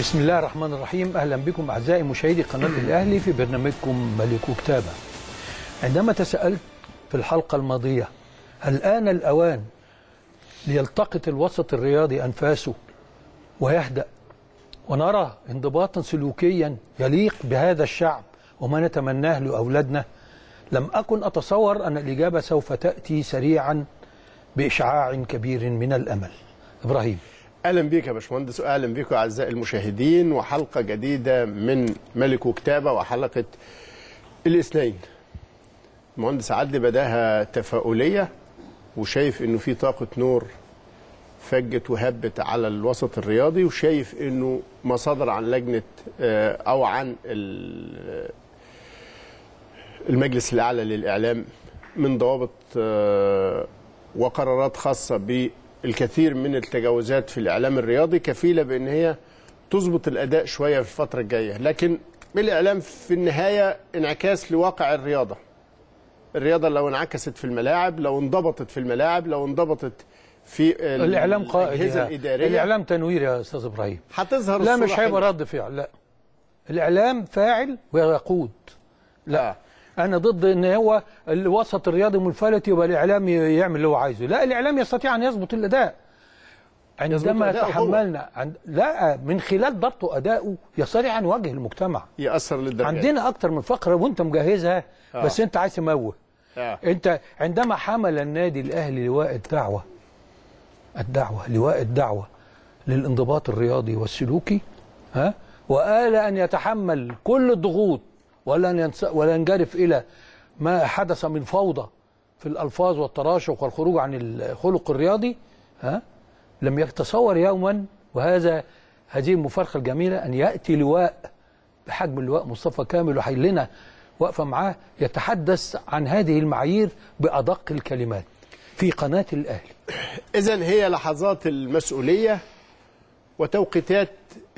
بسم الله الرحمن الرحيم اهلا بكم اعزائي مشاهدي قناه الاهلي في برنامجكم ملك كتابه. عندما تساءلت في الحلقه الماضيه هل آن الاوان ليلتقط الوسط الرياضي انفاسه ويهدأ ونرى انضباطا سلوكيا يليق بهذا الشعب وما نتمناه لاولادنا لم اكن اتصور ان الاجابه سوف تاتي سريعا باشعاع كبير من الامل. ابراهيم اهلا بيك يا باشمهندس واهلا بيكم اعزائي المشاهدين وحلقه جديده من ملك وكتابه وحلقه الاثنين المهندس عدلي بداها تفاؤليه وشايف انه في طاقه نور فجت وهبت على الوسط الرياضي وشايف انه ما صدر عن لجنه آه، او عن ال- المجلس الاعلى للاعلام من ضوابط آه، وقرارات خاصه بالكثير من التجاوزات في الاعلام الرياضي كفيله بان هي تظبط الاداء شويه في الفتره الجايه لكن الاعلام في النهايه انعكاس لواقع الرياضه الرياضه لو انعكست في الملاعب لو انضبطت في الملاعب لو انضبطت في ال- الاعلام قائد الاجهزه يا- الاداريه الاعلام تنوير يا استاذ ابراهيم هتظهر لا الصورة مش هيبقى حلوة. رد فعل لا الاعلام فاعل ويقود لا انا ضد ان هو الوسط الرياضي منفلت يبقى الاعلام ي- يعمل اللي هو عايزه لا الاعلام يستطيع ان يضبط الاداء عندما أداءه هو. تحملنا عند لا من خلال ضبطه اداؤه يستطيع ان يواجه المجتمع ياثر للدرجه عندنا اكتر من فقره وانت مجهزها آه. بس انت عايز تموه آه. انت عندما حمل النادي الاهلي لواء الدعوه الدعوه لواء الدعوه للانضباط الرياضي والسلوكي ها وآل ان يتحمل كل الضغوط ولا ينس... ولا ينجرف الى ما حدث من فوضى في الالفاظ والتراشق والخروج عن الخلق الرياضي ها لم يتصور يوما وهذا هذه المفارقه الجميله ان ياتي لواء بحجم اللواء مصطفى كامل وحي لنا واقفه معاه يتحدث عن هذه المعايير بادق الكلمات في قناه الاهلي إذا هي لحظات المسؤولية وتوقيتات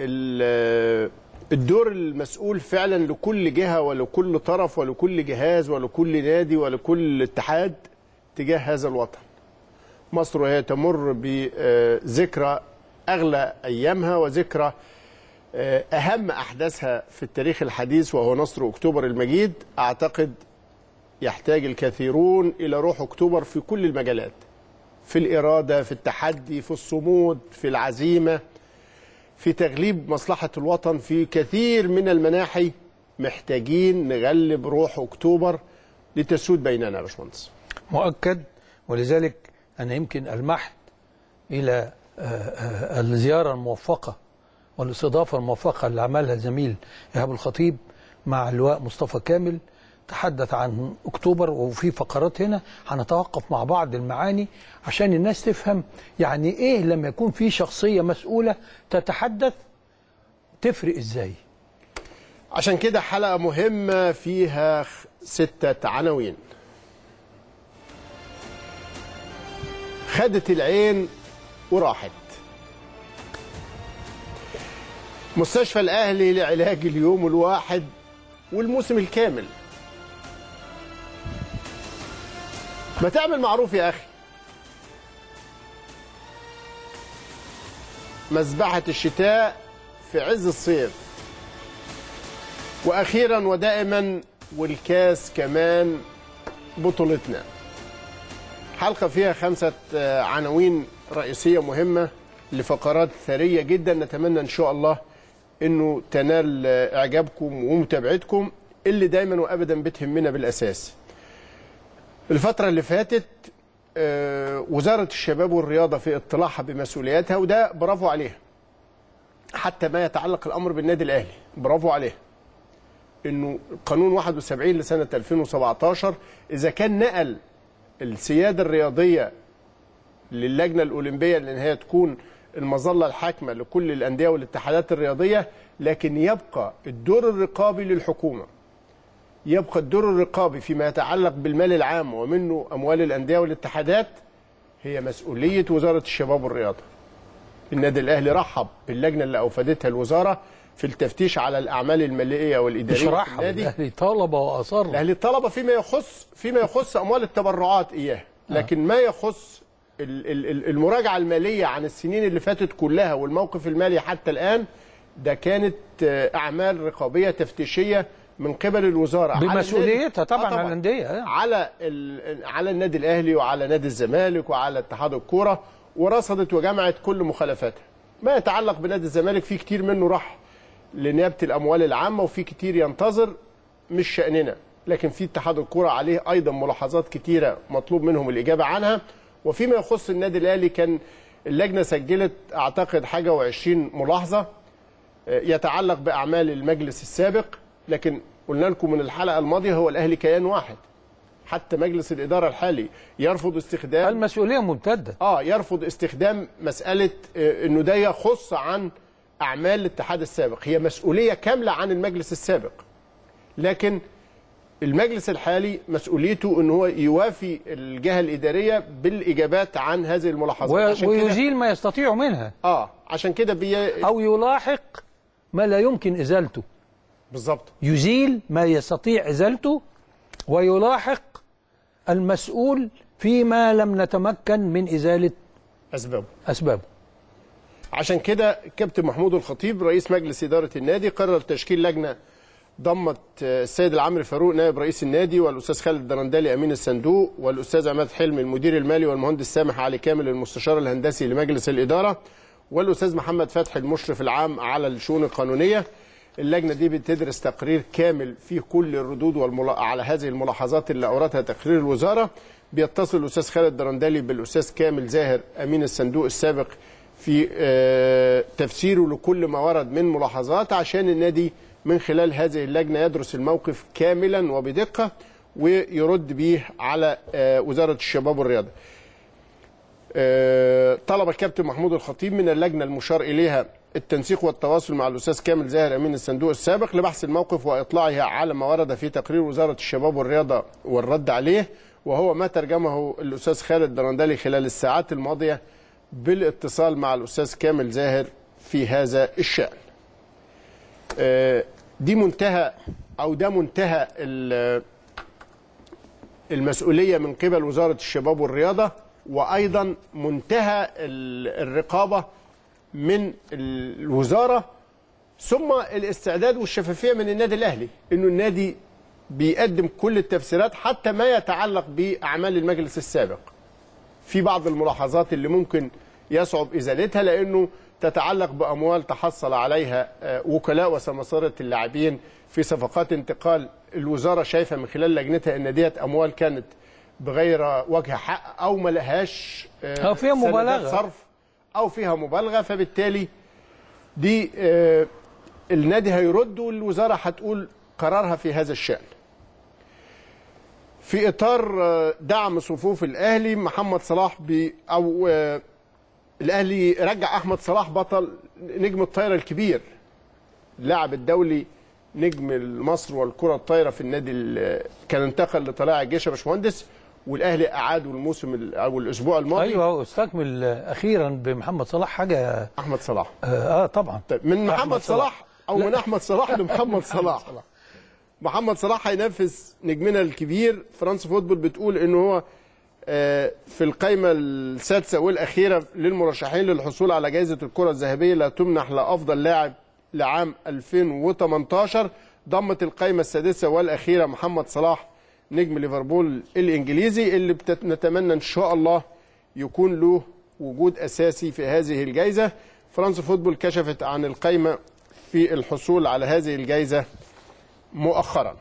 ال- الدور المسؤول فعلا لكل جهة ولكل طرف ولكل جهاز ولكل نادي ولكل اتحاد تجاه هذا الوطن مصر وهي تمر بذكرى أغلى أيامها وذكرى آه، أهم أحداثها في التاريخ الحديث وهو نصر أكتوبر المجيد أعتقد يحتاج الكثيرون إلى روح أكتوبر في كل المجالات في الإرادة في التحدي في الصمود في العزيمة في تغليب مصلحة الوطن في كثير من المناحي محتاجين نغلب روح أكتوبر لتسود بيننا يا باشمهندس مؤكد ولذلك انا يمكن المحت الى آه، آه، الزياره الموفقه والاستضافه الموفقه اللي عملها الزميل ايهاب الخطيب مع اللواء مصطفى كامل تحدث عن اكتوبر وفي فقرات هنا هنتوقف مع بعض المعاني عشان الناس تفهم يعني ايه لما يكون في شخصيه مسؤوله تتحدث تفرق ازاي عشان كده حلقة مهمة فيها خ- ستة عناوين خدت العين وراحت مستشفى الأهلي لعلاج اليوم الواحد والموسم الكامل ما تعمل معروف يا أخي مذبحة الشتاء في عز الصيف واخيرا ودائما والكاس كمان بطولتنا حلقه فيها خمسه آه، عناوين رئيسيه مهمه لفقرات ثريه جدا نتمنى ان شاء الله انه تنال آه، اعجابكم ومتابعتكم اللي دايما وابدا بتهمنا بالاساس الفتره اللي فاتت آه، وزاره الشباب والرياضه في اطلاعها بمسؤولياتها وده برافو عليها حتى ما يتعلق الامر بالنادي الاهلي برافو عليها انه قانون 71 لسنه 2017 اذا كان نقل السياده الرياضيه للجنه الاولمبيه لان هي تكون المظله الحاكمه لكل الانديه والاتحادات الرياضيه لكن يبقى الدور الرقابي للحكومه يبقى الدور الرقابي فيما يتعلق بالمال العام ومنه اموال الانديه والاتحادات هي مسؤوليه وزاره الشباب والرياضه النادي الاهلي رحب باللجنه اللي اوفدتها الوزاره في التفتيش على الاعمال الماليه والاداريه مش في رحب النادي الاهلي طلب واصر الاهلي طلب فيما يخص فيما يخص اموال التبرعات اياه لكن ما يخص ال- ال- ال- المراجعه الماليه عن السنين اللي فاتت كلها والموقف المالي حتى الان ده كانت آه، اعمال رقابيه تفتيشيه من قبل الوزاره على بمسؤوليتها النادي- طبعا آه على الانديه آه. على ال- على النادي الاهلي وعلى نادي الزمالك وعلى اتحاد الكوره ورصدت وجمعت كل مخالفاتها ما يتعلق بنادي الزمالك في كتير منه راح لنيابه الاموال العامه وفي كتير ينتظر مش شاننا لكن في اتحاد الكوره عليه ايضا ملاحظات كتيره مطلوب منهم الاجابه عنها وفيما يخص النادي الاهلي كان اللجنه سجلت اعتقد حاجه و20 ملاحظه يتعلق باعمال المجلس السابق لكن قلنا لكم من الحلقه الماضيه هو الاهلي كيان واحد حتى مجلس الاداره الحالي يرفض استخدام المسؤوليه ممتده اه يرفض استخدام مساله آه، انه ده يخص عن اعمال الاتحاد السابق هي مسؤوليه كامله عن المجلس السابق لكن المجلس الحالي مسؤوليته ان هو يوافي الجهه الاداريه بالاجابات عن هذه الملاحظات و- عشان كده ويزيل ما يستطيع منها اه عشان كده بي... او يلاحق ما لا يمكن ازالته بالظبط يزيل ما يستطيع ازالته ويلاحق المسؤول فيما لم نتمكن من ازاله اسبابه اسبابه عشان كده كابتن محمود الخطيب رئيس مجلس إدارة النادي قرر تشكيل لجنة ضمت السيد العمري فاروق نائب رئيس النادي والأستاذ خالد الدرندلي أمين الصندوق والأستاذ عماد حلمي المدير المالي والمهندس سامح علي كامل المستشار الهندسي لمجلس الإدارة والأستاذ محمد فتحي المشرف العام على الشؤون القانونية اللجنة دي بتدرس تقرير كامل فيه كل الردود والملا... على هذه الملاحظات اللي أوردها تقرير الوزارة بيتصل الأستاذ خالد الدرندلي بالأستاذ كامل زاهر أمين الصندوق السابق في آه، تفسيره لكل ما ورد من ملاحظات عشان النادي من خلال هذه اللجنة يدرس الموقف كاملا وبدقة ويرد به على آه، وزارة الشباب والرياضة آه، طلب الكابتن محمود الخطيب من اللجنة المشار إليها التنسيق والتواصل مع الأستاذ كامل زاهر أمين الصندوق السابق لبحث الموقف وإطلاعها على ما ورد في تقرير وزارة الشباب والرياضة والرد عليه وهو ما ترجمه الأستاذ خالد درندلي خلال الساعات الماضية بالاتصال مع الأستاذ كامل زاهر في هذا الشأن آه، دي منتهى أو ده منتهى ال- المسؤولية من قبل وزارة الشباب والرياضة وأيضا منتهى ال- الرقابة من الوزارة ثم الاستعداد والشفافية من النادي الأهلي إنه النادي بيقدم كل التفسيرات حتى ما يتعلق بأعمال المجلس السابق في بعض الملاحظات اللي ممكن يصعب ازالتها لانه تتعلق باموال تحصل عليها آه، وكلاء وسماسره اللاعبين في صفقات انتقال الوزاره شايفه من خلال لجنتها ان ديت اموال كانت بغير وجه حق او ما لهاش آه، أو فيها سندات مبالغة. صرف او فيها مبالغه فبالتالي دي آه، النادي هيرد والوزاره هتقول قرارها في هذا الشان في اطار آه، دعم صفوف الاهلي محمد صلاح بي او آه، الاهلي رجع احمد صلاح بطل نجم الطايره الكبير اللاعب الدولي نجم مصر والكره الطايره في النادي ال- كان انتقل لطلائع الجيش يا باشمهندس والاهلي اعاده الموسم ال- او الاسبوع الماضي ايوه استكمل آه، اخيرا بمحمد صلاح حاجه احمد صلاح اه, آه طبعا طيب من محمد أحمد صلاح صلاح. او من احمد صلاح لمحمد صلاح محمد صلاح هينافس نجمنا الكبير فرانس فوتبول بتقول ان هو آه، في القائمة السادسة والأخيرة للمرشحين للحصول على جائزة الكرة الذهبية لا تمنح لأفضل لاعب لعام 2018 ضمت القائمة السادسة والأخيرة محمد صلاح نجم ليفربول الإنجليزي اللي بتت- نتمنى إن شاء الله يكون له وجود أساسي في هذه الجائزة فرانس فوتبول كشفت عن القائمة في الحصول على هذه الجائزة مؤخرا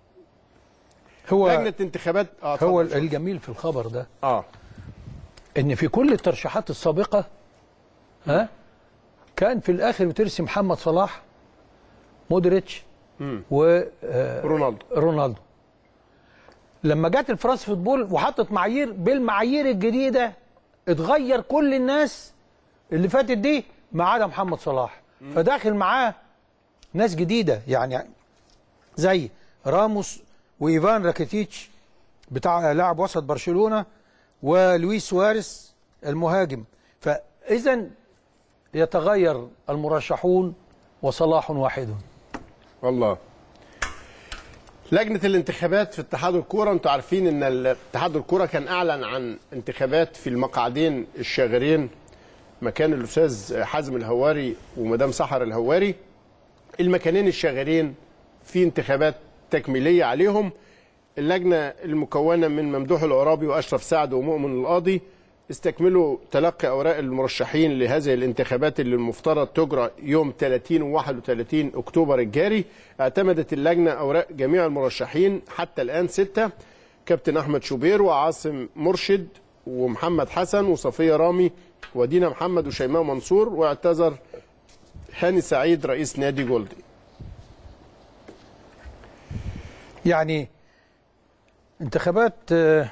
هو لجنة انتخابات اه هو اتفضل. الجميل في الخبر ده اه ان في كل الترشيحات السابقه ها كان في الاخر بترسم محمد صلاح مودريتش ورونالدو رونالدو لما جت الفرنس فوتبول وحطت معايير بالمعايير الجديده اتغير كل الناس اللي فاتت دي ما عدا محمد صلاح فداخل معاه ناس جديده يعني زي راموس وايفان راكيتيتش بتاع لاعب وسط برشلونه ولويس سواريز المهاجم فاذا يتغير المرشحون وصلاح واحد والله لجنة الانتخابات في اتحاد الكورة انتوا عارفين ان ال- اتحاد الكورة كان اعلن عن انتخابات في المقعدين الشاغرين مكان الاستاذ حازم الهواري ومدام سحر الهواري المكانين الشغالين في انتخابات تكميليه عليهم اللجنه المكونه من ممدوح العرابي واشرف سعد ومؤمن القاضي استكملوا تلقي اوراق المرشحين لهذه الانتخابات اللي المفترض تجرى يوم 30 و 31 اكتوبر الجاري اعتمدت اللجنه اوراق جميع المرشحين حتى الان سته كابتن احمد شوبير وعاصم مرشد ومحمد حسن وصفيه رامي ودينا محمد وشيماء منصور واعتذر هاني سعيد رئيس نادي جولدي يعني انتخابات آه،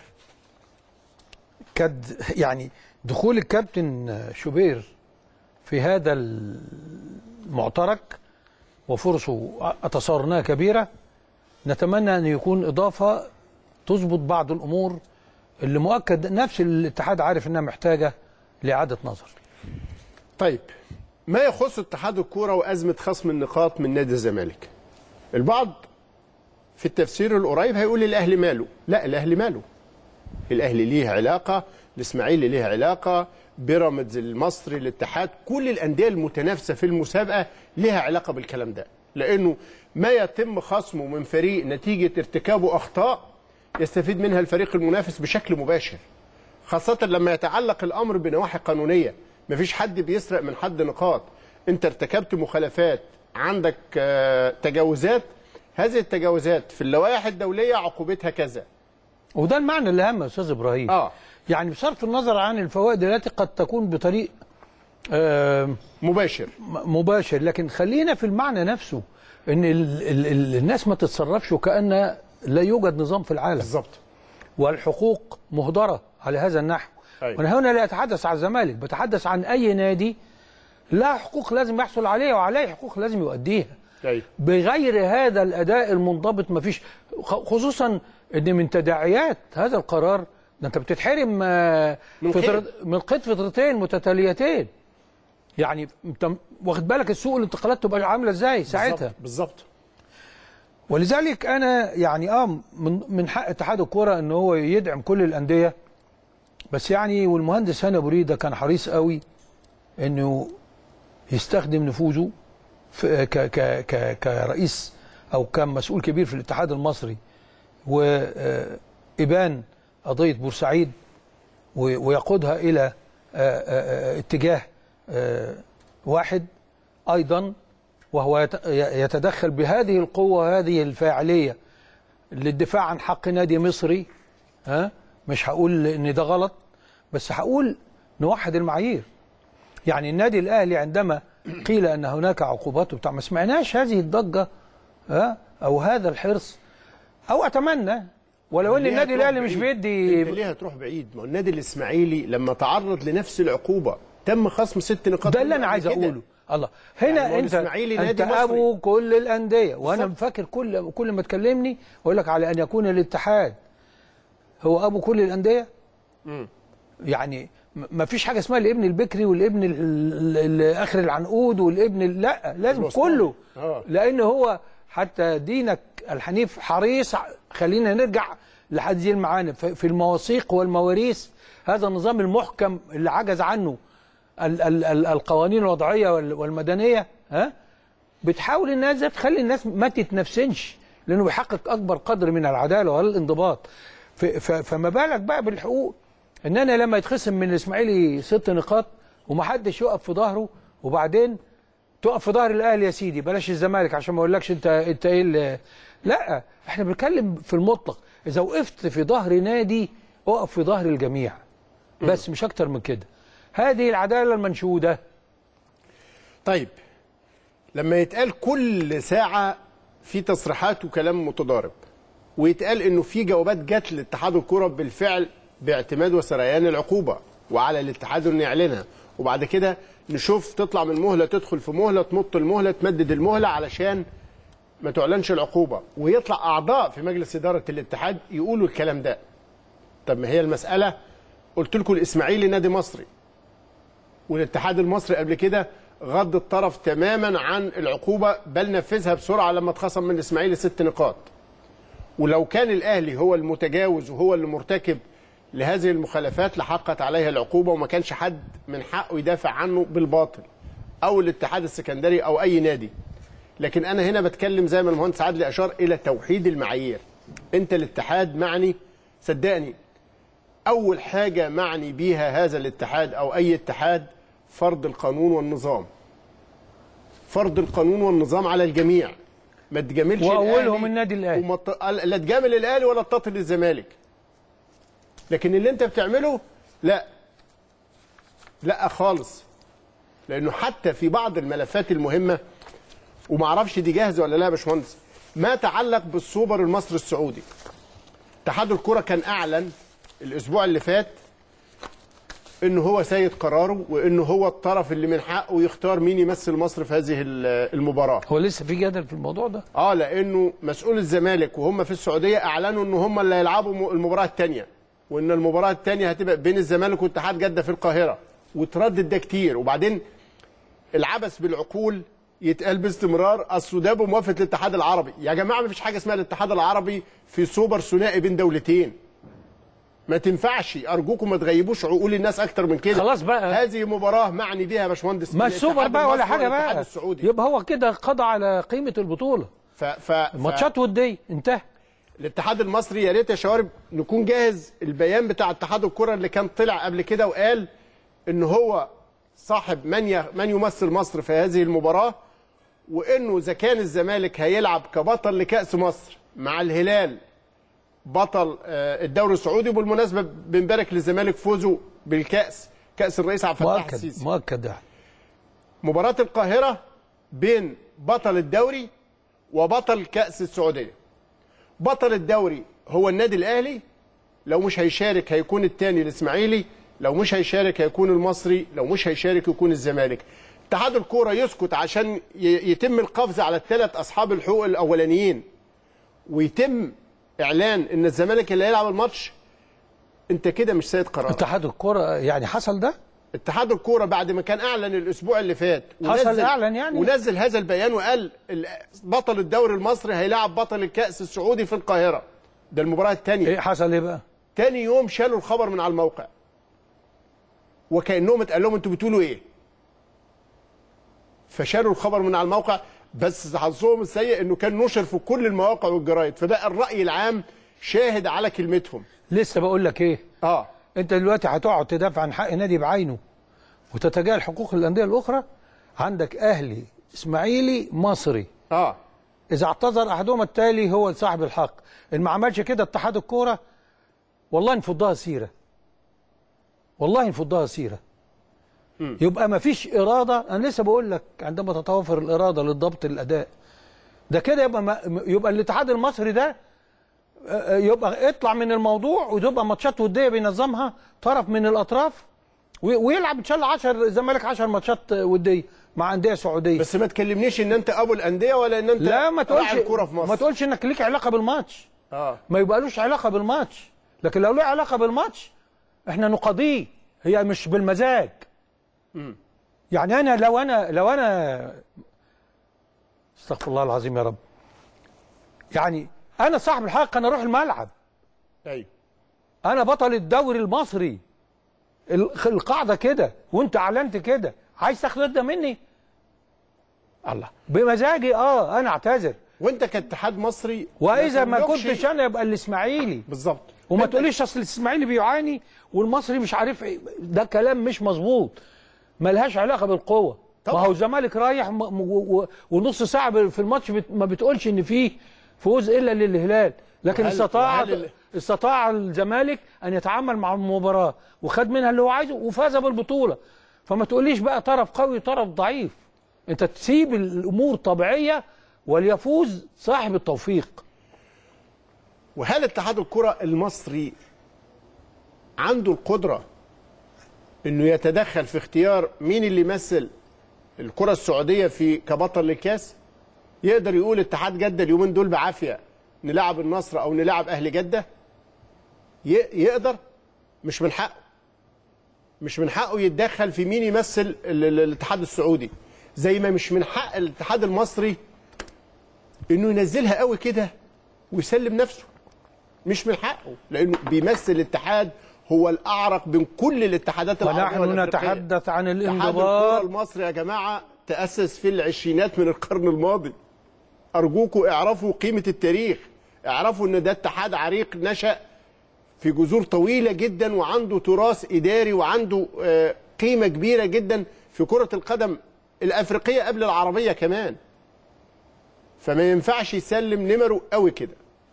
كد يعني دخول الكابتن شوبير في هذا المعترك وفرصه اتصور انها كبيره نتمنى ان يكون اضافه تظبط بعض الامور اللي مؤكد نفس الاتحاد عارف انها محتاجه لاعاده نظر طيب ما يخص اتحاد الكوره وازمه خصم النقاط من نادي الزمالك البعض في التفسير القريب هيقول الاهلي ماله لا الاهلي ماله الاهلي ليه علاقه الاسماعيلي ليه علاقه بيراميدز المصري الاتحاد كل الانديه المتنافسه في المسابقه ليها علاقه بالكلام ده لانه ما يتم خصمه من فريق نتيجه ارتكابه اخطاء يستفيد منها الفريق المنافس بشكل مباشر خاصة لما يتعلق الأمر بنواحي قانونية مفيش حد بيسرق من حد نقاط أنت ارتكبت مخالفات عندك آه، تجاوزات هذه التجاوزات في اللوائح الدولية عقوبتها كذا وده المعنى اللي اهم يا استاذ ابراهيم آه. يعني بصرف النظر عن الفوائد التي قد تكون بطريق آه مباشر م- مباشر لكن خلينا في المعنى نفسه ان ال ال ال الناس ما تتصرفش وكأن لا يوجد نظام في العالم بالظبط والحقوق مهدرة على هذا النحو أيوة. وانا هنا لا اتحدث عن الزمالك بتحدث عن اي نادي لا حقوق لازم يحصل عليها وعليه حقوق لازم يؤديها أيوة. بغير هذا الاداء المنضبط ما فيش خصوصا ان من تداعيات هذا القرار ده انت بتتحرم آه، من فترة قيد. من قيد فترتين متتاليتين يعني انت واخد بالك السوق الانتقالات تبقى عامله ازاي ساعتها بالظبط- بالظبط ولذلك انا يعني اه من من حق اتحاد الكوره ان هو يدعم كل الانديه بس يعني والمهندس هاني ابو ريده كان حريص قوي انه يستخدم نفوذه في ك ك ك كرئيس او كمسؤول كبير في الاتحاد المصري وابان قضيه بورسعيد و- ويقودها الى آه، آه، آه، اتجاه آه، واحد ايضا وهو يت- يتدخل بهذه القوه وهذه الفاعليه للدفاع عن حق نادي مصري ها مش هقول ان ده غلط بس هقول نوحد المعايير يعني النادي الاهلي عندما قيل ان هناك عقوبات وبتاع ما سمعناش هذه الضجه ها او هذا الحرص او اتمنى ولو ان ليه النادي هتروح الاهلي مش بعيد؟ بيدي انت ليه هتروح بعيد ما هو النادي الاسماعيلي لما تعرض لنفس العقوبه تم خصم ست نقاط ده اللي منه انا قبل عايز كده. اقوله الله هنا يعني هو انت الإسماعيلي انت نادي مصري. ابو كل الانديه وانا بالظبط. فاكر كل كل ما تكلمني اقول لك على ان يكون الاتحاد هو ابو كل الانديه يعني م- ما فيش حاجه اسمها الابن البكري والابن ال- ال- ال- اخر العنقود والابن ال- لا لازم الوسطاني. كله آه. لان هو حتى دينك الحنيف حريص ع- خلينا نرجع لهذه المعاني ف- في المواثيق والمواريث هذا النظام المحكم اللي عجز عنه ال ال ال القوانين الوضعيه وال- والمدنيه ها بتحاول الناس ده تخلي الناس ما تتنفسنش لانه بيحقق اكبر قدر من العداله والانضباط ف- ف- فما بالك بقى بالحقوق ان انا لما يتخصم من الاسماعيلي ست نقاط ومحدش يقف في ظهره وبعدين تقف في ظهر الاهلي يا سيدي بلاش الزمالك عشان ما اقولكش انت انت ايه اللي- لا احنا بنتكلم في المطلق اذا وقفت في ظهر نادي اقف في ظهر الجميع بس مش اكتر من كده هذه العداله المنشوده طيب لما يتقال كل ساعة في تصريحات وكلام متضارب ويتقال انه في جوابات جت لاتحاد الكرة بالفعل باعتماد وسريان العقوبة وعلى الاتحاد انه يعلنها وبعد كده نشوف تطلع من مهلة تدخل في مهلة تمط المهلة تمدد المهلة علشان ما تعلنش العقوبة ويطلع أعضاء في مجلس إدارة الاتحاد يقولوا الكلام ده طب ما هي المسألة قلت لكم الإسماعيلي نادي مصري والاتحاد المصري قبل كده غض الطرف تماما عن العقوبه بل نفذها بسرعه لما اتخصم من الاسماعيلي ست نقاط ولو كان الاهلي هو المتجاوز وهو اللي مرتكب لهذه المخالفات لحقت عليها العقوبه وما كانش حد من حقه يدافع عنه بالباطل او الاتحاد السكندري او اي نادي لكن انا هنا بتكلم زي ما المهندس عادل اشار الى توحيد المعايير انت الاتحاد معني صدقني اول حاجه معني بيها هذا الاتحاد او اي اتحاد فرض القانون والنظام فرض القانون والنظام على الجميع ما تجاملش وأولهم الأهلي النادي الأهلي. وما ت- لا تجامل الاهلي ولا تطل الزمالك لكن اللي انت بتعمله لا لا خالص لانه حتى في بعض الملفات المهمه وما اعرفش دي جاهزه ولا لا يا باشمهندس ما تعلق بالسوبر المصري السعودي اتحاد الكره كان اعلن الاسبوع اللي فات انه هو سيد قراره وانه هو الطرف اللي من حقه يختار مين يمثل مصر في هذه ال- المباراه هو لسه في جدل في الموضوع ده اه لانه مسؤول الزمالك وهم في السعوديه اعلنوا ان هم اللي هيلعبوا م- المباراه الثانيه وان المباراه الثانيه هتبقى بين الزمالك واتحاد جده في القاهره وتردد ده كتير وبعدين العبث بالعقول يتقال باستمرار اصل ده بموافقه الاتحاد العربي يا جماعه ما فيش حاجه اسمها الاتحاد العربي في سوبر ثنائي بين دولتين ما تنفعش ارجوكم ما تغيبوش عقول الناس اكتر من كده خلاص بقى. هذه مباراه معني بيها يا باشمهندس ما الاتحاد السوبر بقى ولا المصري حاجه والاتحاد بقى السعودي يبقى هو كده قضى على قيمه البطوله ف... ف... ف... ماتشات وديه انتهى الاتحاد المصري يا ريت يا شوارب نكون جاهز البيان بتاع اتحاد الكره اللي كان طلع قبل كده وقال ان هو صاحب من ي... من يمثل مصر في هذه المباراه وانه اذا كان الزمالك هيلعب كبطل لكاس مصر مع الهلال بطل آه، الدوري السعودي وبالمناسبه بنبارك للزمالك فوزه بالكاس كاس الرئيس عبد الفتاح مؤكد السيسي مؤكد يعني مباراة القاهرة بين بطل الدوري وبطل كأس السعودية بطل الدوري هو النادي الأهلي لو مش هيشارك هيكون الثاني الإسماعيلي لو مش هيشارك هيكون المصري لو مش هيشارك يكون الزمالك اتحاد الكورة يسكت عشان ي- يتم القفز على الثلاث أصحاب الحقوق الأولانيين ويتم إعلان إن الزمالك اللي هيلعب الماتش أنت كده مش سيد قرار اتحاد الكره يعني حصل ده اتحاد الكوره بعد ما كان اعلن الاسبوع اللي فات حصل إعلان يعني؟ ونزل هذا البيان وقال ال- بطل الدوري المصري هيلاعب بطل الكاس السعودي في القاهره ده المباراه الثانيه ايه حصل ايه بقى تاني يوم شالوا الخبر من على الموقع وكانهم اتقال لهم انتوا بتقولوا ايه فشالوا الخبر من على الموقع بس حظهم السيء انه كان نشر في كل المواقع والجرايد فبقى الراي العام شاهد على كلمتهم لسه بقول لك ايه اه انت دلوقتي هتقعد تدافع عن حق نادي بعينه وتتجاهل حقوق الانديه الاخرى عندك اهلي اسماعيلي مصري اه اذا اعتذر احدهما التالي هو صاحب الحق ان ما عملش كده اتحاد الكوره والله نفضها سيره والله نفضها سيره يبقى ما فيش اراده انا لسه بقول لك عندما تتوفر الاراده للضبط الاداء ده كده يبقى ما يبقى الاتحاد المصري ده آه، يبقى اطلع من الموضوع وتبقى ماتشات وديه بينظمها طرف من الاطراف وي- ويلعب ان شاء الله 10 الزمالك 10 ماتشات وديه مع انديه سعوديه بس ما تكلمنيش ان انت ابو الانديه ولا ان انت لا ما تقولش راعي الكوره في مصر ما تقولش انك ليك علاقه بالماتش اه ما يبقالوش علاقه بالماتش لكن لو له علاقه بالماتش احنا نقاضيه هي مش بالمزاج يعني انا لو انا لو انا استغفر الله العظيم يا رب يعني انا صاحب الحق انا اروح الملعب ايوه انا بطل الدوري المصري ال- القاعده كده وانت اعلنت كده عايز تاخد ده مني الله بمزاجي اه انا اعتذر وانت كاتحاد مصري واذا ما تملكش- كنتش انا يبقى الاسماعيلي بالظبط وما انت- تقوليش اصل الاسماعيلي بيعاني والمصري مش عارف ايه ده كلام مش مظبوط ملهاش علاقه بالقوه ما طبعا. هو الزمالك رايح م- م- و- ونص ساعه ب- في الماتش بت- ما بتقولش ان فيه فوز الا للهلال لكن وهل- استطاع وهل ال- استطاع الزمالك ان يتعامل مع المباراه وخد منها اللي هو عايزه وفاز بالبطوله فما تقوليش بقى طرف قوي وطرف ضعيف انت تسيب الامور طبيعيه وليفوز صاحب التوفيق وهل اتحاد الكره المصري عنده القدره انه يتدخل في اختيار مين اللي يمثل الكره السعوديه في كبطل للكاس يقدر يقول اتحاد جده اليومين دول بعافيه نلعب النصر او نلعب اهل جده ي- يقدر مش من حقه مش من حقه يتدخل في مين يمثل ال- ال- الاتحاد السعودي زي ما مش من حق الاتحاد المصري انه ينزلها قوي كده ويسلم نفسه مش من حقه لانه بيمثل الاتحاد هو الاعرق بين كل الاتحادات العربيه ونحن والأفريقية. نتحدث عن اتحاد الكره الانضباط المصري يا جماعه تاسس في العشرينات من القرن الماضي ارجوكم اعرفوا قيمه التاريخ اعرفوا ان ده اتحاد عريق نشا في جذور طويله جدا وعنده تراث اداري وعنده آه، قيمه كبيره جدا في كره القدم الافريقيه قبل العربيه كمان فما ينفعش يسلم نمره قوي كده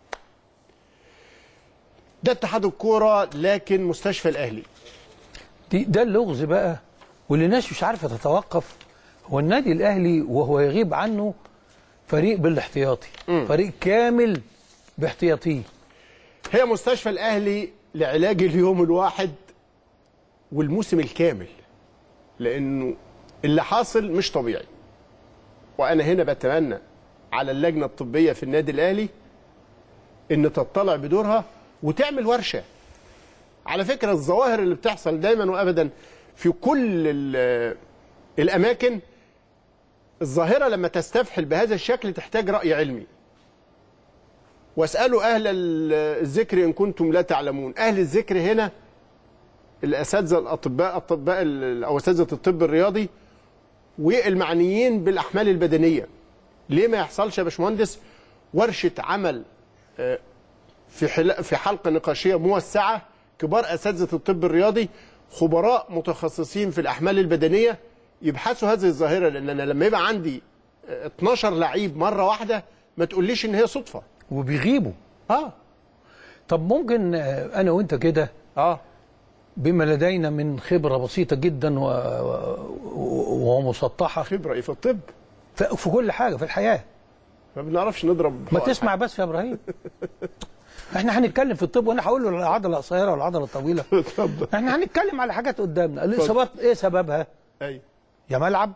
ده اتحاد الكوره لكن مستشفى الاهلي دي ده اللغز بقى واللي الناس مش عارفه تتوقف هو النادي الاهلي وهو يغيب عنه فريق بالاحتياطي فريق كامل باحتياطيه هي مستشفى الاهلي لعلاج اليوم الواحد والموسم الكامل لانه اللي حاصل مش طبيعي وانا هنا بتمنى على اللجنه الطبيه في النادي الاهلي ان تطلع بدورها وتعمل ورشه على فكره الظواهر اللي بتحصل دايما وابدا في كل ال- الاماكن الظاهره لما تستفحل بهذا الشكل تحتاج راي علمي واسالوا اهل ال- الذكر ان كنتم لا تعلمون اهل الذكر هنا الاساتذه الاطباء اطباء ال- او اساتذه الطب الرياضي والمعنيين بالاحمال البدنيه ليه ما يحصلش يا باشمهندس ورشه عمل آه، في حل- في حلقه نقاشيه موسعه كبار اساتذه الطب الرياضي خبراء متخصصين في الاحمال البدنيه يبحثوا هذه الظاهره لان انا لما يبقى عندي آه، 12 لعيب مره واحده ما تقوليش ان هي صدفه وبيغيبوا اه طب ممكن آه، انا وانت كده اه بما لدينا من خبره بسيطه جدا و- و- ومسطحه خبره ايه في الطب ف- في كل حاجه في الحياه ما بنعرفش نضرب ما حقن. تسمع بس يا ابراهيم احنا هنتكلم في الطب وانا هقول له العضله القصيره والعضله الطويله اتفضل احنا هنتكلم على حاجات قدامنا الاصابات ايه سببها ايوه يا ملعب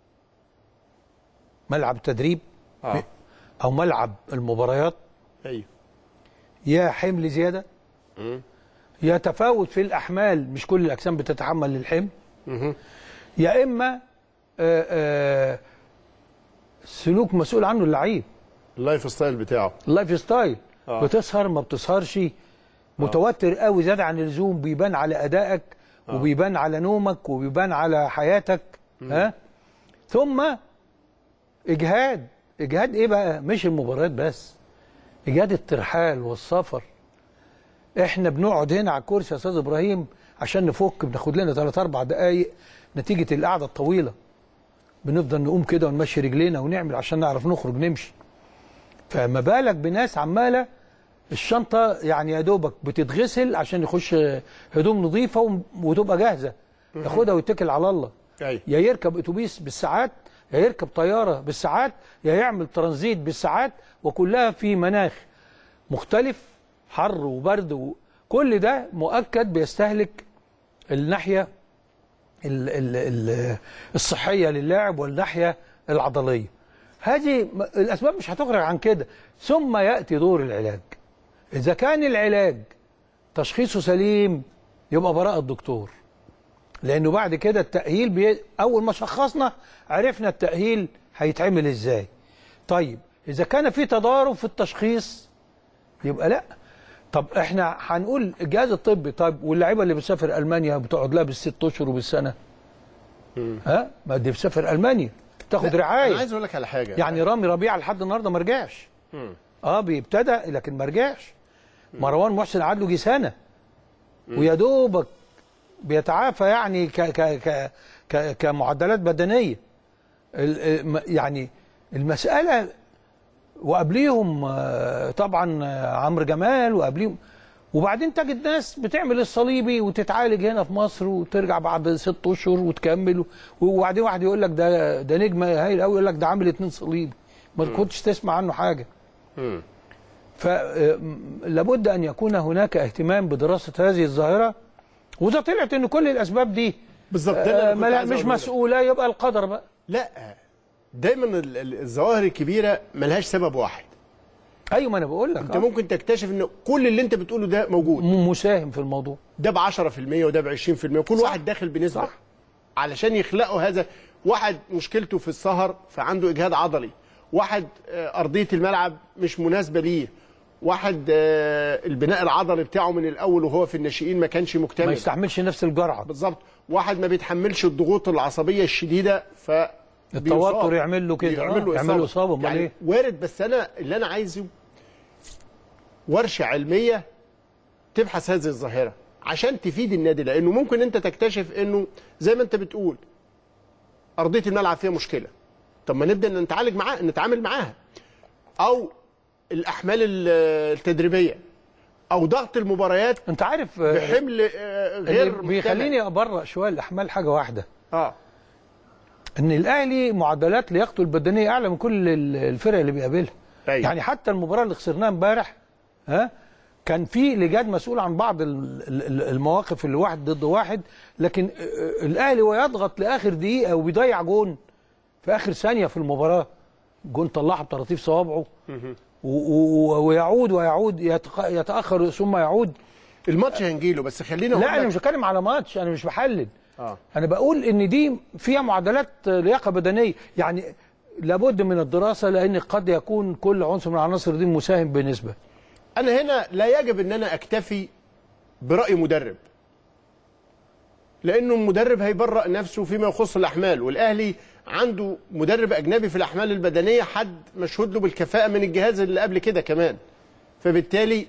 ملعب تدريب اه او ملعب المباريات ايوه يا حمل زياده يا تفاوت في الاحمال مش كل الاجسام بتتحمل الحمل يا اما آه، آه، سلوك مسؤول عنه اللعيب اللايف ستايل بتاعه اللايف ستايل آه. بتسهر ما بتسهرش متوتر قوي زاد عن اللزوم بيبان على ادائك وبيبان على نومك وبيبان على حياتك ها ثم اجهاد اجهاد ايه بقى مش المباريات بس اجهاد الترحال والسفر احنا بنقعد هنا على الكرسي يا استاذ ابراهيم عشان نفك بناخد لنا 3 4 دقائق نتيجه القعده الطويله بنفضل نقوم كده ونمشي رجلينا ونعمل عشان نعرف نخرج نمشي فما بالك بناس عماله الشنطه يعني يا دوبك بتتغسل عشان يخش هدوم نظيفه وم- وتبقى جاهزه ياخدها ويتكل على الله ايوه يا يركب اتوبيس بالساعات يا يركب طياره بالساعات يا يعمل ترانزيت بالساعات وكلها في مناخ مختلف حر وبرد وكل ده مؤكد بيستهلك الناحيه ال ال ال الصحيه للاعب والناحيه العضليه هذه م- الاسباب مش هتخرج عن كده ثم ياتي دور العلاج اذا كان العلاج تشخيصه سليم يبقى براءه الدكتور لانه بعد كده التاهيل بي... اول ما شخصنا عرفنا التاهيل هيتعمل ازاي طيب اذا كان في تضارب في التشخيص يبقى لا طب احنا هنقول الجهاز الطبي طيب واللعيبه اللي بتسافر المانيا بتقعد لها بالست اشهر وبالسنه ها ما دي بتسافر المانيا تاخد انا رعايه عايز اقول لك على حاجه يعني رامي ربيعه لحد النهارده ما رجعش اه بيبتدى لكن ما رجعش مروان محسن قعد له جه سنه ويا دوبك بيتعافى يعني ك ك ك ك كمعدلات بدنيه ال- م- يعني المساله وقبليهم آه، طبعا آه، عمرو جمال وقبليهم وبعدين تجد ناس بتعمل الصليبي وتتعالج هنا في مصر وترجع بعد ست اشهر وتكمل وبعدين واحد يقول لك ده ده نجم هايل قوي يقول لك ده عامل اتنين صليبي ما كنتش تسمع عنه حاجه مم. فلابد ان يكون هناك اهتمام بدراسه هذه الظاهره واذا طلعت ان كل الاسباب دي بالظبط ده اللي آه، أنا كنت ما لا- عايز مش أقوله لك. مسؤوله يبقى القدر بقى لا دايما ال- ال- الظواهر الكبيره ملهاش سبب واحد ايوه ما انا بقول لك انت آه. ممكن تكتشف ان كل اللي انت بتقوله ده موجود م- مساهم في الموضوع ده ب 10% وده ب 20% وكل صح. واحد داخل بنسبه صح. علشان يخلقوا هذا واحد مشكلته في السهر فعنده اجهاد عضلي واحد آه، ارضيه الملعب مش مناسبه ليه واحد آه، البناء العضلي بتاعه من الاول وهو في الناشئين ما كانش ما مكتمل يستحملش نفس الجرعه بالظبط واحد ما بيتحملش الضغوط العصبيه الشديده ف التوتر بيصاب. يعمل له كده، يعمل له آه، يعمل له إصابة، أمال يعني إيه؟ وارد بس انا اللي انا عايزه ورشه علميه تبحث هذه الظاهره عشان تفيد النادي لانه ممكن انت تكتشف انه زي ما انت بتقول ارضيه الملعب فيها مشكله طب ما نبدا نتعالج معاها نتعامل معاها او الاحمال ال- التدريبيه او ضغط المباريات انت عارف آه، بحمل آه، اللي غير محتمل. بيخليني ابرأ شويه الاحمال حاجه واحده اه ان الاهلي معدلات لياقته البدنيه اعلى من كل ال- الفرق اللي بيقابلها أيوة. يعني حتى المباراه اللي خسرناها امبارح ها كان في لجان مسؤول عن بعض ال- ال- المواقف اللي واحد ضد واحد لكن آه، آه، الاهلي ويضغط لاخر دقيقه وبيضيع جون في اخر ثانيه في المباراه جون طلعها بطراطيف صوابعه و- و- ويعود ويعود يتق- يتاخر ثم يعود الماتش هنجيله بس خلينا لا أقول انا لك- مش بتكلم على ماتش انا مش بحلل اه انا بقول ان دي فيها معدلات لياقه بدنيه يعني لابد من الدراسه لان قد يكون كل عنصر من العناصر دي مساهم بنسبه انا هنا لا يجب ان انا اكتفي براي مدرب لانه المدرب هيبرأ نفسه فيما يخص الاحمال والاهلي عنده مدرب اجنبي في الاحمال البدنيه حد مشهود له بالكفاءه من الجهاز اللي قبل كده كمان فبالتالي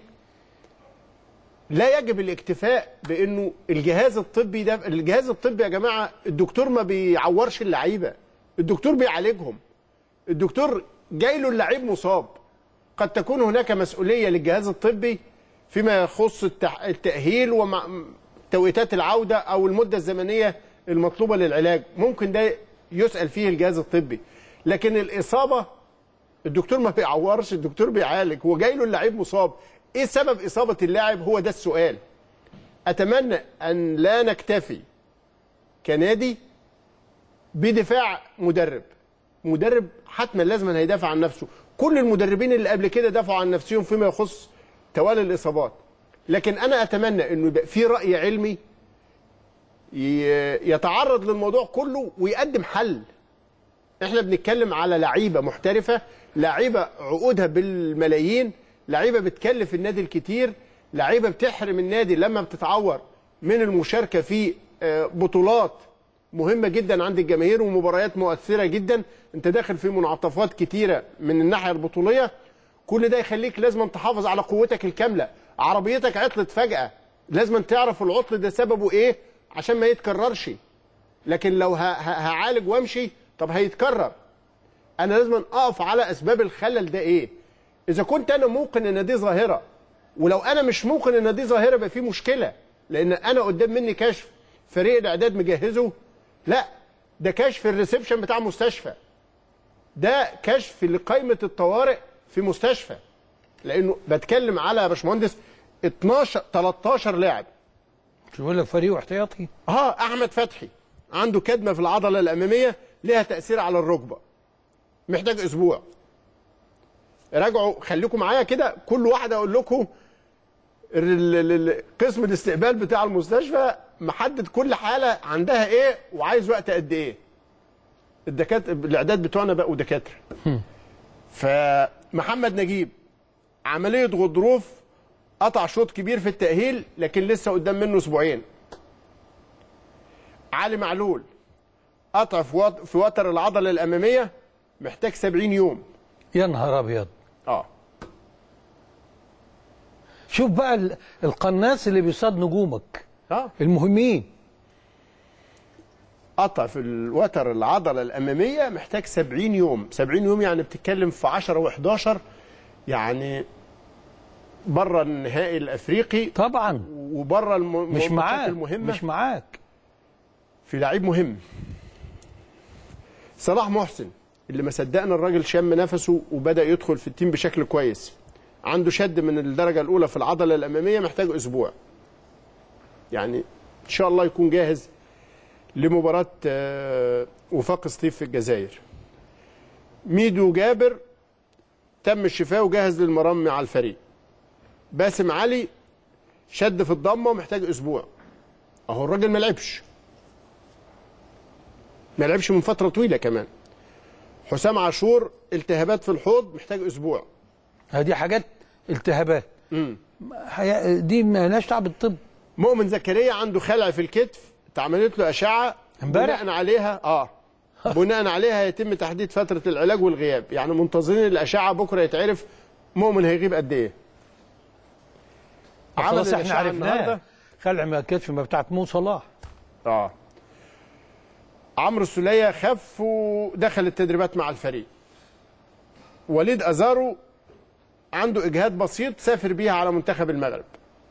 لا يجب الاكتفاء بانه الجهاز الطبي ده الجهاز الطبي يا جماعه الدكتور ما بيعورش اللعيبه الدكتور بيعالجهم الدكتور جاي له اللعيب مصاب قد تكون هناك مسؤوليه للجهاز الطبي فيما يخص التح- التاهيل ومع توقيتات العوده او المده الزمنيه المطلوبه للعلاج ممكن ده يسال فيه الجهاز الطبي لكن الاصابه الدكتور ما بيعورش الدكتور بيعالج هو جاي له اللعيب مصاب ايه سبب اصابه اللاعب هو ده السؤال اتمنى ان لا نكتفي كنادي بدفاع مدرب مدرب حتما لازم هيدافع عن نفسه كل المدربين اللي قبل كده دافعوا عن نفسهم فيما يخص توالي الاصابات لكن انا اتمنى انه يبقى في راي علمي ي- يتعرض للموضوع كله ويقدم حل احنا بنتكلم على لعيبه محترفه لعيبه عقودها بالملايين لعيبه بتكلف النادي الكتير لعيبه بتحرم النادي لما بتتعور من المشاركه في آه، بطولات مهمه جدا عند الجماهير ومباريات مؤثره جدا انت داخل في منعطفات كتيره من الناحيه البطوليه كل ده يخليك لازم تحافظ على قوتك الكامله عربيتك عطلت فجاه لازم تعرف العطل ده سببه ايه عشان ما يتكررش لكن لو ه- ه- هعالج وامشي طب هيتكرر انا لازم اقف على اسباب الخلل ده ايه اذا كنت انا موقن ان دي ظاهره ولو انا مش موقن ان دي ظاهره يبقى في مشكله لان انا قدام مني كشف فريق الاعداد مجهزه لا ده كشف الريسبشن بتاع مستشفى ده كشف لقائمه الطوارئ في مستشفى لانه بتكلم على يا باشمهندس 12 13 لاعب شو بقول لك فريق احتياطي اه احمد فتحي عنده كدمه في العضله الاماميه لها تاثير على الركبه محتاج اسبوع راجعوا خليكم معايا كده كل واحد اقول لكم ال- ال- ال- قسم الاستقبال بتاع المستشفى محدد كل حاله عندها ايه وعايز وقت قد ايه الدكاتره الاعداد بتوعنا بقوا دكاتره فمحمد نجيب عمليه غضروف قطع شوط كبير في التاهيل لكن لسه قدام منه اسبوعين علي معلول قطع في وط- في وتر العضله الاماميه محتاج 70 يوم يا نهار ابيض اه شوف بقى ال- القناص اللي بيصاد نجومك اه المهمين قطع في الوتر العضله الاماميه محتاج 70 يوم 70 يوم يعني بتتكلم في 10 و11 يعني بره النهائي الافريقي طبعا وبره الم... مش الماتشات معاك المهمه مش معاك في لعيب مهم صلاح محسن اللي ما صدقنا الراجل شم نفسه وبدا يدخل في التيم بشكل كويس عنده شد من الدرجه الاولى في العضله الاماميه محتاج اسبوع يعني ان شاء الله يكون جاهز لمباراه آه، وفاق سطيف في الجزائر ميدو جابر تم الشفاء وجاهز للمرام مع الفريق باسم علي شد في الضمه ومحتاج اسبوع اهو الراجل ما لعبش ما لعبش من فتره طويله كمان حسام عاشور التهابات في الحوض محتاج اسبوع هذه حاجات التهابات مم. هي- دي ما لهاش دعوه بالطب مؤمن زكريا عنده خلع في الكتف اتعملت له اشعه امبارح؟ بناء عليها اه بناء عليها يتم تحديد فتره العلاج والغياب يعني منتظرين الاشعه بكره يتعرف مؤمن هيغيب قد ايه عمل خلاص احنا الأشعة عرفناه النهاردة. خلع من الكتف ما بتاعت مو صلاح اه عمرو السوليه خف ودخل التدريبات مع الفريق وليد ازارو عنده اجهاد بسيط سافر بيها على منتخب المغرب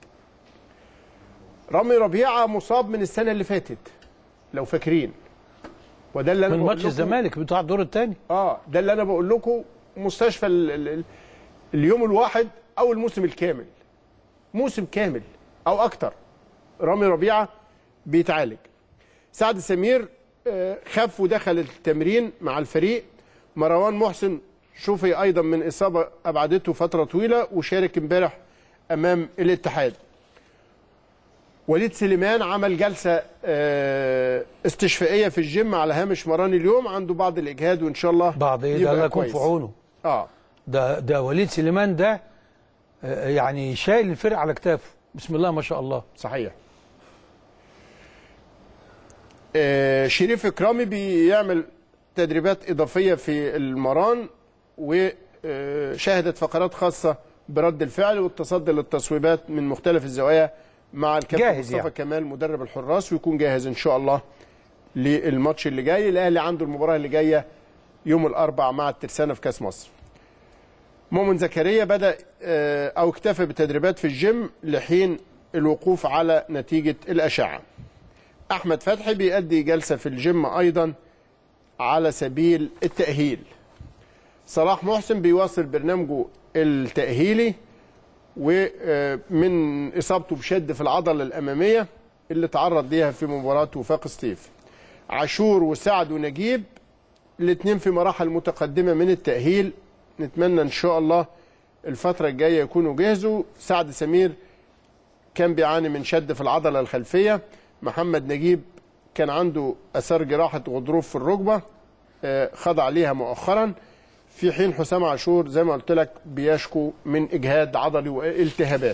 رامي ربيعه مصاب من السنه اللي فاتت لو فاكرين وده اللي انا من بقول ماتش لكم- الزمالك بتاع الدور الثاني اه ده اللي انا بقول لكم مستشفى ال ال ال اليوم الواحد او الموسم الكامل موسم كامل او اكتر رامي ربيعه بيتعالج سعد سمير آه، خف ودخل التمرين مع الفريق مروان محسن شوفي ايضا من اصابه ابعدته فتره طويله وشارك امبارح امام الاتحاد وليد سليمان عمل جلسه آه، استشفائيه في الجيم على هامش مران اليوم عنده بعض الاجهاد وان شاء الله بعض ايه ده يبقى الله يكون كويس. في عونه اه ده ده وليد سليمان ده آه، يعني شايل الفرق على كتافه بسم الله ما شاء الله صحيح آه، شريف اكرامي بيعمل تدريبات اضافيه في المران وشهدت فقرات خاصه برد الفعل والتصدي للتصويبات من مختلف الزوايا مع الكابتن جاهز مصطفى يعني. كمال مدرب الحراس ويكون جاهز ان شاء الله للماتش اللي جاي الاهلي عنده المباراه اللي جايه يوم الاربعاء مع الترسانه في كاس مصر مؤمن زكريا بدا آه، او اكتفى بتدريبات في الجيم لحين الوقوف على نتيجه الاشعه احمد فتحي بيأدي جلسه في الجيم ايضا على سبيل التاهيل صلاح محسن بيواصل برنامجه التاهيلي ومن اصابته بشد في العضله الاماميه اللي تعرض ليها في مباراه وفاق سطيف عاشور وسعد ونجيب الاثنين في مراحل متقدمه من التاهيل نتمنى ان شاء الله الفتره الجايه يكونوا جهزوا سعد سمير كان بيعاني من شد في العضله الخلفيه محمد نجيب كان عنده اثار جراحه غضروف في الركبه آه، خضع ليها مؤخرا في حين حسام عاشور زي ما قلت لك بيشكو من اجهاد عضلي والتهابات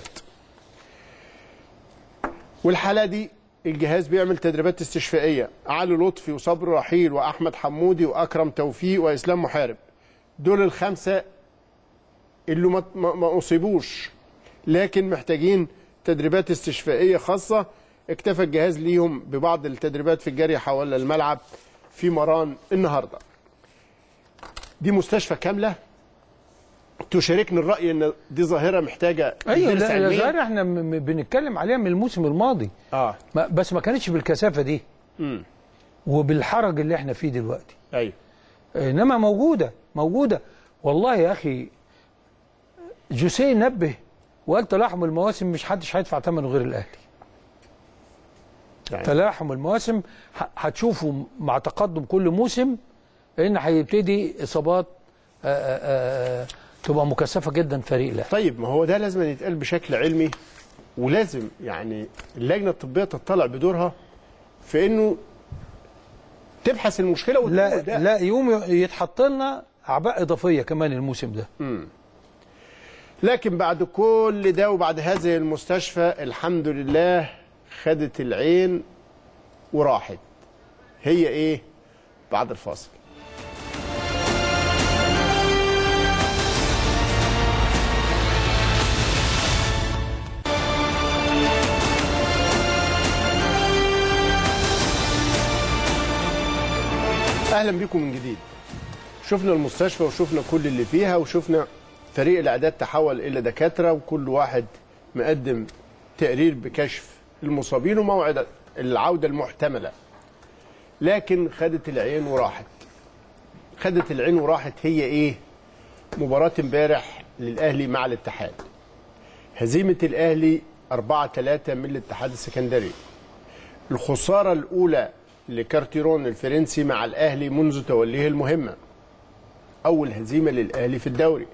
والحاله دي الجهاز بيعمل تدريبات استشفائيه علي لطفي وصبري رحيل واحمد حمودي واكرم توفيق واسلام محارب دول الخمسه اللي ما, ما, ما اصيبوش لكن محتاجين تدريبات استشفائيه خاصه اكتفى الجهاز ليهم ببعض التدريبات في الجري حول الملعب في مران النهارده دي مستشفى كامله تشاركني الراي ان دي ظاهره محتاجه ايوه درس لا علميا. الظاهر احنا م- م- بنتكلم عليها من الموسم الماضي اه ما بس ما كانتش بالكثافه دي امم وبالحرج اللي احنا فيه دلوقتي ايوه انما موجوده موجوده والله يا اخي جوسيه نبه وقال تلاحم المواسم مش حدش هيدفع ثمنه غير الاهلي يعني تلاحم المواسم ه- هتشوفوا مع تقدم كل موسم ان هيبتدي اصابات آآ آآ تبقى مكثفه جدا فريق الاهلي طيب ما هو ده لازم يتقال بشكل علمي ولازم يعني اللجنه الطبيه تطلع بدورها في انه تبحث المشكله وتقول لا ده. لا يوم يتحط لنا اعباء اضافيه كمان الموسم ده لكن بعد كل ده وبعد هذه المستشفى الحمد لله خدت العين وراحت هي ايه بعد الفاصل اهلا بكم من جديد شفنا المستشفى وشفنا كل اللي فيها وشفنا فريق الاعداد تحول الى دكاتره وكل واحد مقدم تقرير بكشف المصابين وموعد العوده المحتمله لكن خدت العين وراحت خدت العين وراحت هي ايه مباراه امبارح للاهلي مع الاتحاد هزيمه الاهلي 4 3 من الاتحاد السكندري الخساره الاولى لكارتيرون الفرنسي مع الاهلي منذ توليه المهمه اول هزيمه للاهلي في الدوري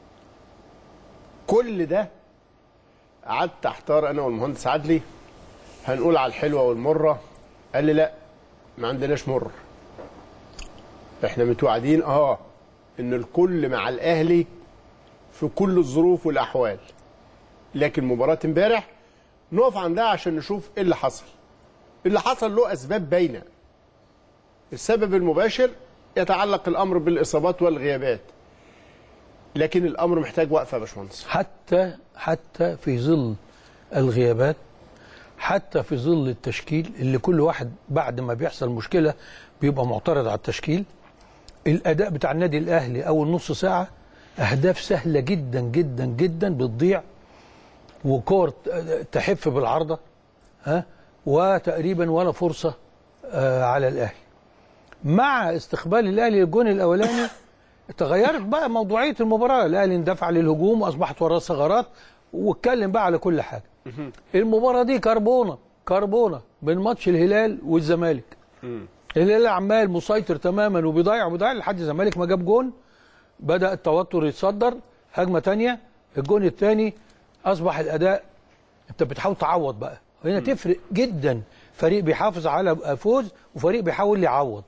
كل ده قعدت احتار انا والمهندس عدلي هنقول على الحلوه والمره قال لي لا ما عندناش مر احنا متوعدين اه ان الكل مع الاهلي في كل الظروف والاحوال لكن مباراه امبارح نقف عندها عشان نشوف ايه اللي حصل اللي حصل له اسباب باينه السبب المباشر يتعلق الامر بالاصابات والغيابات لكن الامر محتاج وقفه يا باشمهندس حتى حتى في ظل الغيابات حتى في ظل التشكيل اللي كل واحد بعد ما بيحصل مشكله بيبقى معترض على التشكيل الاداء بتاع النادي الاهلي اول نص ساعه اهداف سهله جدا جدا جدا بتضيع وكور تحف بالعارضه ها وتقريبا ولا فرصه آه على الاهلي مع استقبال الاهلي للجون الاولاني تغيرت بقى موضوعيه المباراه الاهلي اندفع للهجوم واصبحت وراه ثغرات واتكلم بقى على كل حاجه المباراه دي كربونه كربونه بين ماتش الهلال والزمالك الهلال عمال مسيطر تماما وبيضيع وبيضيع لحد الزمالك ما جاب جون بدا التوتر يتصدر هجمه تانية الجون الثاني اصبح الاداء انت بتحاول تعوض بقى هنا تفرق جدا فريق بيحافظ على فوز وفريق بيحاول يعوض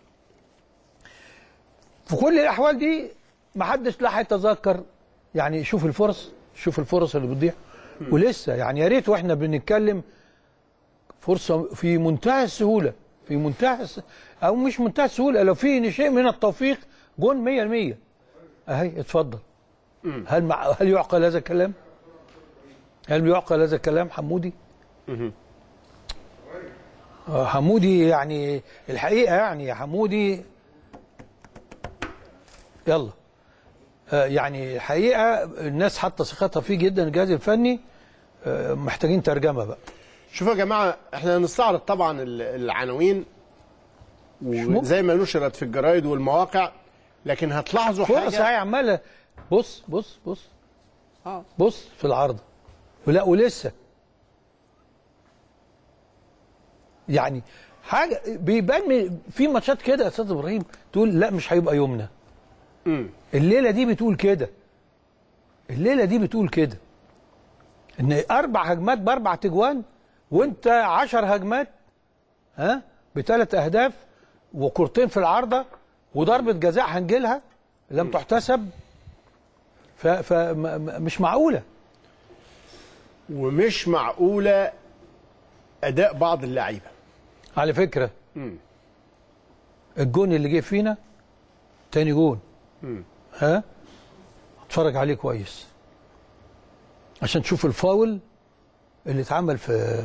في كل الاحوال دي ما حدش لا هيتذكر يعني شوف الفرص شوف الفرص اللي بتضيع ولسه يعني يا ريت واحنا بنتكلم فرصه في منتهى السهوله في منتهى الس... او مش منتهى السهوله لو في شيء من التوفيق جون 100% اهي اتفضل هل مع... هل يعقل هذا الكلام؟ هل يعقل هذا الكلام حمودي؟ آه، حمودي يعني الحقيقه يعني يا حمودي يلا آه، يعني الحقيقه الناس حاطه ثقتها فيه جدا الجهاز الفني آه، محتاجين ترجمه بقى شوفوا يا جماعه احنا هنستعرض طبعا ال- العناوين ممكن. وزي ما نشرت في الجرايد والمواقع لكن هتلاحظوا فرص حاجه هي عماله بص بص بص آه. بص في العارضه ولا ولسه يعني حاجه بيبان من- في ماتشات كده يا استاذ ابراهيم تقول لا مش هيبقى يومنا مم. الليله دي بتقول كده الليله دي بتقول كده ان اربع هجمات باربع تجوان وانت عشر هجمات ها بثلاث اهداف وكورتين في العارضه وضربه جزاء هنجيلها لم تحتسب فمش معقوله ومش معقوله اداء بعض اللعيبه على فكره مم. الجون اللي جه فينا تاني جون مم. ها اتفرج عليه كويس عشان تشوف الفاول اللي اتعمل في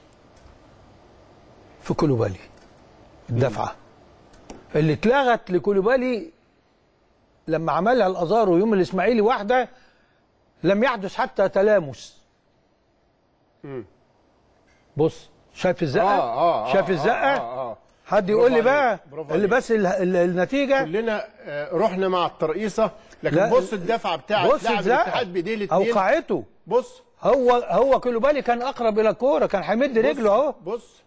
في كولوبالي الدفعه اللي اتلغت لكولوبالي لما عملها الازارو يوم الاسماعيلي واحده لم يحدث حتى تلامس مم. بص شايف الزقه اه اه شايف آه، الزقه آه آه. حد يقول لي برافو بقى عليك، برافو اللي عليك. بس ال- ال- النتيجه كلنا آه، رحنا مع الترقيصه لكن لا، بص الدفعه بتاعت بص لاعب الزقه الاتحاد بايديه الاثنين اوقعته بص هو هو كولوبالي كان اقرب الى الكوره كان هيمد رجله اهو بص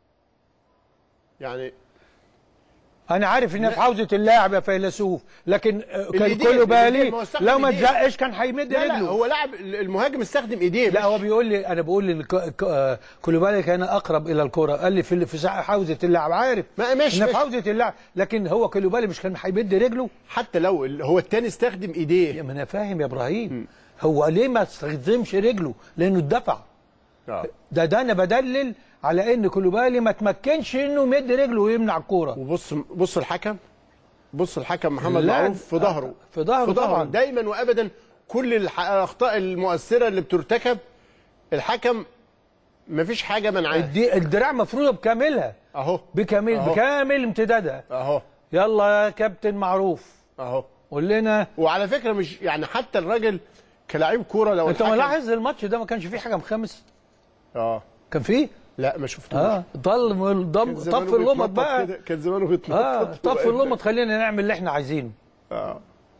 يعني انا عارف انها في حوزه اللاعب يا فيلسوف لكن آه، كان الإيدين، كولوبالي الإيدين، ما هو استخدم لو ما إيديه. اتزقش كان هيمد لا لا رجله هو لاعب المهاجم استخدم ايديه لا مش- هو بيقول لي انا بقول ان ك- ك- آه، كولوبالي كان اقرب الى الكوره قال لي في في ساعة حوزه اللاعب عارف ما- ماشي، إن في ماشي. حوزه اللاعب لكن هو كولوبالي مش كان هيمد رجله حتى لو ال- هو التاني استخدم ايديه ما انا فاهم يا ابراهيم هو ليه ما استخدمش رجله لانه اتدفع آه. ده ده انا بدلل على ان كولوبالي ما تمكنش انه يمد رجله ويمنع الكوره وبص بص الحكم بص الحكم محمد لا، معروف في ظهره في ظهره طبعاً. دايما وابدا كل الح- الاخطاء المؤثره اللي بترتكب الحكم مفيش حاجه منعاه الدي- الدراع مفروضه بكاملها اهو بكامل أهو. بكامل امتدادها اهو يلا يا كابتن معروف اهو قول لنا وعلى فكره مش يعني حتى الراجل كلاعب كوره لو انت الحكم- ملاحظ الماتش ده ما كانش فيه حكم خامس اه كان فيه لا ما شفتوش اه ضل ضم كان زمانه طف اللمط بيتنطط بقى كده، كان زمانه بيتنطط اه طف اللمط خلينا نعمل اللي احنا عايزينه آه.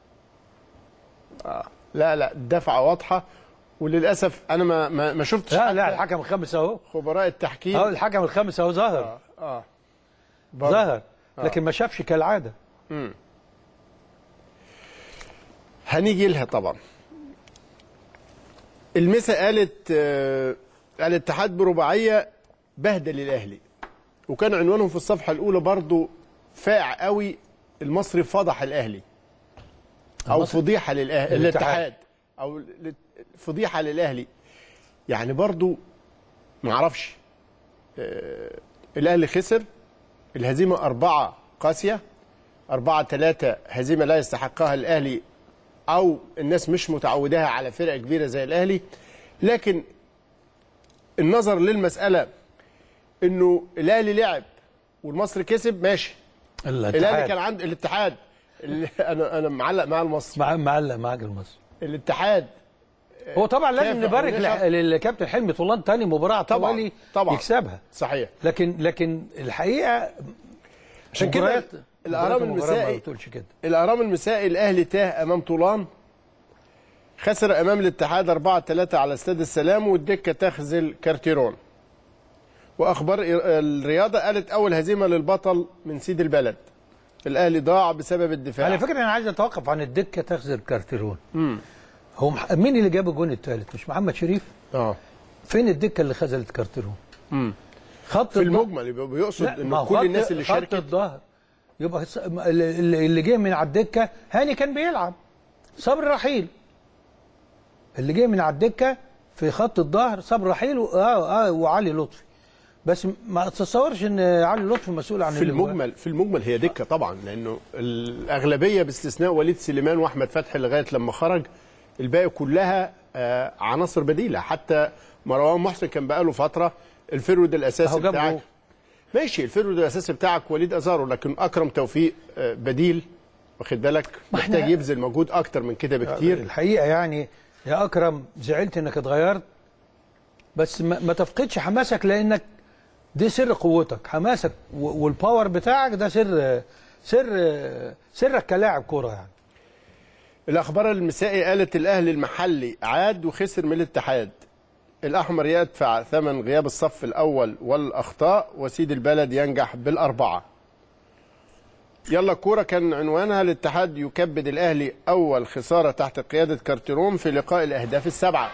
آه. لا لا الدفعه واضحه وللاسف انا ما ما, ما شفتش لا لا حتى الحكم الخامس اهو خبراء التحكيم اهو الحكم الخامس اهو ظهر اه اه برضه. ظهر لكن ما شافش كالعاده هنيجي لها طبعا المسا قالت آه الاتحاد برباعيه بهدل الاهلي وكان عنوانهم في الصفحه الاولى برضو فاقع قوي المصري فضح الاهلي او المصري. فضيحه للاهلي الاتحاد. الاتحاد او ل- فضيحه للاهلي يعني برضو ما اعرفش آه، الاهلي خسر الهزيمه اربعه قاسيه أربعة ثلاثة هزيمة لا يستحقها الأهلي أو الناس مش متعوداها على فرقة كبيرة زي الأهلي لكن النظر للمسألة إنه الأهلي لعب والمصري كسب ماشي الأهلي كان الاتحاد عند الاتحاد اللي أنا أنا معلق مع المصري مع معلق معاك المصري الاتحاد هو طبعا لازم كافح نبارك ونشعر. لح- للكابتن حلمي طولان تاني مباراه طبعاً، طوالي طبعاً. يكسبها صحيح لكن لكن الحقيقه عشان كده مباريات- الأهرام مباريات المباراة المسائي ما بتقولش كده الأهرام المسائي الأهلي تاه أمام طولان خسر أمام الاتحاد 4 3 على استاد السلام والدكة تخذل كارتيرون وأخبار الرياضة قالت أول هزيمة للبطل من سيد البلد الأهلي ضاع بسبب الدفاع على فكره انا عايز اتوقف عن الدكه تخزر كارتيرون هو مح... مين اللي جاب الجون الثالث مش محمد شريف اه فين الدكه اللي خذلت كارتيرون خط في الض- المجمل يبقى بيقصد لا، ما ان هو كل خط- الناس اللي خط شاركت الظهر يبقى الس- اللي اللي جه من على الدكه هاني كان بيلعب صبري رحيل اللي جه من على الدكه في خط الظهر صبري رحيل و- اه اه وعلي لطفي بس ما تتصورش ان علي لطفي مسؤول عن في اللي جواه. المجمل في المجمل هي دكه طبعا لانه الاغلبيه باستثناء وليد سليمان واحمد فتحي لغايه لما خرج الباقي كلها آه، عناصر بديله حتى مروان محسن كان بقاله فتره الفرود الاساسي أهو جاب بتاعك جول. ماشي الفرود الاساسي بتاعك وليد ازارو لكن اكرم توفيق آه، بديل واخد بالك ما إحنا- محتاج يبذل مجهود اكتر من كده بكتير الحقيقه يعني يا اكرم زعلت انك اتغيرت بس ما, ما تفقدش حماسك لانك دي سر قوتك حماسك و- والباور بتاعك ده سر سر سرك كلاعب كوره يعني الاخبار المسائي قالت الاهلي المحلي عاد وخسر من الاتحاد الاحمر يدفع ثمن غياب الصف الاول والاخطاء وسيد البلد ينجح بالاربعه يلا كوره كان عنوانها الاتحاد يكبد الاهلي اول خساره تحت قياده كارتيروم في لقاء الاهداف السبعه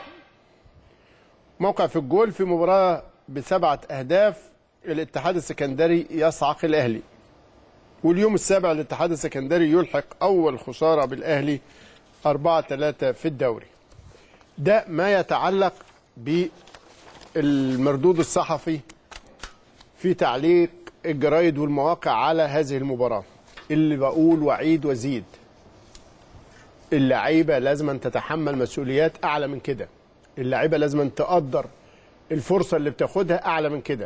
موقع في الجول في مباراه بسبعه اهداف الاتحاد السكندري يصعق الاهلي واليوم السابع الاتحاد السكندري يلحق اول خساره بالاهلي 4 3 في الدوري ده ما يتعلق بالمردود الصحفي في تعليق الجرايد والمواقع على هذه المباراه اللي بقول وعيد وزيد اللعيبه لازم أن تتحمل مسؤوليات اعلى من كده اللعيبه لازم أن تقدر الفرصه اللي بتاخدها اعلى من كده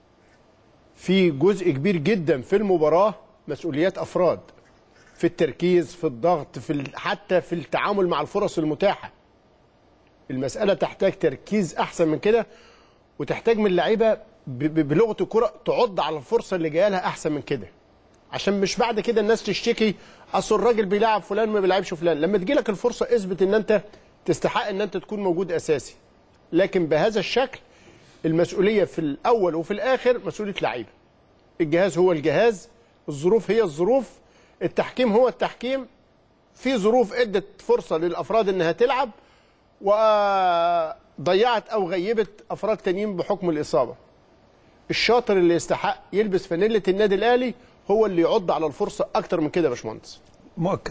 في جزء كبير جدا في المباراه مسؤوليات افراد في التركيز في الضغط في ال- حتى في التعامل مع الفرص المتاحه المساله تحتاج تركيز احسن من كده وتحتاج من اللعيبه ب- ب- بلغه الكره تعض على الفرصه اللي جايه لها احسن من كده عشان مش بعد كده الناس تشتكي اصل الراجل بيلعب فلان ما بيلعبش فلان لما تجي لك الفرصه اثبت ان انت تستحق ان انت تكون موجود اساسي لكن بهذا الشكل المسؤوليه في الاول وفي الاخر مسؤوليه لعيبه الجهاز هو الجهاز الظروف هي الظروف التحكيم هو التحكيم في ظروف ادت فرصه للافراد انها تلعب وضيعت او غيبت افراد تانيين بحكم الاصابه الشاطر اللي يستحق يلبس فانيله النادي الاهلي هو اللي يعض على الفرصه اكتر من كده يا باشمهندس مؤكد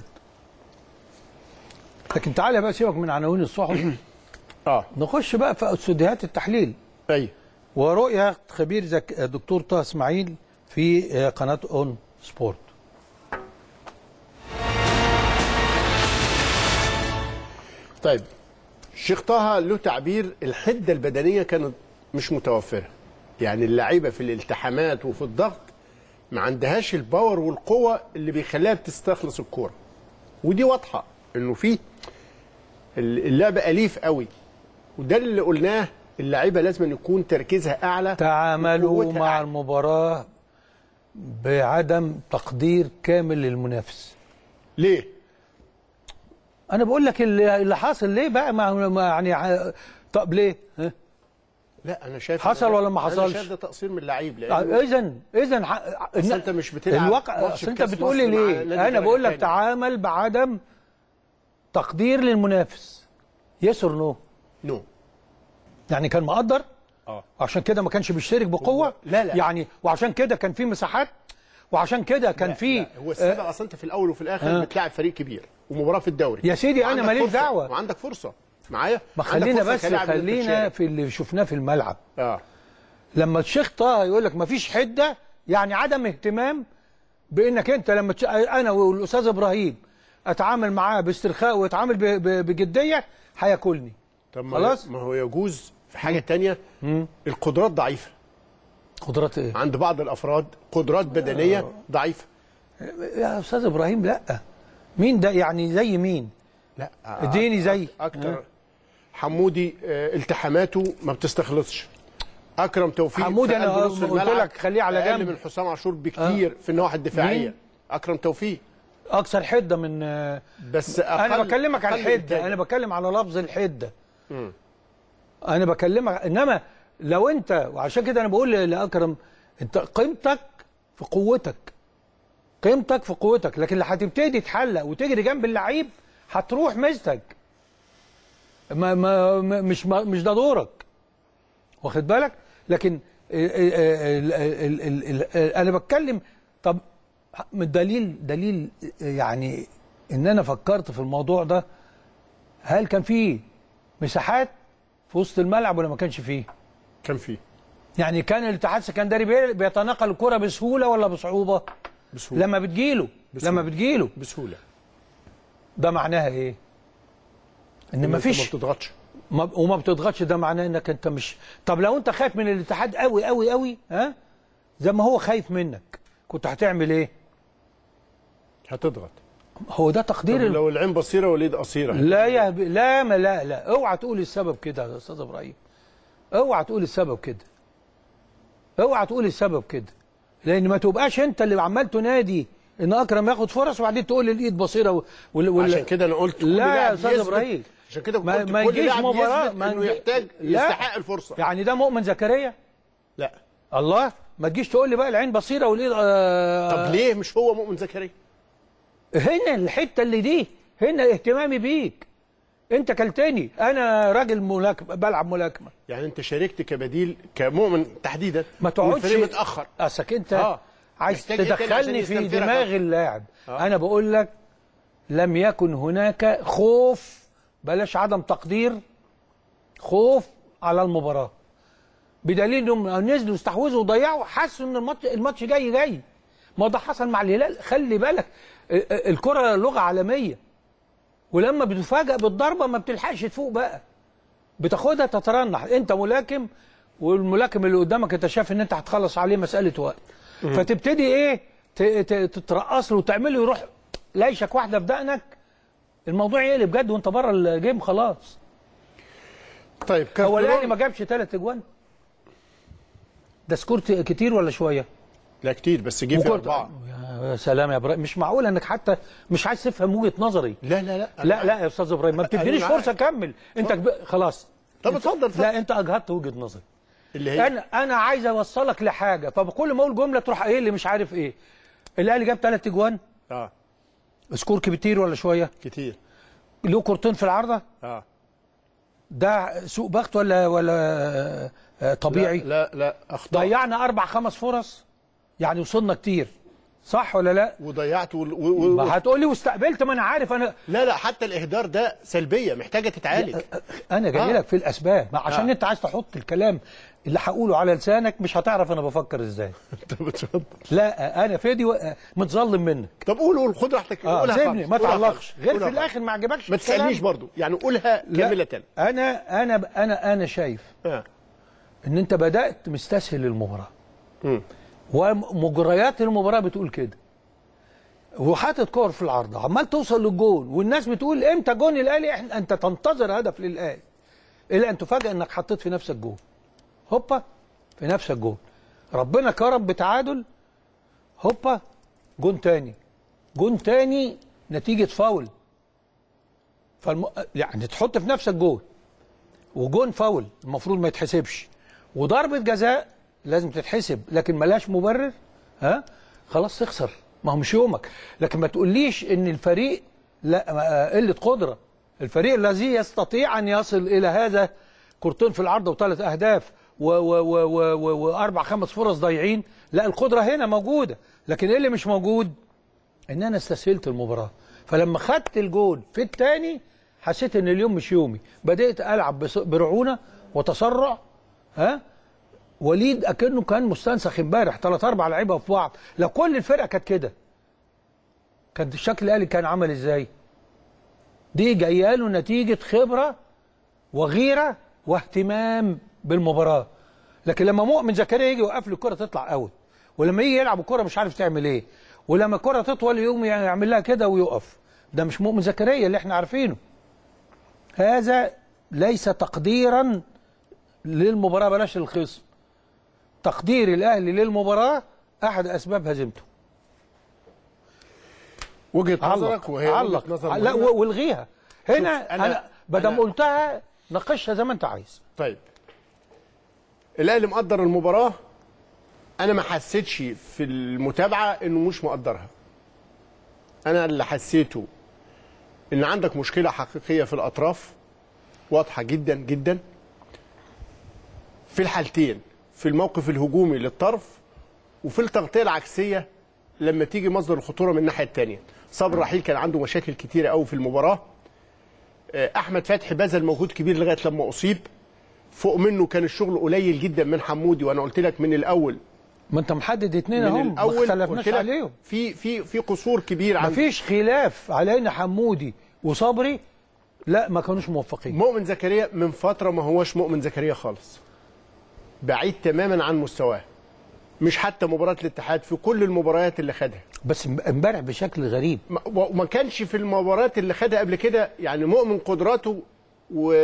لكن تعالى بقى سيبك من عناوين الصحف اه نخش بقى في استوديوهات التحليل ايوه ورؤية خبير زك... دكتور طه اسماعيل في قناة اون سبورت طيب الشيخ طه له تعبير الحده البدنيه كانت مش متوفره يعني اللعيبه في الالتحامات وفي الضغط ما عندهاش الباور والقوه اللي بيخليها بتستخلص الكوره ودي واضحه انه في اللعب اليف قوي وده اللي قلناه اللعيبه لازم يكون تركيزها اعلى تعاملوا وقوتها مع أعلى. المباراة بعدم تقدير كامل للمنافس ليه انا بقول لك اللي اللي حاصل ليه بقى ما ما يعني ع- طب ليه ها؟ لا انا شايف حصل ولا ما انا حصلش؟ شايف ده تقصير من اللعيب اذا لان اذا أصل أنت مش بتلعب الواقع ماتش اصل انت بكأس بتقول لي مصر مع ليه نادي انا درجة بقول لك تانية. تعامل بعدم تقدير للمنافس يس اور نو نو يعني كان مقدر اه عشان كده ما كانش بيشترك بقوه لا، لا. يعني وعشان كده كان في مساحات وعشان كده كان في لا، هو السبب اصلا انت في الاول وفي الاخر آه. بتلاعب فريق كبير ومباراه في الدوري يا سيدي أنا وعندك ماليش فرصة- دعوة. وعندك فرصه معايا ما عندك خلينا فرصة بس كلاعب إنك خلينا تشارك. في اللي شفناه في الملعب اه لما الشيخ طه يقول لك مفيش حده يعني عدم اهتمام بانك انت لما تش... انا والاستاذ ابراهيم اتعامل معاه باسترخاء واتعامل ب... ب... بجديه هياكلني طب ما خلاص. ما هو يجوز في حاجه تانية القدرات ضعيفه قدرات ايه عند بعض الافراد قدرات بدنيه ضعيفه يا استاذ ابراهيم لا مين ده يعني زي مين لا اديني زي اكتر حمودي آه، التحاماته ما بتستخلصش اكرم توفيق حمودي في أنا قلب نص قلت الملعب لك خليه على اقل جنب. من حسام عاشور بكتير في النواحي الدفاعيه مين؟ اكرم توفيق اكثر حده من بس أقل انا بكلمك على أقل الحده إنتاجاً. انا بتكلم على لفظ الحده انا بكلمك انما لو انت وعشان كده انا بقول لاكرم انت قيمتك في قوتك قيمتك في قوتك لكن اللي هتبتدي تحلق وتجري جنب اللعيب هتروح ميزتك ما ما ما- مش ما مش ده دورك واخد بالك لكن ال ال ال ال ال انا بتكلم طب من دليل دليل يعني ان انا فكرت في الموضوع ده هل كان فيه مساحات في وسط الملعب ولا ما كانش فيه كان فيه يعني كان الاتحاد السكندري بي- بيتناقل الكرة بسهولة ولا بصعوبة بسهوله لما بتجيله بسهولة. لما بتجيله بسهوله ده معناها ايه ان إن ما أنت ما فيش بتضغطش ما وما بتضغطش ده معناه انك انت مش طب لو انت خايف من الاتحاد قوي قوي قوي ها زي ما هو خايف منك كنت هتعمل ايه هتضغط هو ده طب تقدير ال- لو العين بصيره واليد قصيره لا يا ب... لا ما لا لا اوعى تقول السبب كده يا استاذ ابراهيم اوعى تقول السبب كده اوعى تقول السبب كده لان ما تبقاش انت اللي عمال تنادي ان اكرم ياخد فرص وبعدين تقول الايد بصيره و... وال... وال... عشان كده انا قلت كل لا يا لاعب استاذ يثبت- ابراهيم عشان كده ما- قلت ما كل يجيش لاعب مباراة، يثبت ما انه يجي- يحتاج لا. يستحق الفرصه يعني ده مؤمن زكريا لا الله ما تجيش تقول لي بقى العين بصيره والايد آه... طب ليه مش هو مؤمن زكريا هنا الحته اللي دي هنا اهتمامي بيك انت كلتني انا راجل ملاكمه بلعب ملاكمه يعني انت شاركت كبديل كمؤمن تحديدا ما تقعدش والفريق متاخر اصلك انت آه. عايز محتاج إيه تاني عشان تدخلني في يستنفرك دماغ أكتر؟ اللاعب آه. انا بقول لك لم يكن هناك خوف بلاش عدم تقدير خوف على المباراه بدليل انهم نزلوا استحوذوا وضيعوا حسوا ان الماتش الماتش جاي جاي ما ده حصل مع الهلال خلي بالك ال- ال- الكره لغه عالميه ولما بتفاجئ بالضربه ما بتلحقش تفوق بقى بتاخدها تترنح انت ملاكم والملاكم اللي قدامك انت شايف ان انت هتخلص عليه مساله وقت فتبتدي ايه ت- ت- تترقص له وتعمله يروح لايشك واحده في دقنك الموضوع يقلب بجد وانت بره الجيم خلاص طيب هو الاهلي كارتيرون ما جابش ثلاث اجوان ده سكور ت- كتير ولا شويه لا كتير بس جه في وكرة- اربعه يا سلام يا ابراهيم مش معقول انك حتى مش عايز تفهم وجهه نظري لا لا لا لا لا يا استاذ ابراهيم ما بتدينيش معاك. فرصه اكمل انت كب... خلاص طب اتفضل اتفضل. لا انت اجهضت وجهه نظري اللي هي انا انا عايز اوصلك لحاجه فكل ما اقول جمله تروح قايل لي مش عارف ايه الاهلي جاب ثلاث اجوان اه سكور كتير ولا شويه كتير له كورتين في العارضه اه ده سوء بخت ولا ولا آه، طبيعي لا لا, لا اخطاء ضيعنا اربع خمس فرص يعني وصلنا كتير صح ولا لا وضيعت وال... و... و... ما هتقول لي واستقبلت ما انا عارف انا لا لا حتى الاهدار ده سلبيه محتاجه تتعالج انا جاي آه. لك في الاسباب ما عشان آه. انت عايز تحط الكلام اللي هقوله على لسانك مش هتعرف انا بفكر ازاي طب اتفضل لا انا فادي و- متظلم منك طب قول قول خد راحتك اه قولها سيبني خالص. ما قولها تعلقش خالص. غير قولها في خالص. الاخر ما عجبكش ما الكلام. تسالنيش برضو يعني قولها لا. كامله انا انا انا انا شايف آه. ان انت بدات مستسهل المباراه مم. ومجريات المباراه بتقول كده وحاطط كور في العارضه عمال توصل للجون والناس بتقول امتى جون الاهلي احنا انت تنتظر هدف للاهلي الا ان تفاجئ انك حطيت في نفسك جون هوبا في نفسك جون ربنا كرم بتعادل هوبا جون تاني جون تاني نتيجه فاول فالم... يعني تحط في نفسك جون وجون فاول المفروض ما يتحسبش وضربه جزاء لازم تتحسب لكن ملاش مبرر ها خلاص تخسر ما هو مش يومك لكن ما تقوليش ان الفريق لا آه، قله قدره الفريق الذي يستطيع ان يصل الى هذا كورتين في العرض وثلاث اهداف و- و- و- و- و- واربع خمس فرص ضايعين لا القدره هنا موجوده لكن ايه اللي مش موجود ان انا استسهلت المباراه فلما خدت الجول في الثاني حسيت ان اليوم مش يومي بدات العب بس- برعونه وتسرع ها وليد اكنه كان مستنسخ امبارح ثلاث اربع لعيبه في بعض لو كل الفرقه كانت كده كان الشكل الاهلي كان عمل ازاي دي جايه له نتيجه خبره وغيره واهتمام بالمباراه لكن لما مؤمن زكريا يجي يوقف له الكره تطلع اوت ولما يجي يلعب الكره مش عارف تعمل ايه ولما الكره تطول يقوم يعمل لها كده ويقف ده مش مؤمن زكريا اللي احنا عارفينه هذا ليس تقديرا للمباراه بلاش للخصم تقدير الاهلي للمباراه احد اسباب هزيمته وجهه نظرك وهي وجهة علق نظر لا مهمة. و- والغيها هنا شوف، أنا- انا بدل أنا- قلتها ناقشها زي ما انت عايز طيب الاهلي مقدر المباراه انا ما حسيتش في المتابعه انه مش مقدرها انا اللي حسيته ان عندك مشكله حقيقيه في الاطراف واضحه جدا جدا في الحالتين في الموقف الهجومي للطرف وفي التغطيه العكسيه لما تيجي مصدر الخطوره من الناحيه الثانيه صبر رحيل كان عنده مشاكل كتيره قوي في المباراه آه، احمد فتحي بذل مجهود كبير لغايه لما اصيب فوق منه كان الشغل قليل جدا من حمودي وانا قلت لك من الاول ما انت محدد اتنين من اهم ما الاول اختلفناش قلت لك عليهم في في في قصور كبير عن مفيش خلاف على ان حمودي وصبري لا ما كانوش موفقين مؤمن زكريا من فتره ما هوش مؤمن زكريا خالص بعيد تماما عن مستواه مش حتى مباراه الاتحاد في كل المباريات اللي خدها بس امبارح بشكل غريب ما- وما كانش في المباريات اللي خدها قبل كده يعني مؤمن قدراته و...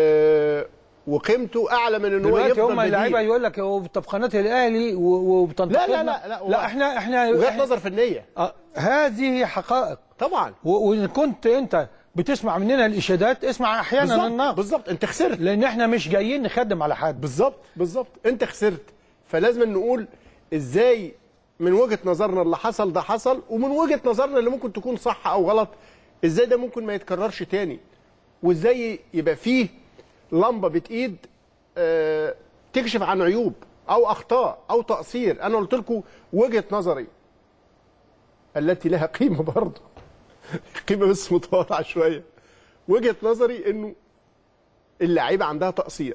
وقيمته اعلى من ان هو دلوقتي يفضل هم اللعيبه بديل يقول لك هو طب قناه الاهلي و- وبتنتقدنا لا لا لا لا احنا احنا, وجهه إحنا نظر فنيه آه هذه حقائق طبعا و- وان كنت انت بتسمع مننا الاشادات اسمع احيانا بالظبط النقد بالظبط انت خسرت لان احنا مش جايين نخدم على حد بالظبط بالظبط انت خسرت فلازم نقول ازاي من وجهه نظرنا اللي حصل ده حصل ومن وجهه نظرنا اللي ممكن تكون صح او غلط ازاي ده ممكن ما يتكررش تاني وازاي يبقى فيه لمبه بتايد اه تكشف عن عيوب او اخطاء او تقصير انا قلت لكم وجهه نظري التي لها قيمه برضه قيمه بس متواضعه شويه وجهه نظري انه اللعيبه عندها تقصير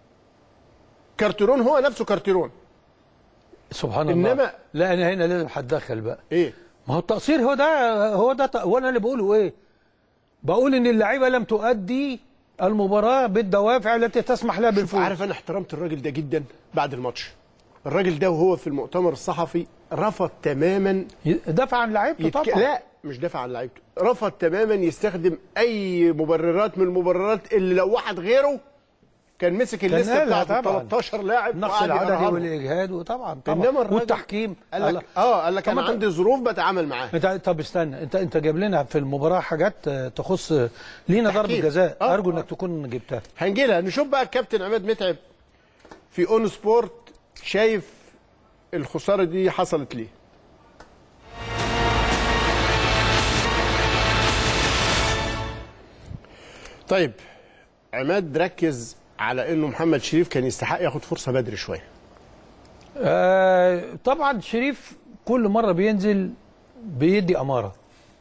كارتيرون هو نفسه كارتيرون سبحان الله إنما- لا انا هنا لازم هتدخل بقى ايه ما هو التقصير هو ده هو ده ت- هو انا اللي بقوله ايه بقول ان اللعيبه لم تؤدي المباراه بالدوافع التي تسمح لها شوف بالفوز عارف انا احترمت الراجل ده جدا بعد الماتش الراجل ده وهو في المؤتمر الصحفي رفض تماما ي- دافع عن لعيبته يتك... طبعا لا مش دافع عن لعيبته رفض تماما يستخدم اي مبررات من المبررات اللي لو واحد غيره كان مسك الليسته قالها بتاعت طبعاً. 13 لاعب النقص وقعد العددي يقررهم. والاجهاد وطبعا طبعا انما الراجل والتحكيم قال الله. لك اه قال لك انا طب أنت- عندي ظروف بتعامل معاها انت طب استنى انت انت جايب لنا في المباراه حاجات آه، تخص آه، لينا ضربه تحكيم. جزاء آه، ارجو آه. انك تكون جبتها هنجي لها نشوف بقى الكابتن عماد متعب في اون سبورت شايف الخساره دي حصلت ليه طيب عماد ركز على انه محمد شريف كان يستحق ياخد فرصه بدري شويه آه طبعا شريف كل مره بينزل بيدي اماره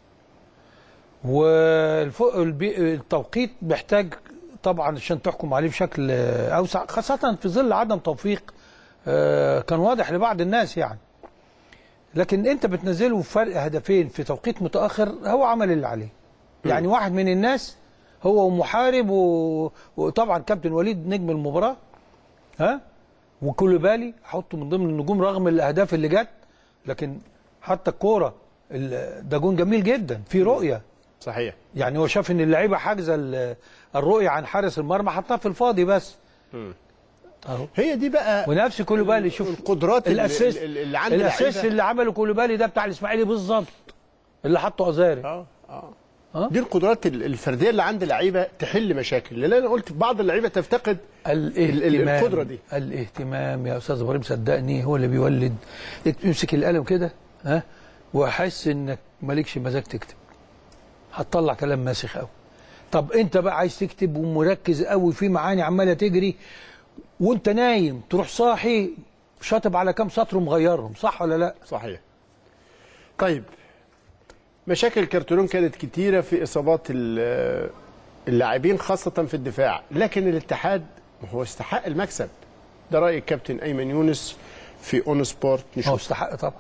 والتوقيت محتاج طبعا عشان تحكم عليه بشكل آه، اوسع خاصه في ظل عدم توفيق آه، كان واضح لبعض الناس يعني لكن انت بتنزله فرق هدفين في توقيت متاخر هو عمل اللي عليه يعني واحد من الناس هو محارب و... وطبعا كابتن وليد نجم المباراه ها وكولوبالي حطه من ضمن النجوم رغم الاهداف اللي جت لكن حتى الكوره ال- ده جون جميل جدا في رؤيه صحيح يعني هو شاف ان اللعيبه حاجزه ال- الرؤيه عن حارس المرمى حطها في الفاضي بس اهو هي دي بقى ونفس كولوبالي شوف القدرات اللي- الاسيست اللي اللي عند الاسيست اللعيبة- اللي عمله كولوبالي ده بتاع الاسماعيلي بالظبط اللي حطه ازاري اه اه آه. دي القدرات ال- الفرديه اللي عند اللعيبه تحل مشاكل لان انا قلت بعض اللعيبه تفتقد الاهتمام القدرة دي. الاهتمام يا استاذ ابراهيم صدقني هو اللي بيولد امسك القلم كده ها واحس انك مالكش مزاج تكتب هتطلع كلام ماسخ قوي طب انت بقى عايز تكتب ومركز قوي في معاني عماله تجري وانت نايم تروح صاحي شاطب على كام سطر ومغيرهم صح ولا لا صحيح طيب مشاكل كرتون كانت كتيرة في إصابات ال- اللاعبين خاصة في الدفاع لكن الاتحاد هو استحق المكسب ده رأي الكابتن أيمن يونس في اون سبورت هو نشوف استحق طبعا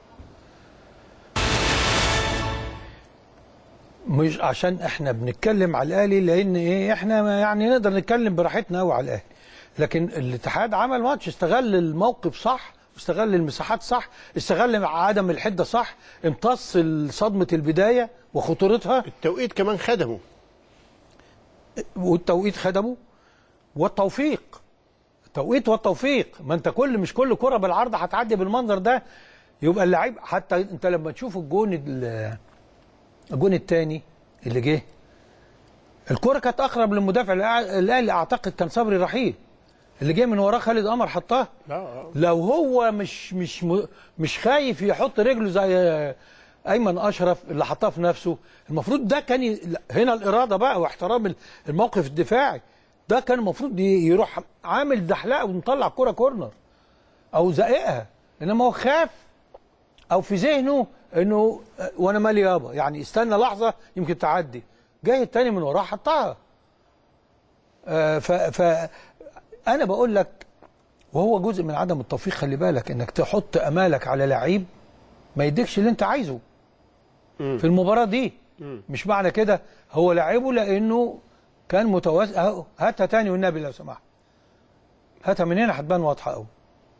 مش عشان احنا بنتكلم على الاهلي لان ايه احنا ما يعني نقدر نتكلم براحتنا قوي على الاهلي لكن الاتحاد عمل ماتش استغل الموقف صح استغل المساحات صح استغل عدم الحده صح امتص صدمه البدايه وخطورتها التوقيت كمان خدمه والتوقيت خدمه والتوفيق التوقيت والتوفيق ما انت كل مش كل كره بالعرض هتعدي بالمنظر ده يبقى اللعيب حتى انت لما تشوف الجون ال- الجون الثاني اللي جه الكره كانت اقرب للمدافع الأع- الاهلي اعتقد كان صبري رحيل اللي جه من وراه خالد قمر حطها لو هو مش مش م- مش خايف يحط رجله زي ايمن اشرف اللي حطها في نفسه المفروض ده كان ي... لا، هنا الاراده بقى واحترام ال- الموقف الدفاعي ده كان المفروض ي- يروح عامل دحلقه ومطلع كرة كورنر او زقها انما هو خاف او في ذهنه انه آه، وانا مالي يابا يعني استنى لحظه يمكن تعدي جاي التاني من وراه حطها آه، ف ف انا بقول لك وهو جزء من عدم التوفيق خلي بالك انك تحط امالك على لعيب ما يديكش اللي انت عايزه في المباراه دي مش معنى كده هو لعبه لانه كان متوازن اهو هاتها تاني والنبي لو سمحت هاتها من هنا هتبان واضحه قوي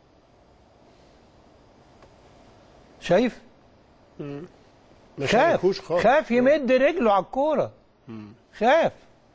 شايف ما خاف شاركوش خالص خاف يمد رجله على الكوره خاف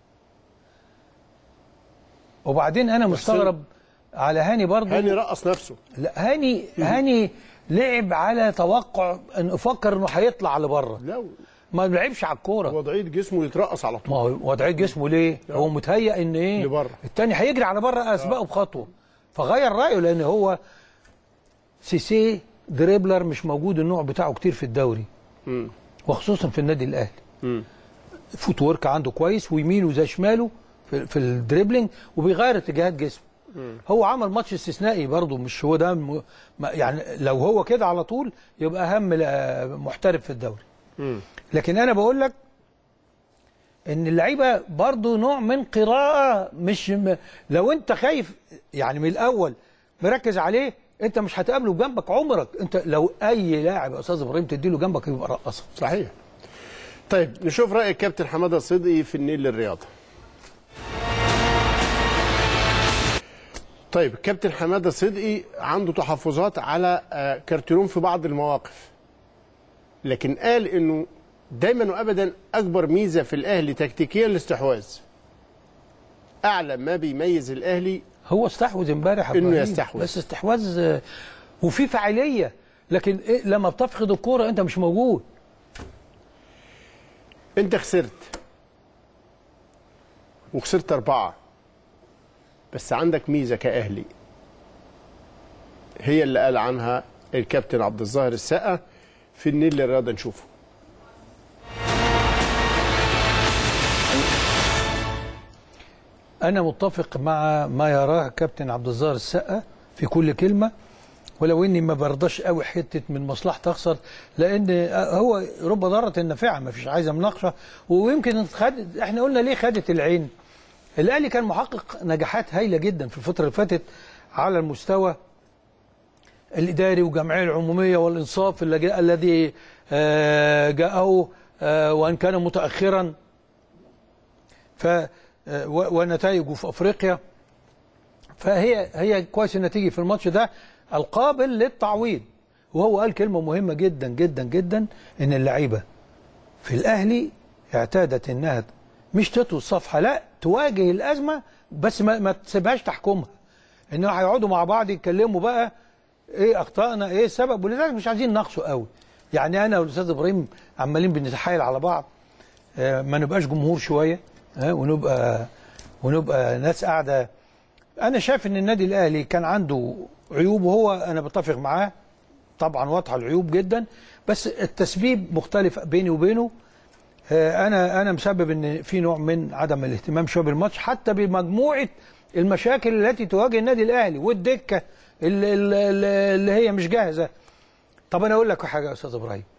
وبعدين انا مستغرب على هاني برضه هاني رقص نفسه لا هاني هاني لعب على توقع ان افكر انه هيطلع لبره لا ما لعبش على الكوره وضعيه جسمه يترقص على طول ما هو وضعيه جسمه ليه؟ هو متهيأ ان ايه؟ لبره. التاني هيجري على بره اسبقه بخطوه فغير رايه لان هو سيسي دريبلر مش موجود النوع بتاعه كتير في الدوري مم. وخصوصا في النادي الاهلي مم. فوت ورك عنده كويس ويمينه زي شماله في, في الدريبلينج وبيغير اتجاهات جسمه هو عمل ماتش استثنائي برضه مش هو ده م... ما- يعني لو هو كده على طول يبقى اهم ل- محترف في الدوري مم. لكن انا بقول لك ان اللعيبه برضه نوع من قراءه مش م... لو انت خايف يعني من الاول مركز عليه انت مش هتقابله جنبك عمرك انت لو اي لاعب يا استاذ ابراهيم تديله جنبك يبقى رقصه صحيح طيب نشوف راي الكابتن حماده صدقي في النيل للرياضه طيب الكابتن حماده صدقي عنده تحفظات على آه، كارتيرون في بعض المواقف لكن قال انه دايما وابدا اكبر ميزه في الاهلي تكتيكيا الاستحواذ اعلى ما بيميز الاهلي هو استحوذ امبارح يا إنه إبراهيم، يستحوذ. بس استحواذ آه، وفي فاعليه لكن إيه لما بتفقد الكوره انت مش موجود انت خسرت وخسرت اربعه بس عندك ميزه كاهلي هي اللي قال عنها الكابتن عبد الظاهر السقا في النيل للرياضه نشوفه انا متفق مع ما يراه كابتن عبد الظاهر السقا في كل كلمه ولو اني ما برضاش قوي حته من مصلحه تخسر لان هو رب ضاره نافعه ما فيش عايزه مناقشه ويمكن خد احنا قلنا ليه خدت العين الاهلي كان محقق نجاحات هايله جدا في الفتره اللي فاتت على المستوى الاداري والجمعيه العموميه والانصاف اللي جاء الذي آه، جاءه آه، وان كان متاخرا ف آه، و- ونتائجه في افريقيا فهي هي كويس انها تيجي في الماتش ده القابل للتعويض وهو قال كلمه مهمه جدا جدا جدا ان اللعيبه في الاهلي اعتادت انها مش تطوي الصفحه لا تواجه الازمه بس ما, ما تسيبهاش تحكمها انه هيقعدوا مع بعض يتكلموا بقى ايه اخطائنا ايه السبب ولذلك مش عايزين نناقشوا قوي يعني انا والاستاذ ابراهيم عمالين بنتحايل على بعض آه، ما نبقاش جمهور شويه ها ونبقى ونبقى ناس قاعده انا شايف ان النادي الاهلي كان عنده عيوب وهو انا بتفق معاه طبعا واضحه العيوب جدا بس التسبيب مختلف بيني وبينه آه، انا انا مسبب ان في نوع من عدم الاهتمام شويه بالماتش حتى بمجموعه المشاكل التي تواجه النادي الاهلي والدكه اللي, اللي اللي هي مش جاهزه طب انا اقول لك حاجه يا استاذ ابراهيم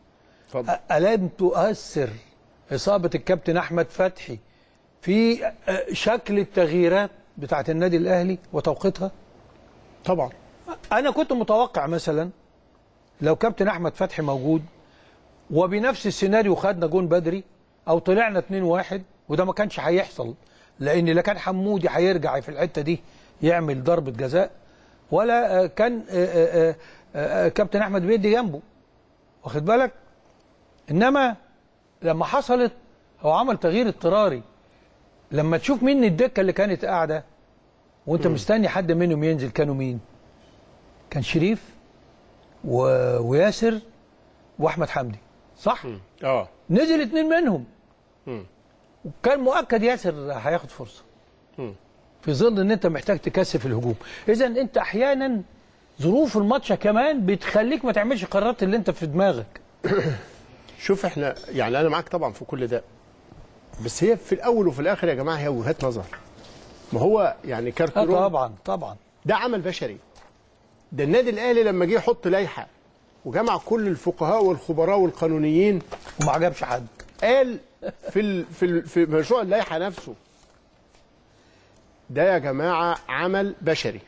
اتفضل. أ- ألم تؤثر إصابة الكابتن أحمد فتحي في أ- شكل التغييرات بتاعت النادي الأهلي وتوقيتها طبعا أنا كنت متوقع مثلا لو كابتن أحمد فتحي موجود وبنفس السيناريو خدنا جون بدري أو طلعنا 2-1 وده ما كانش هيحصل لأن لا كان حمودي هيرجع في الحتة دي يعمل ضربة جزاء ولا آه، كان آه، آه، آه، آه، كابتن أحمد بيدي جنبه واخد بالك إنما لما حصلت هو عمل تغيير اضطراري لما تشوف مين الدكة اللي كانت قاعدة وانت مستني حد منهم ينزل كانوا مين كان شريف و... وياسر واحمد حمدي صح اه نزل اتنين منهم مم. وكان مؤكد ياسر هياخد فرصه مم. في ظل ان انت محتاج تكثف الهجوم اذا انت احيانا ظروف الماتش كمان بتخليك ما تعملش قرارات اللي انت في دماغك شوف احنا يعني انا معاك طبعا في كل ده بس هي في الاول وفي الاخر يا جماعه هي وجهات نظر ما هو يعني آه كارتيرون طبعا طبعا ده عمل بشري ده النادي الاهلي لما جه يحط لائحه وجمع كل الفقهاء والخبراء والقانونيين وما عجبش حد قال في ال في ال في مشروع اللائحه نفسه ده يا جماعه عمل بشري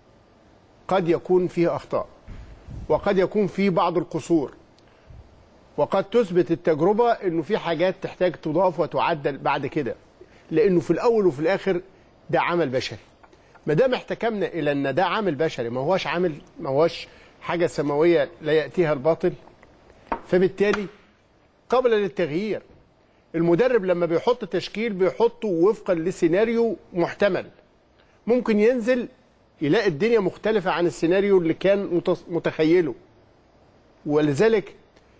قد يكون فيه اخطاء وقد يكون فيه بعض القصور وقد تثبت التجربه انه في حاجات تحتاج تضاف وتعدل بعد كده لانه في الاول وفي الاخر ده عمل بشري ما دام احتكمنا الى ان ده عامل بشري ما هوش عامل ما هوش حاجه سماويه لا ياتيها الباطل فبالتالي قابله للتغيير المدرب لما بيحط تشكيل بيحطه وفقا لسيناريو محتمل ممكن ينزل يلاقي الدنيا مختلفة عن السيناريو اللي كان متص- متخيله ولذلك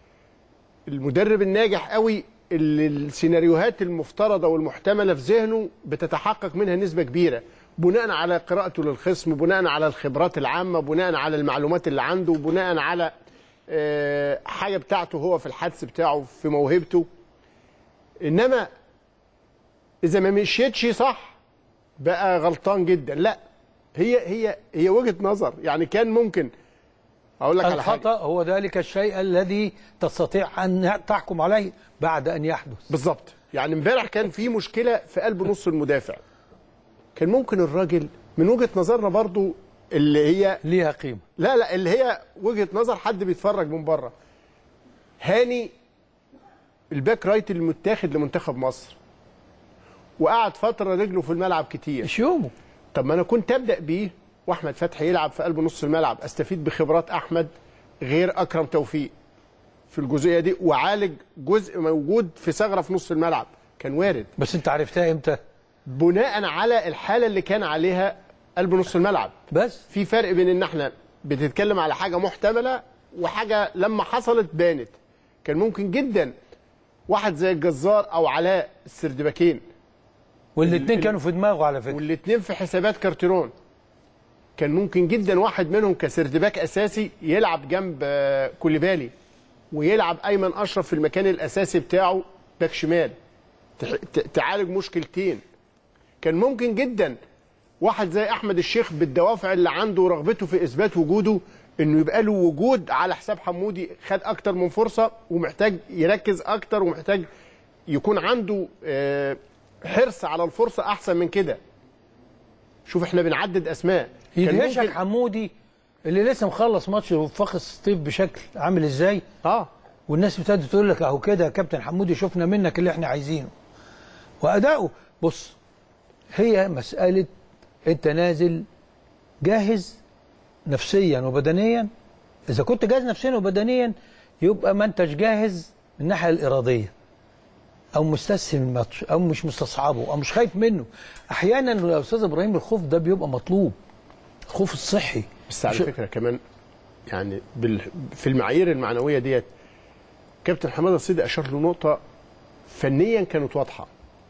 المدرب الناجح قوي اللي السيناريوهات المفترضة والمحتملة في ذهنه بتتحقق منها نسبة كبيرة بناء على قراءته للخصم بناء على الخبرات العامة بناء على المعلومات اللي عنده بناء على آه، حاجة بتاعته هو في الحدس بتاعه في موهبته انما اذا ما مشيتش صح بقى غلطان جدا لا هي هي هي وجهه نظر يعني كان ممكن اقول لك على حاجه الخطا هو ذلك الشيء الذي تستطيع ان تحكم عليه بعد ان يحدث بالظبط يعني امبارح كان في مشكله في قلب نص المدافع كان ممكن الراجل من وجهه نظرنا برضو اللي هي ليها قيمه لا لا اللي هي وجهه نظر حد بيتفرج من بره هاني الباك رايت المتاخد لمنتخب مصر وقعد فتره رجله في الملعب كتير مش يومه طب ما انا كنت ابدا بيه واحمد فتحي يلعب في قلب نص الملعب استفيد بخبرات احمد غير اكرم توفيق في الجزئيه دي وعالج جزء موجود في ثغره في نص الملعب كان وارد بس انت عرفتها امتى بناء على الحاله اللي كان عليها قلب نص الملعب بس في فرق بين ان احنا بتتكلم على حاجه محتمله وحاجه لما حصلت بانت كان ممكن جدا واحد زي الجزار او علاء السردباكين والاثنين ال- كانوا في دماغه على فكره والاثنين في حسابات كارتيرون كان ممكن جدا واحد منهم كسردباك اساسي يلعب جنب آه، كوليبالي ويلعب ايمن اشرف في المكان الاساسي بتاعه باك شمال تح- ت- تعالج مشكلتين كان ممكن جدا واحد زي احمد الشيخ بالدوافع اللي عنده ورغبته في اثبات وجوده انه يبقى له وجود على حساب حمودي خد اكتر من فرصه ومحتاج يركز اكتر ومحتاج يكون عنده آه، حرص على الفرصه احسن من كده شوف احنا بنعدد اسماء كان يدهشك ممكن- حمودي اللي لسه مخلص ماتش وفخ ستيف بشكل عامل ازاي اه والناس ابتدت تقول لك اهو كده يا كابتن حمودي شفنا منك اللي احنا عايزينه واداؤه بص هي مساله انت نازل جاهز نفسيا وبدنيا اذا كنت جاهز نفسيا وبدنيا يبقى ما انتش جاهز من الناحيه الاراديه او مستسهل الماتش او مش مستصعبه او مش خايف منه احيانا يا استاذ ابراهيم الخوف ده بيبقى مطلوب الخوف الصحي بس على مش- فكره كمان يعني بال... في المعايير المعنويه ديت كابتن حماده الصيدي اشار له نقطه فنيا كانت واضحه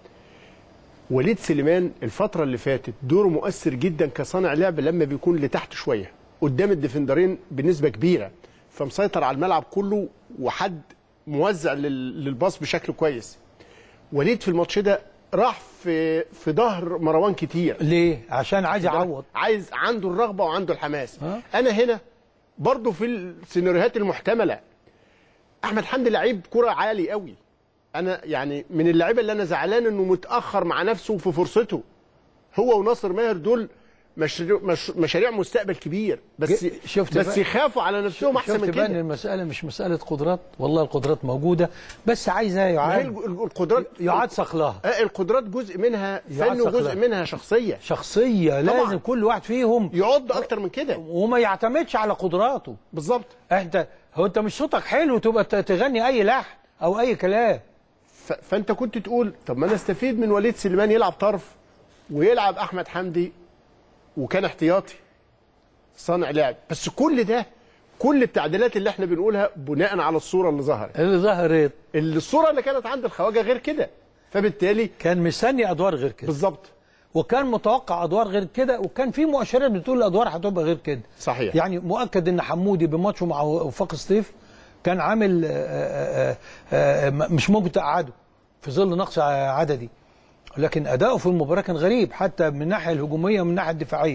وليد سليمان الفتره اللي فاتت دوره مؤثر جدا كصانع لعب لما بيكون لتحت شويه قدام الديفندرين بنسبه كبيره فمسيطر على الملعب كله وحد موزع لل... للباص بشكل كويس وليد في الماتش ده راح في في ظهر مروان كتير ليه عشان عايز يعوض عايز عنده الرغبه وعنده الحماس ها؟ انا هنا برضو في السيناريوهات المحتمله احمد حمدي لعيب كره عالي قوي انا يعني من اللعيبه اللي انا زعلان انه متاخر مع نفسه في فرصته هو وناصر ماهر دول مشروع مش مشاريع مستقبل كبير بس ج- شفت بس بقى- يخافوا على نفسهم احسن شفت من بقى ان كده المساله مش مساله قدرات والله القدرات موجوده بس عايزه ما هي يعاد الج- القدرات يعاد صقلها آه، القدرات جزء منها يعاد فن وجزء صقلها. منها شخصيه شخصيه لازم كل واحد فيهم يعض اكتر من كده وما يعتمدش على قدراته بالظبط انت هو انت مش صوتك حلو تبقى ت- تغني اي لحن او اي كلام ف- فانت كنت تقول طب ما انا استفيد من وليد سليمان يلعب طرف ويلعب احمد حمدي وكان احتياطي صانع لعب بس كل ده كل التعديلات اللي احنا بنقولها بناء على الصوره اللي ظهرت اللي ظهرت اللي الصوره اللي كانت عند الخواجه غير كده فبالتالي كان مستني ادوار غير كده بالظبط وكان متوقع ادوار غير كده وكان في مؤشرات بتقول الادوار هتبقى غير كده صحيح. يعني مؤكد ان حمودي بماتشه مع وفاق سطيف كان عامل آه، آه، آه، آه، مش ممكن تقعده في ظل نقص عددي لكن اداؤه في المباراه كان غريب حتى من الناحيه الهجوميه ومن الناحيه الدفاعيه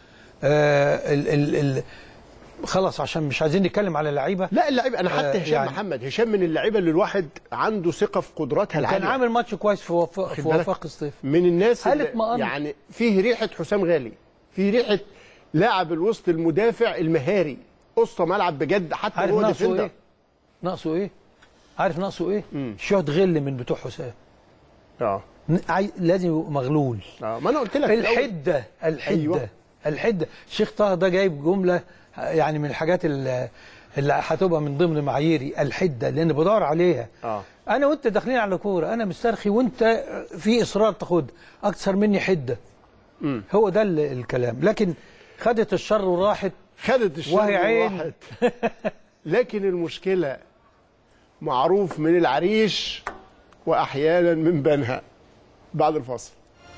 آه، ال ال ال خلاص عشان مش عايزين نتكلم على اللعيبه لا اللعيبه انا حتى آه، هشام يعني- محمد هشام من اللعيبه اللي الواحد عنده ثقه في قدراتها العاليه كان عامل ماتش كويس في وفاق في بالك؟ وفاق سطيف من الناس هل اللي اطمأن؟ يعني فيه ريحه حسام غالي فيه ريحه لاعب الوسط المدافع المهاري قصه ملعب بجد حتى عارف هو ناقصه ديفندر ايه؟ ناقصه ايه؟ عارف ناقصه ايه؟ شويه غل من بتوع حسام اه ن- عاي- لازم يبقى مغلول اه ما انا قلت لك في الأول. الحده الحده أيوة. أيوة. الحده الشيخ طه ده جايب جمله يعني من الحاجات اللي, اللي هتبقى من ضمن معاييري الحده لان بدور عليها آه. انا وانت داخلين على كوره انا مسترخي وانت في اصرار تاخد اكثر مني حده هو ده ال- الكلام لكن خدت الشر وراحت خدت الشر وهي عين. وراحت. لكن المشكله معروف من العريش واحيانا من بنها بعد الفاصل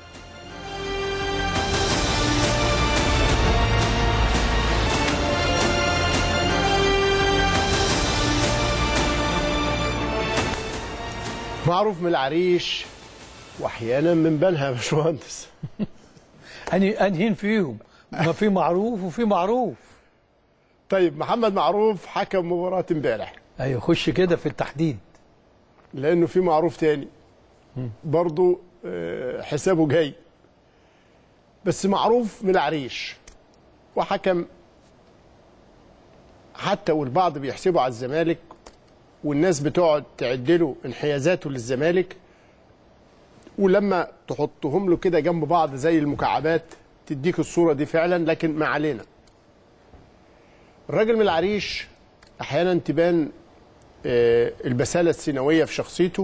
معروف من العريش واحيانا من بنها يا باشمهندس اني انهين فيهم ما في معروف وفي معروف طيب محمد معروف حكم مباراه امبارح ايوه خش كده في التحديد لانه في معروف تاني برضو آه، حسابه جاي بس معروف من العريش وحكم حتى والبعض بيحسبه على الزمالك والناس بتقعد تعدله انحيازاته للزمالك ولما تحطهم له كده جنب بعض زي المكعبات تديك الصورة دي فعلا لكن ما علينا الراجل من العريش احيانا تبان آه، البسالة السينوية في شخصيته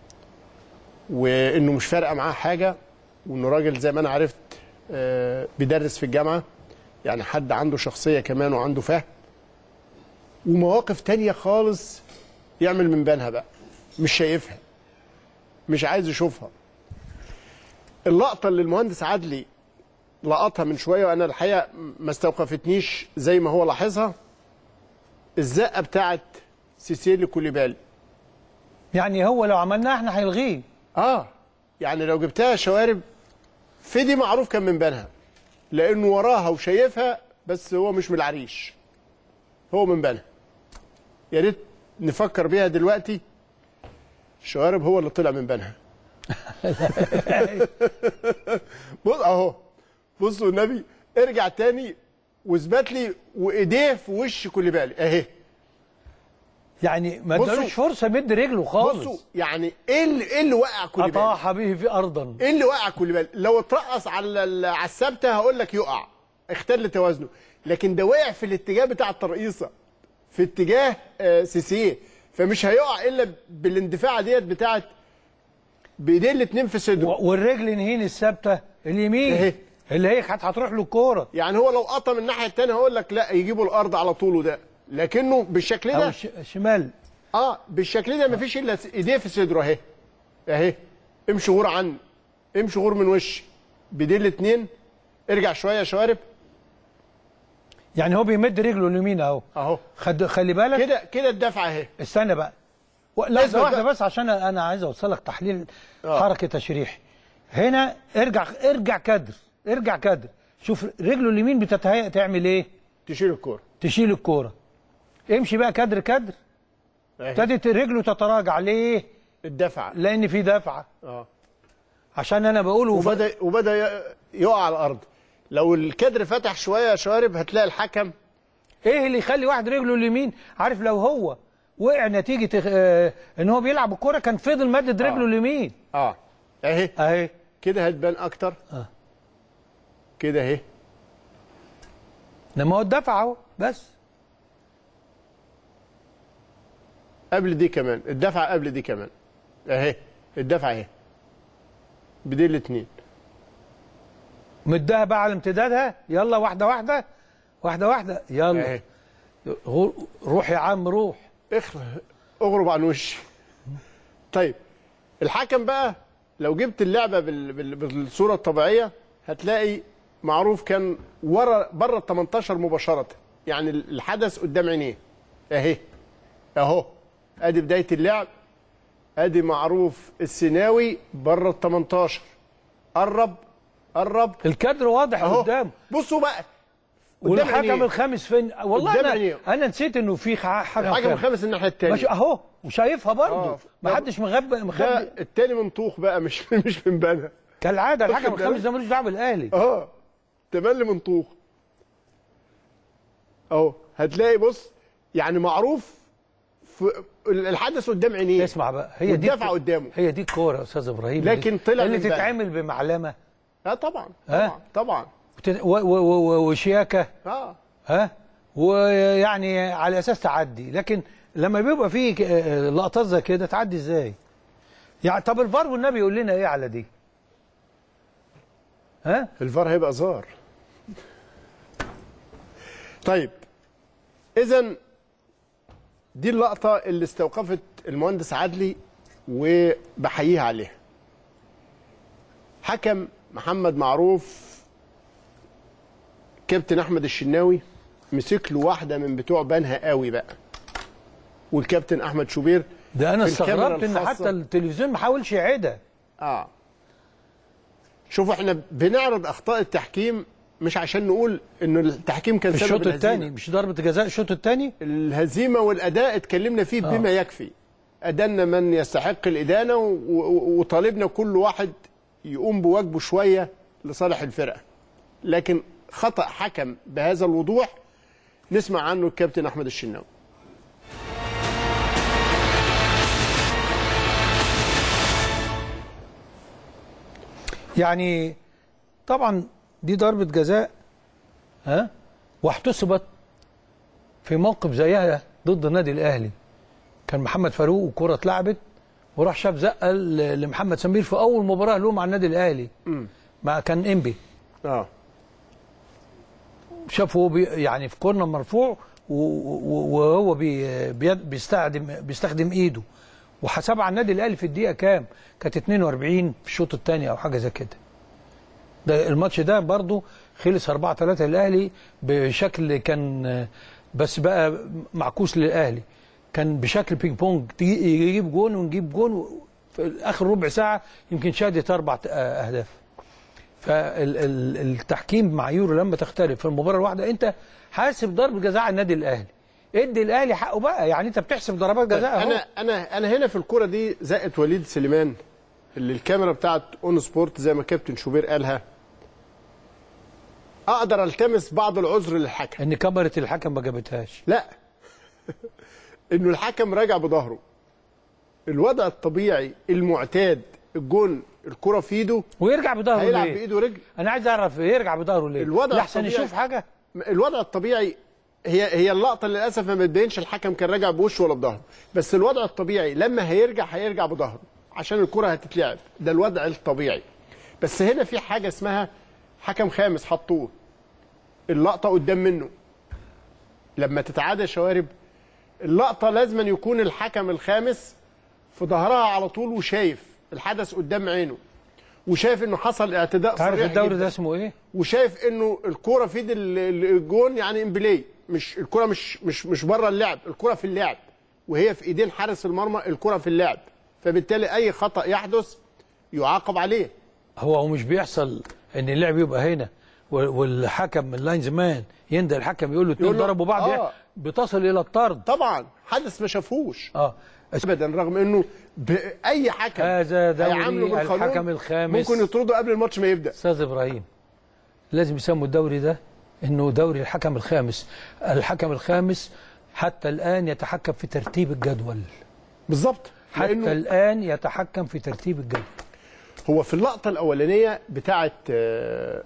وانه مش فارقة معاه حاجة وانه راجل زي ما انا عرفت آه، بيدرس في الجامعة يعني حد عنده شخصية كمان وعنده فهم ومواقف تانية خالص يعمل من بينها بقى مش شايفها مش عايز يشوفها اللقطة اللي المهندس عدلي لقطها من شوية وأنا الحقيقة ما استوقفتنيش زي ما هو لاحظها الزقة بتاعت سيسيلي كوليبالي يعني هو لو عملناه احنا هيلغيه اه يعني لو جبتها شوارب فدي معروف كان من بينها لانه وراها وشايفها بس هو مش من العريش هو من بينها يا ريت نفكر بيها دلوقتي شوارب هو اللي طلع من بينها بص اهو بصوا النبي ارجع تاني واثبت لي وايديه في وش كوليبالي اهي يعني ما بصوا. ادالوش فرصه يمد رجله خالص بصوا يعني ايه اللي ايه اللي وقع كوليبالي اطاح به في ارضا ايه اللي وقع كوليبالي لو اترقص على ال- على الثابته هقول لك يقع اختل توازنه لكن ده وقع في الاتجاه بتاع الترقيصه في اتجاه آه، سيسيه فمش هيقع الا بالاندفاعه ديت بتاعت بايديه الاثنين في صدره و- والرجل نهين الثابته اليمين اهي. اللي هي كانت هتروح له الكوره يعني هو لو قطم الناحيه الثانيه هقول لك لا يجيبوا الارض على طوله ده لكنه بالشكل او ده الش- الشمال اه بالشكل ده مفيش الا ايديه في صدره اهي اهي امشي غور عني امشي غور من وشي بايديه الاثنين ارجع شويه يا شوارب يعني هو بيمد رجله اليمين اهو اهو خد خلي بالك كده كده الدفعه اهي استنى بقى و- لحظه اثبت واحده بقى. بس عشان انا عايز اوصلك تحليل آه. حركه تشريحي هنا ارجع ارجع كادر ارجع كادر شوف رجله اليمين بتتهيأ تعمل ايه تشيل الكوره تشيل الكوره امشي بقى كادر كادر أهي. ابتدت رجله تتراجع ليه الدفع لان في دفعه اه عشان انا بقوله وبدا وبدا ي- يقع على الارض لو الكادر فتح شويه يا شوارب هتلاقي الحكم ايه اللي يخلي واحد رجله اليمين عارف لو هو وقع نتيجه آه، ان هو بيلعب الكوره كان فضل مدد رجله آه. اليمين اه اهي اهي كده هتبان اكتر آه. كده اهي انما هو الدفع اهو بس قبل دي كمان الدفعه قبل دي كمان اهي الدفعه اهي بدي الاثنين مدها بقى على امتدادها يلا واحده واحده واحده واحده يلا اهي غو- روح يا عم روح اخر اغرب عن وشي طيب الحكم بقى لو جبت اللعبه بال... بال... بالصوره الطبيعيه هتلاقي معروف كان ورا بره ال 18 مباشره يعني الحدث قدام عينيه اهي اهو ادي بدايه اللعب ادي معروف السيناوي بره ال 18 قرب قرب الكادر واضح اهو قدامه بصوا بقى قدام والحكم عينيه. الخامس فين والله قدام انا عينيه. انا نسيت انه في ح- حكم الحكم خامس الخامس الناحيه الثانيه ماشي اهو وشايفها برضه آه. ما حدش مغب ده مخبي التاني منطوخ بقى مش مش من بنا كالعاده الحكم واخد الخامس بالك؟ ده ملوش دعوه بالاهلي اه تملي منطوخ اهو هتلاقي بص يعني معروف في الحدث قدام عينيه اسمع بقى هي دي والدفع قدامه هي دي الكوره يا استاذ ابراهيم لكن اللي- طلع اللي من بقى. تتعمل بمعلمه اه طبعا ها؟ طبعا طبعا وت- و- و- و- وشياكه اه ها ويعني على اساس تعدي لكن لما بيبقى في ك- آه، لقطات زي كده تعدي ازاي؟ يعني طب الفار والنبي يقول لنا ايه على دي؟ ها؟ الفار هيبقى زار طيب اذا دي اللقطه اللي استوقفت المهندس عدلي وبحييه عليها حكم محمد معروف كابتن احمد الشناوي مسك له واحده من بتوع بنها قوي بقى والكابتن احمد شوبير ده انا في الكاميرا استغربت ان الخاصة. حتى التلفزيون ما حاولش يعيدها اه شوفوا احنا بنعرض اخطاء التحكيم مش عشان نقول انه التحكيم كان في سبب الشوط الهزيمة. الثاني مش ضربه جزاء الشوط الثاني؟ الهزيمه والاداء اتكلمنا فيه آه. بما يكفي ادنا من يستحق الادانه و- و- وطالبنا كل واحد يقوم بواجبه شويه لصالح الفرقه لكن خطا حكم بهذا الوضوح نسمع عنه الكابتن احمد الشناوي يعني طبعا دي ضربه جزاء ها؟ واحتسبت في موقف زيها ضد النادي الاهلي كان محمد فاروق وكرة اتلعبت وراح شاف زقه ل- لمحمد سمير في اول مباراه له مع النادي الاهلي مع كان انبي اه شافه هو بي يعني في كورنر مرفوع و- و- وهو بي بي- بيستخدم بيستخدم ايده وحسبها على النادي الاهلي في الدقيقه كام؟ كانت 42 في الشوط الثاني او حاجه زي كده. ده الماتش ده برضه خلص 4 3 الاهلي بشكل كان بس بقى معكوس للاهلي كان بشكل بينج بونج تيجي- يجيب جون ونجيب جون في اخر ربع ساعه يمكن شهدت اربع آه، اهداف. فالتحكيم معاييره لما تختلف في المباراه الواحده انت حاسب ضربه جزاء على النادي الاهلي ادي الاهلي حقه بقى يعني انت بتحسب ضربات جزاء اهو انا انا انا هنا في الكره دي زقه وليد سليمان اللي الكاميرا بتاعت اون سبورت زي ما كابتن شوبير قالها اقدر التمس بعض العذر للحكم ان كاميرا الحكم ما جابتهاش لا انه الحكم راجع بظهره الوضع الطبيعي المعتاد الجون الكره في ايده ويرجع بظهره هيلعب ليه؟ بايده رجل انا عايز اعرف يرجع بظهره ليه؟ الوضع لحسن الطبيعي- يشوف حاجه الوضع الطبيعي هي هي اللقطه اللي للاسف ما بتبينش الحكم كان راجع بوشه ولا بظهره بس الوضع الطبيعي لما هيرجع هيرجع بظهره عشان الكره هتتلعب ده الوضع الطبيعي بس هنا في حاجه اسمها حكم خامس حطوه اللقطه قدام منه لما تتعادى شوارب اللقطه لازم يكون الحكم الخامس في ظهرها على طول وشايف الحدث قدام عينه وشايف انه حصل اعتداء تعرف صريح الدوري جداً. ده اسمه ايه؟ وشايف انه الكوره في ايد ال- ال- الجون يعني امبلاي مش الكوره مش مش مش بره اللعب الكوره في اللعب وهي في ايدين حارس المرمى الكوره في اللعب فبالتالي اي خطا يحدث يعاقب عليه هو هو مش بيحصل ان اللعب يبقى هنا وال- والحكم اللاينز مان يندى الحكم يقول له اتنين يقول له- ضربوا بعض آه. بتصل الى الطرد طبعا حدث ما شافوش اه ابدا رغم انه باي حكم هذا دوري هيعامله بالقانون الحكم الخامس. ممكن يطرده قبل الماتش ما يبدا استاذ ابراهيم لازم يسموا الدوري ده انه دوري الحكم الخامس الحكم الخامس حتى الان يتحكم في ترتيب الجدول بالظبط حتى لانه الان يتحكم في ترتيب الجدول هو في اللقطه الاولانيه بتاعه آه،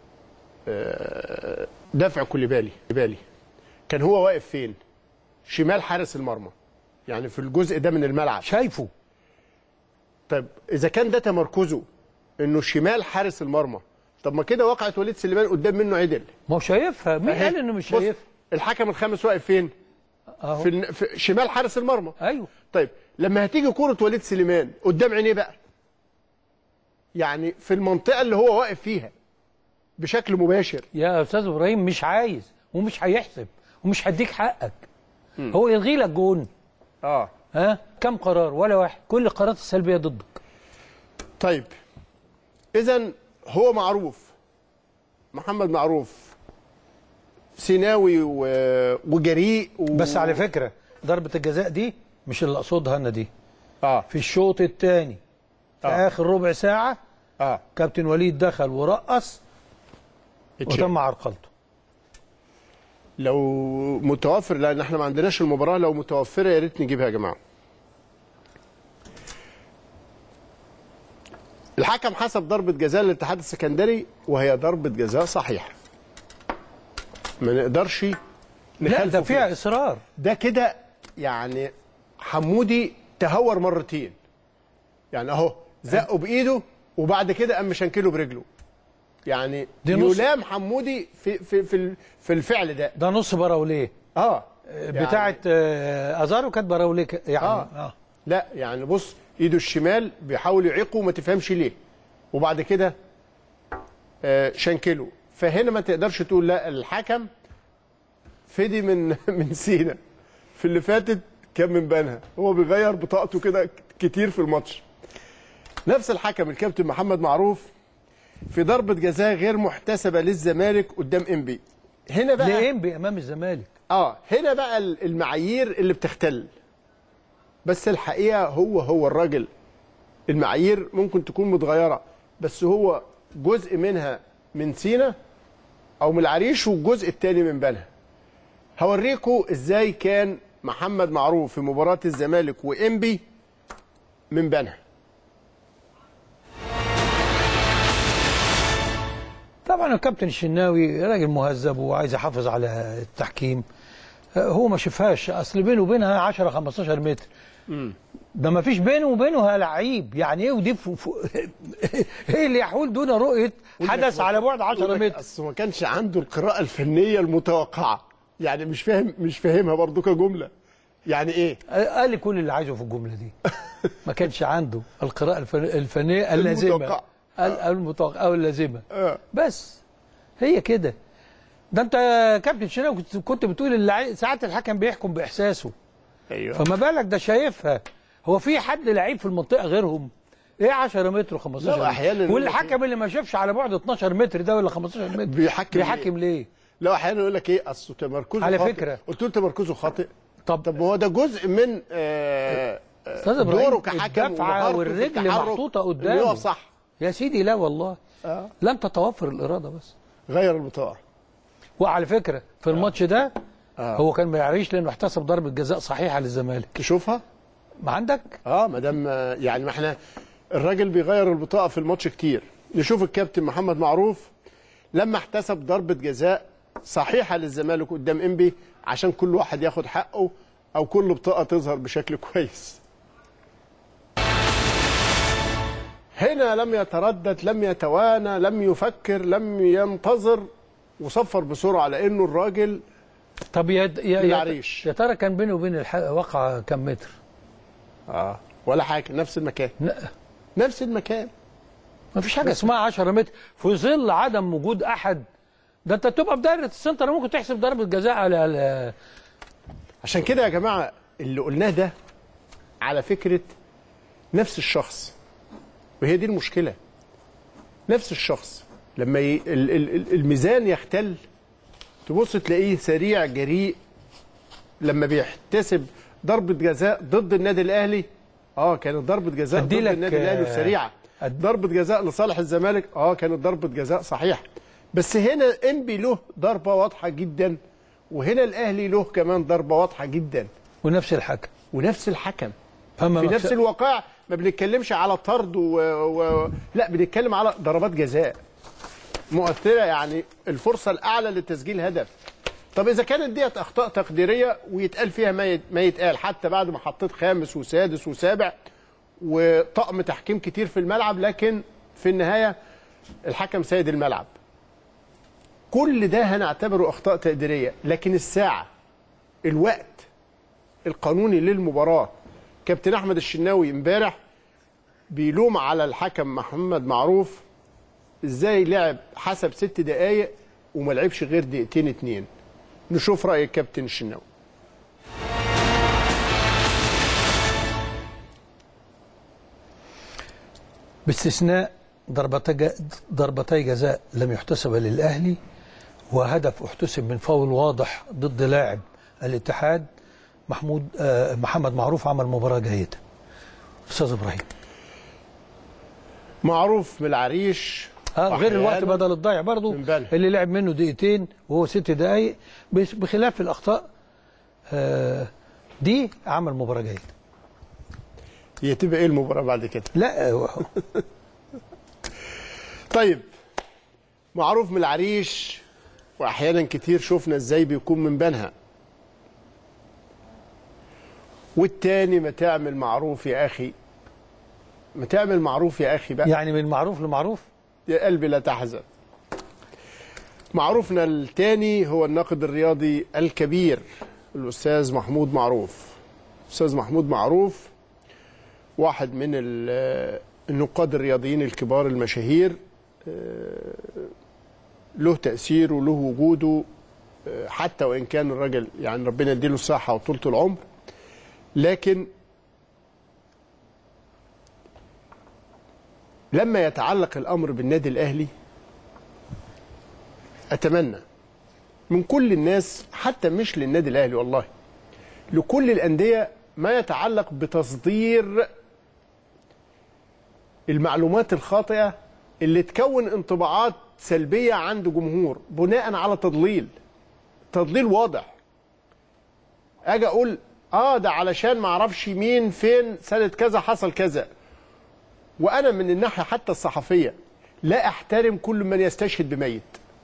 آه، دفع كوليبالي كوليبالي كان هو واقف فين شمال حارس المرمى يعني في الجزء ده من الملعب شايفه طيب اذا كان ده تمركزه انه شمال حارس المرمى طب ما كده وقعت وليد سليمان قدام منه عدل ما هو شايفها مين أهي. قال انه مش بص، شايفها الحكم الخامس واقف فين اهو في, الن- في شمال حارس المرمى ايوه طيب لما هتيجي كرة وليد سليمان قدام عينيه بقى يعني في المنطقة اللي هو واقف فيها بشكل مباشر يا استاذ ابراهيم مش عايز ومش هيحسب ومش هديك حقك هو يلغي لك جون اه ها كم قرار ولا واحد كل القرارات السلبيه ضدك طيب اذا هو معروف محمد معروف سيناوي و... وجريء و... بس على فكره ضربه الجزاء دي مش اللي اقصدها انا دي اه في الشوط الثاني في آه. اخر ربع ساعه اه كابتن وليد دخل ورقص وتم عرقلته لو متوفر لان احنا ما عندناش المباراه لو متوفره يا ريت نجيبها يا جماعه الحكم حسب ضربه جزاء للاتحاد السكندري وهي ضربه جزاء صحيحه ما نقدرش لا نخالفه ده فيها اصرار ده كده يعني حمودي تهور مرتين يعني اهو زقه بايده وبعد كده قام مشنكله برجله يعني دي نص- يلام حمودي في في في ال- في الفعل ده ده نص براوليه اه بتاعه آه، ازارو كانت براوليه ك- يعني آه. اه لا يعني بص ايده الشمال بيحاول يعيقه وما تفهمش ليه وبعد كده آه شنكله فهنا ما تقدرش تقول لا الحكم فدي من من سينا في اللي فاتت كان من بنها هو بيغير بطاقته كده كتير في الماتش نفس الحكم الكابتن محمد معروف في ضربة جزاء غير محتسبة للزمالك قدام انبي هنا بقى ليه انبي امام الزمالك اه هنا بقى ال- المعايير اللي بتختل بس الحقيقه هو هو الراجل المعايير ممكن تكون متغيره بس هو جزء منها من سينا او من العريش والجزء الثاني من بنها هوريكم ازاي كان محمد معروف في مباراه الزمالك وانبي من بنها طبعا الكابتن الشناوي راجل مهذب وعايز يحافظ على التحكيم آه، هو ما شافهاش اصل بينه وبينها 10 15 متر ده ما فيش بينه وبينها لعيب يعني ايه ودي ف... ف... ايه اللي يحول دون رؤيه حدث على بعد 10 متر اصل ما كانش عنده القراءه الفنيه المتوقعه يعني مش فاهم مش فاهمها برضو كجمله يعني ايه قال لي كل اللي عايزه في الجمله دي ما كانش عنده القراءه الفن- الفنيه اللازمه المتوقعة. ال- المتوقعه او اللازمه آه. بس هي كده ده انت يا كابتن شناوي كنت كنت بتقول اللعي... ساعات الحكم بيحكم باحساسه ايوه فما بالك ده شايفها هو في حد لعيب في المنطقه غيرهم ايه 10 متر و15 لا، متر أحياناً يقول لك والحكم اللي ما شافش على بعد 12 متر ده ولا 15 متر بيحكم بيحكم ليه لا احيانا يقول لك ايه اصل تمركزه على خاطئ. فكرة. قلت له تمركزه خاطئ طب طب ما هو ده جزء من آه استاذ دوره ابراهيم كحكم الدفعه ومهارته في والرجل التحرك محطوطه إنه قدامه يقف صح يا سيدي لا والله آه. لم تتوفر الاراده بس غير البطاقه وعلى فكره في الماتش ده هو كان ما يعريش لانه احتسب ضربه جزاء صحيحه للزمالك تشوفها ما عندك اه ما دام آه، يعني ما احنا الراجل بيغير البطاقه في الماتش كتير نشوف الكابتن محمد معروف لما احتسب ضربه جزاء صحيحه للزمالك قدام انبي عشان كل واحد ياخد حقه او كل بطاقه تظهر بشكل كويس هنا لم يتردد لم يتوانى لم يفكر لم ينتظر وصفر بسرعه لانه الراجل طب يا يا, يا, العريش. يا ترى كان بينه وبين الح... واقعه كم متر اه ولا حاجه نفس المكان ن- نفس المكان ما فيش حاجه اسمها 10 متر في ظل عدم وجود احد ده انت تبقى في دايره السنتر ممكن تحسب ضربه جزاء على على- عشان كده يا جماعه اللي قلناه ده على فكره نفس الشخص وهي دي المشكله نفس الشخص لما ي... ال- ال- ال- الميزان يختل تبص تلاقيه سريع جريء لما بيحتسب ضربة جزاء ضد النادي الأهلي اه كانت ضربة جزاء ضد أدي لك، النادي الأهلي آه، وسريعة أد- ضربة جزاء لصالح الزمالك اه كانت ضربة جزاء صحيح بس هنا انبي له ضربة واضحة جدا وهنا الأهلي له كمان ضربة واضحة جدا ونفس الحكم ونفس الحكم أما في مكس- نفس الواقع ما بنتكلمش على طرد و... و... لا بنتكلم على ضربات جزاء مؤثره يعني الفرصه الاعلى لتسجيل هدف طب اذا كانت ديت اخطاء تقديريه ويتقال فيها ما يت- ما يتقال حتى بعد ما حطيت خامس وسادس وسابع وطقم تحكيم كتير في الملعب لكن في النهايه الحكم سيد الملعب كل ده هنعتبره اخطاء تقديريه لكن الساعه الوقت القانوني للمباراه كابتن احمد الشناوي امبارح بيلوم على الحكم محمد معروف ازاي لعب حسب ست دقايق وما لعبش غير دقيقتين اتنين نشوف راي الكابتن الشناوي باستثناء ضربتي ج- ضربتي جزاء لم يحتسب للأهلي وهدف احتسب من فاول واضح ضد لاعب الاتحاد محمود آه محمد معروف عمل مباراة جيدة أستاذ إبراهيم معروف من العريش آه غير الوقت أحياناً- بدل الضيع برضو من بالها. اللي لعب منه دقيقتين وهو ست دقايق بس- بخلاف الأخطاء آه دي عمل مباراة جيدة هي تبقى ايه المباراه بعد كده لا آه، طيب معروف من العريش واحيانا كتير شفنا ازاي بيكون من بنها والتاني ما تعمل معروف يا اخي ما تعمل معروف يا اخي بقى يعني من معروف لمعروف يا قلبي لا تحزن معروفنا الثاني هو الناقد الرياضي الكبير الأستاذ محمود معروف أستاذ محمود معروف واحد من ال- النقاد الرياضيين الكبار المشاهير آه، له تأثير وله وجوده آه، حتى وإن كان الراجل يعني ربنا يديله الصحة وطولة العمر لكن لما يتعلق الامر بالنادي الاهلي اتمنى من كل الناس حتى مش للنادي الاهلي والله لكل الانديه ما يتعلق بتصدير المعلومات الخاطئه اللي تكون انطباعات سلبيه عند جمهور بناء على تضليل تضليل واضح اجي اقول اه ده علشان ما اعرفش مين فين سنه كذا حصل كذا وانا من الناحيه حتى الصحفيه لا احترم كل من يستشهد بميت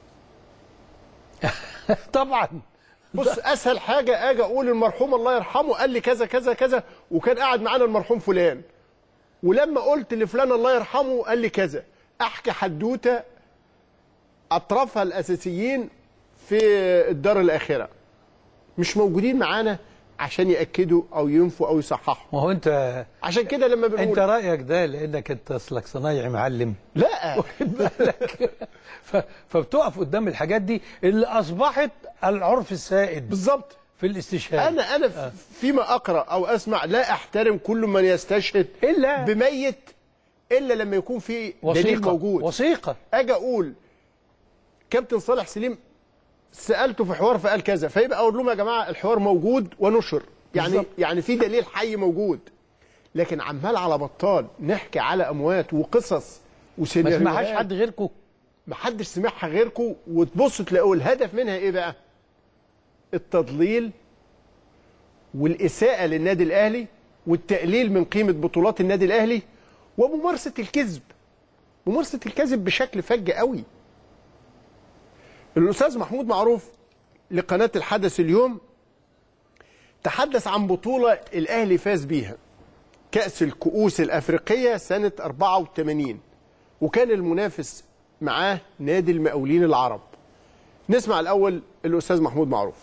طبعا بص اسهل حاجه اجي اقول المرحوم الله يرحمه قال لي كذا كذا كذا وكان قاعد معانا المرحوم فلان ولما قلت لفلان الله يرحمه قال لي كذا احكي حدوته اطرافها الاساسيين في الدار الاخره مش موجودين معانا عشان ياكدوا او ينفوا او يصححوا ما هو انت عشان كده لما انت بنقول رايك ده لانك انت اصلك صنايعي معلم لا ف... فبتقف قدام الحاجات دي اللي اصبحت العرف السائد بالظبط في الاستشهاد انا انا فيما اقرا او اسمع لا احترم كل من يستشهد إلا- بميت الا لما يكون في دليل وثيقه موجود وثيقه اجي اقول كابتن صالح سليم سالته في حوار فقال كذا فيبقى اقول لهم يا جماعه الحوار موجود ونشر يعني بالظبط. يعني في دليل حي موجود لكن عمال على بطال نحكي على اموات وقصص ما وسيناريوهات سمعهاش حد غيركم محدش سمعها غيركم وتبصوا تلاقوا الهدف منها ايه بقى؟ التضليل والإساءة للنادي الأهلي والتقليل من قيمة بطولات النادي الأهلي وممارسة الكذب ممارسة الكذب بشكل فج قوي الأستاذ محمود معروف لقناة الحدث اليوم تحدث عن بطولة الأهلي فاز بيها كأس الكؤوس الأفريقية سنة 84 وكان المنافس معاه نادي المقاولين العرب نسمع الأول الأستاذ محمود معروف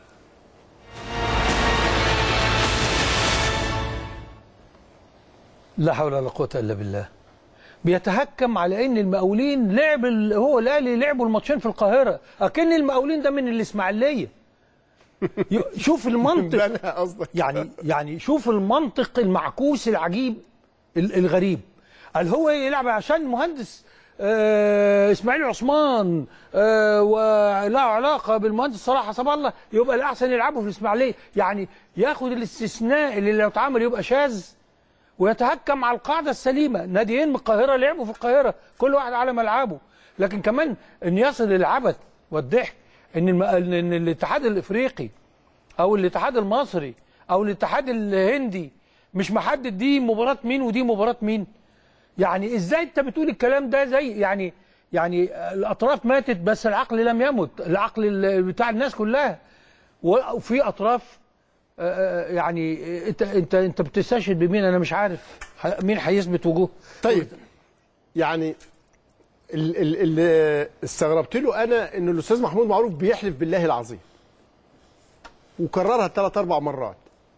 لا حول ولا قوه الا بالله بيتهكم على ان المقاولين لعب ال- هو الاهلي لعبوا الماتشين في القاهره اكن المقاولين ده من الاسماعيليه ي- شوف المنطق بنها قصدك يعني يعني شوف المنطق المعكوس العجيب ال- الغريب قال هو يلعب عشان المهندس آه اسماعيل عثمان آه وله علاقه بالمهندس صلاح حسب الله يبقى الاحسن يلعبوا في الاسماعيليه يعني ياخد الاستثناء اللي لو اتعمل يبقى شاذ ويتهكم على القاعده السليمه ناديين من القاهره لعبوا في القاهره كل واحد على ملعبه لكن كمان ان يصل العبث والضحك ان الم... ان الاتحاد الافريقي او الاتحاد المصري او الاتحاد الهندي مش محدد دي مباراه مين ودي مباراه مين يعني ازاي انت بتقول الكلام ده زي يعني يعني الاطراف ماتت بس العقل لم يمت العقل ال- بتاع الناس كلها وفي اطراف آه، يعني انت انت انت بتستشهد بمين انا مش عارف ح- مين هيثبت وجوه طيب يعني ال- ال- اللي استغربت له انا ان الاستاذ محمود معروف بيحلف بالله العظيم وكررها ثلاث اربع مرات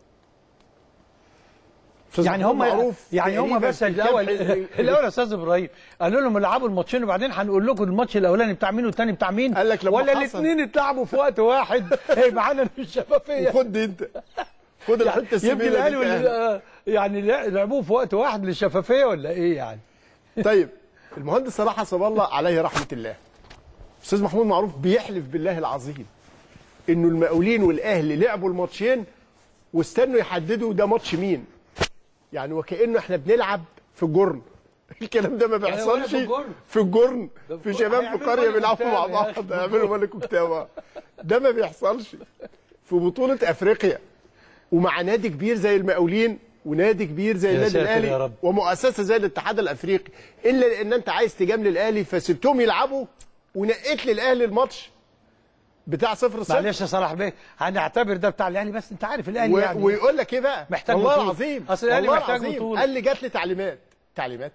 أستاذ يعني محمود هم معروف يعني هم تقريباً بس في الاول كام- الاول يا استاذ ابراهيم قالوا لهم العبوا الماتشين وبعدين هنقول لكم الماتش الاولاني بتاع مين والثاني بتاع مين قال لك لما ولا حصل- الاثنين اتلعبوا في وقت واحد هي معانا في الشفافيه خد دي انت خد الحته يبقى السمينه الاهلي دي وال- كمان. آه، يعني لع- لعبوه في وقت واحد للشفافيه ولا ايه يعني؟ طيب المهندس صلاح حسب الله عليه رحمه الله استاذ محمود معروف بيحلف بالله العظيم انه المقاولين والاهلي لعبوا الماتشين واستنوا يحددوا ده ماتش مين يعني وكانه احنا بنلعب في الجرن الكلام ده ما ولا بيحصلش في الجرن. في الجرن في شباب في هيعملوا قريه ملك بيلعبوا مع وكتاب يا أخي. بعض يعملوا ملك وكتابه ده ما بيحصلش في بطوله افريقيا ومع نادي كبير زي المقاولين ونادي كبير زي النادي ساتر الاهلي يا رب. ومؤسسه زي الاتحاد الافريقي الا لان انت عايز تجامل الاهلي فسبتهم يلعبوا ونقيت للاهلي الماتش بتاع صفر صفر معلش يا صلاح بيه هنعتبر ده بتاع الاهلي بس انت عارف الاهلي و... يعني ويقول لك ايه بقى محتاج والله بطولة. العظيم أصل الأهلي والله محتاج العظيم بطولة. قال لي جات لي تعليمات تعليمات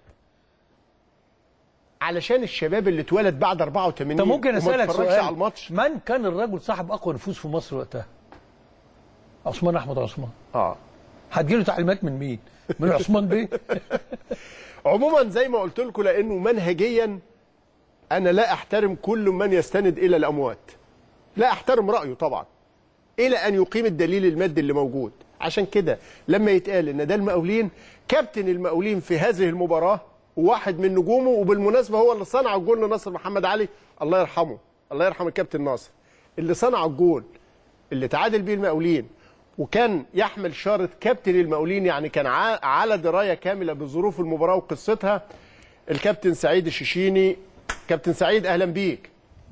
علشان الشباب اللي اتولد بعد 84 انت ممكن وما اسالك اتفرجش سؤال على الماتش من كان الرجل صاحب اقوى نفوذ في مصر وقتها؟ عثمان احمد عثمان اه هتجيله تعليمات من مين؟ من عثمان بيه؟ عموما زي ما قلت لكم لانه منهجيا انا لا احترم كل من يستند الى الاموات لا احترم رايه طبعا الى ان يقيم الدليل المادي اللي موجود عشان كده لما يتقال ان ده المقاولين كابتن المقاولين في هذه المباراه وواحد من نجومه وبالمناسبه هو اللي صنع الجول لناصر محمد علي الله يرحمه الله يرحم الكابتن ناصر اللي صنع الجول اللي تعادل بيه المقاولين وكان يحمل شارة كابتن المقاولين يعني كان ع- على دراية كاملة بظروف المباراة وقصتها الكابتن سعيد الشيشيني كابتن سعيد أهلا بيك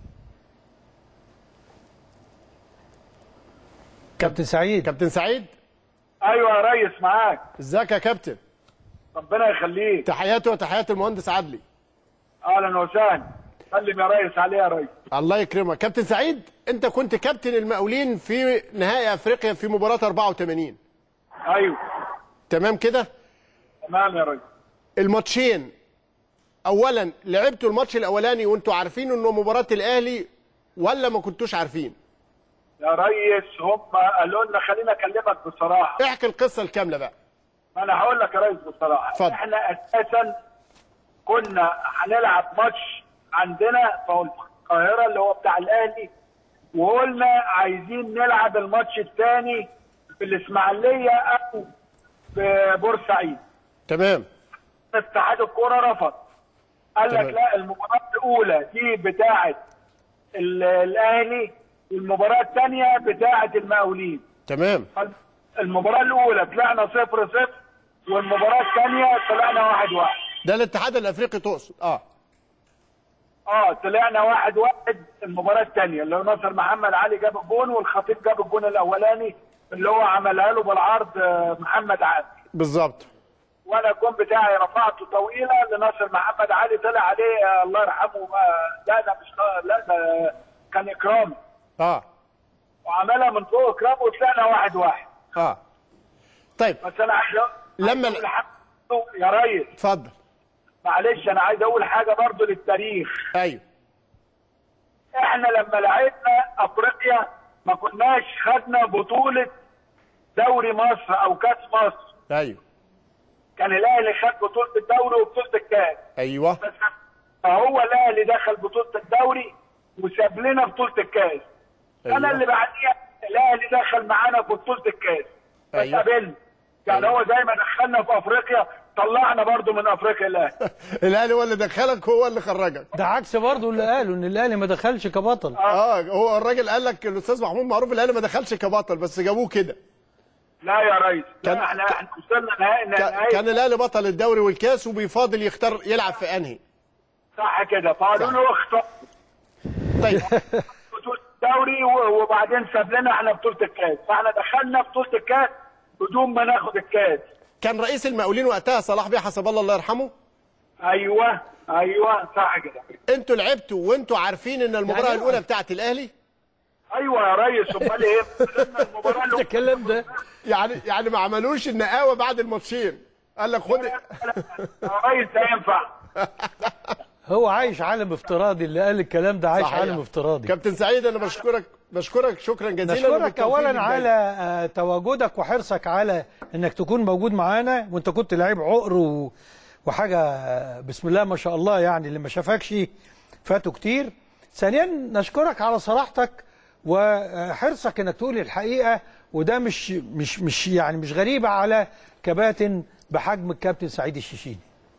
كابتن سعيد كابتن سعيد ايوه يا ريس معاك ازيك يا كابتن ربنا يخليك تحياتي وتحيات المهندس عدلي اهلا وسهلا سلم يا ريس عليه يا ريس الله يكرمك كابتن سعيد انت كنت كابتن المقاولين في نهائي افريقيا في مباراة 84 ايوه تمام كده تمام يا ريس الماتشين اولا لعبتوا الماتش الاولاني وانتوا عارفين انه مباراة الاهلي ولا ما كنتوش عارفين يا ريس هم قالوا لنا خلينا اكلمك بصراحه احكي القصة الكاملة بقى ما انا هقول لك يا ريس بصراحه اتفضل. احنا اساسا كنا هنلعب ماتش عندنا في القاهره اللي هو بتاع الاهلي وقلنا عايزين نلعب الماتش الثاني في الاسماعيليه او في بورسعيد تمام اتحاد الكوره رفض قال تمام. لك لا المباراه الاولى دي بتاعه ال- الاهلي والمباراه الثانيه بتاعه المقاولين تمام المباراه الاولى طلعنا صفر صفر والمباراه الثانيه طلعنا واحد واحد ده الاتحاد الافريقي تقصد اه اه طلعنا واحد واحد المباراه الثانيه اللي هو ناصر محمد علي جاب الجون والخطيب جاب الجون الاولاني اللي هو عملها له بالعرض آه، محمد عادل بالظبط وانا الجون بتاعي رفعته طويله لناصر محمد علي طلع عليه آه، الله يرحمه آه، لا ده مش لا ده كان اكرامي اه وعملها من فوق اكرامي وطلعنا واحد واحد اه طيب بس انا عايز لما- عايز أقول حاجة يا ريس اتفضل معلش انا عايز اقول حاجه برضو للتاريخ ايوه احنا لما لعبنا افريقيا ما كناش خدنا بطوله دوري مصر او كاس مصر ايوه كان الاهلي خد بطوله الدوري وبطوله الكاس ايوه بس فهو الاهلي دخل بطوله الدوري وساب لنا بطوله الكاس أيوة. انا اللي بعديها الاهلي دخل معانا في بطوله الكاس أيوة. فتقابلنا يعني أيوة. هو زي ما دخلنا في افريقيا طلعنا برضو من افريقيا الاهلي الاهلي هو اللي دخلك هو اللي خرجك ده عكس برضه اللي قالوا ان الاهلي ما دخلش كبطل اه هو الراجل قال لك الاستاذ محمود معروف الاهلي ما دخلش كبطل بس جابوه كده لا يا ريس كان- لا احنا احنا وصلنا نهائي كان نهائي كان الاهلي بطل الدوري والكاس وبيفاضل يختار يلعب في انهي صح كده فقالوا له اختار طيب بطوله الدوري و- وبعدين ساب لنا احنا بطوله الكاس فاحنا دخلنا بطوله الكاس بدون ما ناخد الكاس كان رئيس المقاولين وقتها صلاح بيه حسب الله الله يرحمه ايوه ايوه صح كده انتوا لعبتوا وانتوا عارفين ان المباراه يعني- الاولى بتاعت الاهلي ايوه يا ريس امال ايه خدنا المباراه ده اللي الكلام ده يعني يعني ما عملوش النقاوه بعد الماتشين قال لك خد يا ريس لا ينفع هو عايش عالم افتراضي اللي قال الكلام ده عايش صحيح. عالم افتراضي كابتن سعيد انا بشكرك بشكرك شكرا جزيلا نشكرك وبالتوفيق اولا للنادي. على آه، تواجدك وحرصك على انك تكون موجود معانا وانت كنت لعيب عقر و... وحاجه آه، بسم الله ما شاء الله يعني اللي ما شافكش فاتوا كتير ثانيا نشكرك على صراحتك وحرصك انك تقول الحقيقه وده مش مش مش يعني مش غريبه على كباتن بحجم الكابتن سعيد الشيشيني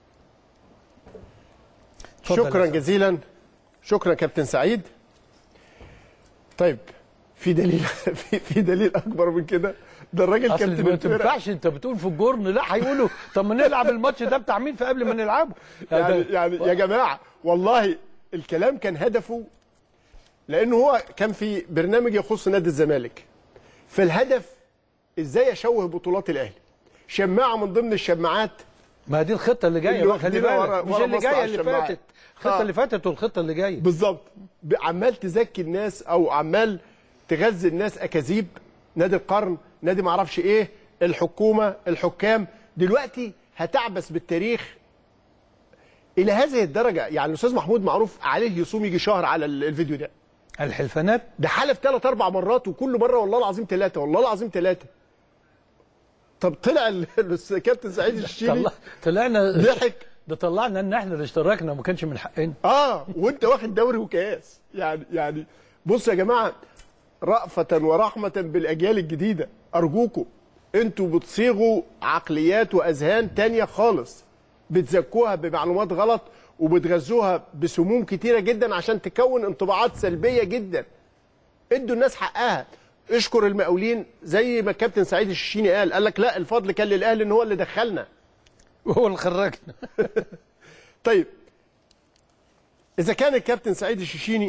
اتفضل شكرا يا سعد. جزيلا شكرا كابتن سعيد طيب في دليل في, في دليل اكبر من كده ده الراجل اصل كابتن ما الفرقه تنفعش انت بتقول في الجورن لا هيقولوا طب ما نلعب الماتش ده بتاع مين في قبل ما نلعبه يعني يعني يا جماعه والله الكلام كان هدفه لانه هو كان في برنامج يخص نادي الزمالك فالهدف ازاي اشوه بطولات الاهلي شماعه من ضمن الشماعات ما دي الخطه اللي جايه اللي بقى، خلي واخدينها بالك ورا- مش ورا اللي مصنع جايه اللي الشماعات. فاتت الخطه آه. اللي فاتت والخطه اللي جايه بالظبط ب- عمال تزكي الناس او عمال تغذي الناس اكاذيب نادي القرن نادي معرفش ايه الحكومه الحكام دلوقتي هتعبث بالتاريخ الى هذه الدرجه يعني الاستاذ محمود معروف عليه يصوم يجي شهر على ال- الفيديو ده الحلفانات ده حلف ثلاث اربع مرات وكل مره والله العظيم ثلاثه والله العظيم ثلاثه طب طلع ال- الكابتن سعيد الشيلي طلع طلعنا ضحك ده طلعنا ان احنا اللي اشتركنا وما كانش من حقنا اه وانت واخد دوري وكاس يعني يعني بصوا يا جماعه رأفة ورحمة بالأجيال الجديدة أرجوكم انتوا بتصيغوا عقليات وأذهان تانية خالص بتزكوها بمعلومات غلط وبتغذوها بسموم كتيرة جدا عشان تكون انطباعات سلبية جدا ادوا الناس حقها اشكر المقاولين زي ما الكابتن سعيد الشيشيني قال قال لك لا الفضل كان للاهلي ان هو اللي دخلنا وهو اللي خرجنا طيب اذا كان الكابتن سعيد الشيشيني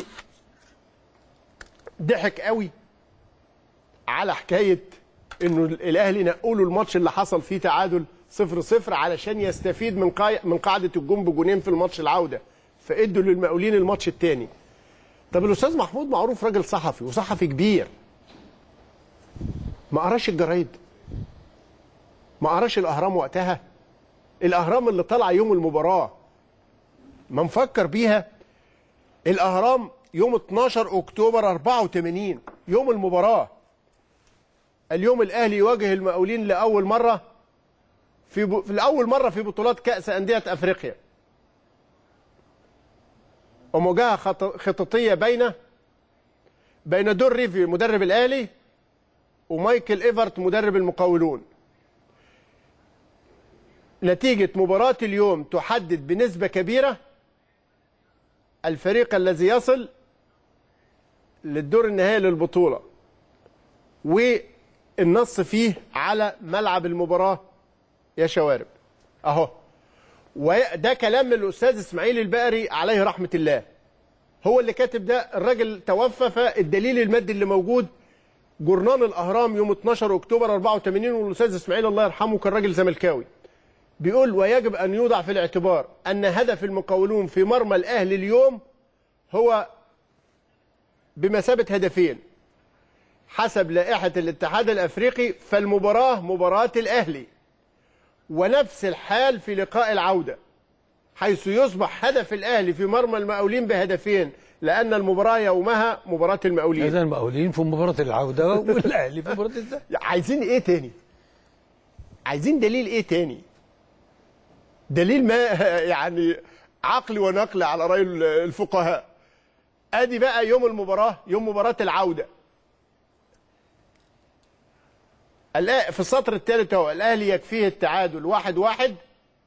ضحك قوي على حكايه انه الاهلي نقوا له الماتش اللي حصل فيه تعادل صفر صفر علشان يستفيد من قاي... من قاعده الجون بجونين في الماتش العوده فادوا للمقاولين الماتش الثاني طب الاستاذ محمود معروف راجل صحفي وصحفي كبير ما قراش الجرايد ما قراش الاهرام وقتها الاهرام اللي طالعه يوم المباراه ما نفكر بيها الاهرام يوم 12 اكتوبر 84 يوم المباراه اليوم الاهلي يواجه المقاولين لاول مره في, ب... في الاول مره في بطولات كاس انديه افريقيا ومواجهه خط... خططيه بين بين دور ريفي مدرب الاهلي ومايكل ايفرت مدرب المقاولون نتيجة مباراة اليوم تحدد بنسبة كبيرة الفريق الذي يصل للدور النهائي للبطولة والنص فيه على ملعب المباراة يا شوارب اهو وده كلام من الاستاذ اسماعيل البقري عليه رحمة الله هو اللي كاتب ده الراجل توفى فالدليل المادي اللي موجود جورنال الاهرام يوم 12 اكتوبر 84 والاستاذ اسماعيل الله يرحمه كان راجل زملكاوي بيقول ويجب أن يوضع في الاعتبار أن هدف المقاولون في مرمى الأهلي اليوم هو بمثابة هدفين حسب لائحة الاتحاد الأفريقي فالمباراة مباراة الأهلي ونفس الحال في لقاء العودة حيث يصبح هدف الأهلي في مرمى المقاولين بهدفين لأن المباراة يومها مباراة المقاولين اذا المقاولين في مباراه العوده والاهلي في مباراه الذهاب عايزين ايه تاني عايزين دليل ايه تاني دليل ما يعني عقلي ونقلي على راي الفقهاء ادي بقى يوم المباراه يوم مباراه العوده الآ- في السطر الثالث اهو الاهلي يكفيه التعادل واحد واحد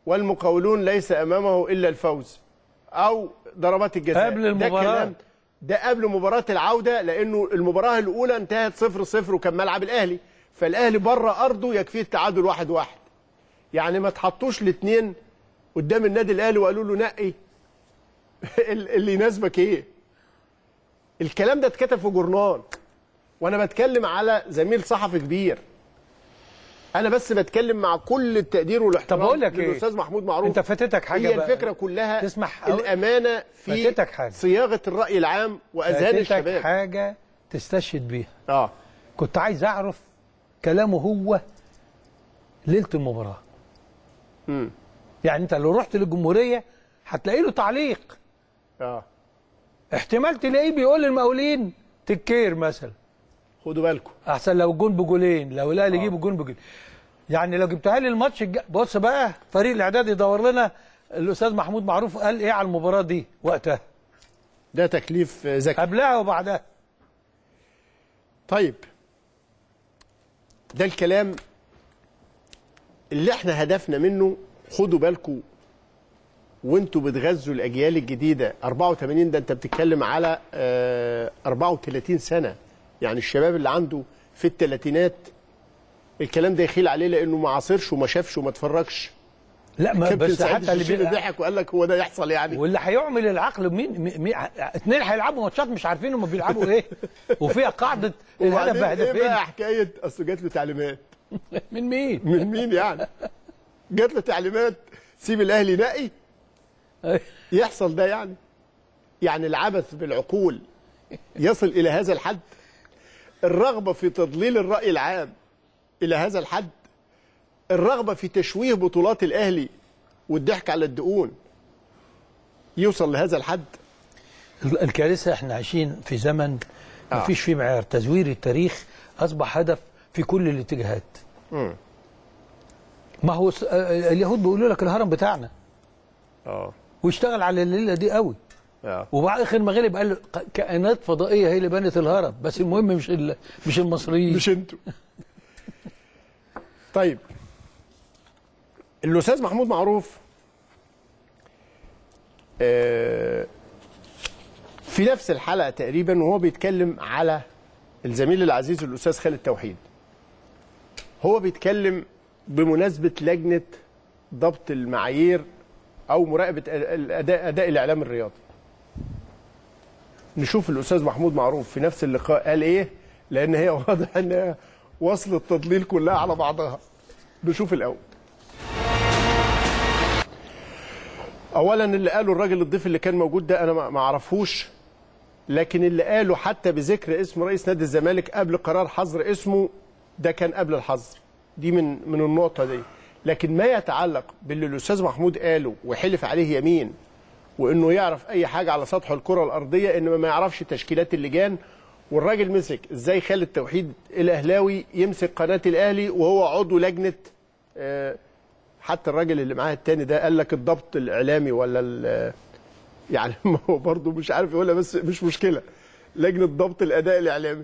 والمقاولون ليس امامه الا الفوز او ضربات الجزاء قبل ده المباراة. كلام ده قبل مباراه العوده لانه المباراه الاولى انتهت 0 0 وكان ملعب الاهلي فالاهلي بره ارضه يكفيه التعادل 1 1 يعني ما تحطوش الاثنين قدام النادي الاهلي وقالوا له نقي اللي يناسبك ايه الكلام ده اتكتب في جورنال وانا بتكلم على زميل صحفي كبير انا بس بتكلم مع كل التقدير والاحترام طب أقول لك إيه؟ للاستاذ محمود معروف انت فاتتك حاجه هي بقى. الفكره كلها تسمح أو- الامانه في فاتتك حاجة. صياغه الراي العام واذهان فاتتك الشباب حاجه تستشهد بيها اه كنت عايز اعرف كلامه هو ليله المباراه امم يعني انت لو رحت للجمهوريه هتلاقي له تعليق اه احتمال تلاقيه بيقول للمقاولين تكير مثلا خدوا بالكم احسن لو جون بجولين لو الاهلي يجيب جون بجول يعني لو جبتها لي الماتش الجا... بص بقى فريق الاعداد يدور لنا الاستاذ محمود معروف قال ايه على المباراه دي وقتها ده تكليف آه، ذكي قبلها وبعدها طيب ده الكلام اللي احنا هدفنا منه خدوا بالكم وانتوا بتغذوا الاجيال الجديده 84 ده انت بتتكلم على آه، 34 سنه يعني الشباب اللي عنده في الثلاثينات الكلام ده يخيل عليه لانه ما عاصرش وما شافش وما اتفرجش لا ما كابتن بس سعيد حتى اللي الشرشيري بي... ضحك وقال لك هو ده يحصل يعني واللي هيعمل العقل مين مي... مي... اتنين هيلعبوا ماتشات مش عارفين هم بيلعبوا ايه وفيها قاعده الهدف وبعدين ايه بهدفين بقى حكايه اصل جات له تعليمات من مين؟ من مين يعني جات له تعليمات سيب الاهلي نقي يحصل ده يعني يعني العبث بالعقول يصل الى هذا الحد الرغبه في تضليل الراي العام الى هذا الحد الرغبه في تشويه بطولات الاهلي والضحك على الدقون يوصل لهذا الحد الكارثه احنا عايشين في زمن ما آه. فيش فيه معيار تزوير التاريخ اصبح هدف في كل الاتجاهات مم. ما هو س- آه، اليهود بيقولوا لك الهرم بتاعنا اه واشتغل على الليله دي قوي اه وبعد اخر ما غلب قال ق- كائنات فضائيه هي اللي بنت الهرم بس المهم مش ال- مش المصريين مش انتوا طيب الاستاذ محمود معروف آه، في نفس الحلقه تقريبا وهو بيتكلم على الزميل العزيز الاستاذ خالد توحيد هو بيتكلم بمناسبه لجنه ضبط المعايير او مراقبه الاداء اداء الاعلام الرياضي نشوف الاستاذ محمود معروف في نفس اللقاء قال ايه لان هي واضح ان هي وصل التضليل كلها على بعضها نشوف الاول اولا اللي قاله الراجل الضيف اللي كان موجود ده انا ما ما اعرفوش لكن اللي قاله حتى بذكر اسم رئيس نادي الزمالك قبل قرار حظر اسمه ده كان قبل الحظر دي من من النقطه دي لكن ما يتعلق باللي الاستاذ محمود قاله وحلف عليه يمين وانه يعرف اي حاجه على سطح الكره الارضيه انما ما يعرفش تشكيلات اللجان والراجل مسك ازاي خالد توحيد الاهلاوي يمسك قناه الاهلي وهو عضو لجنه آه، حتى الراجل اللي معاه التاني ده قال لك الضبط الاعلامي ولا ال- يعني ما هو برضه مش عارف يقولها بس مش مشكله لجنه ضبط الاداء الاعلامي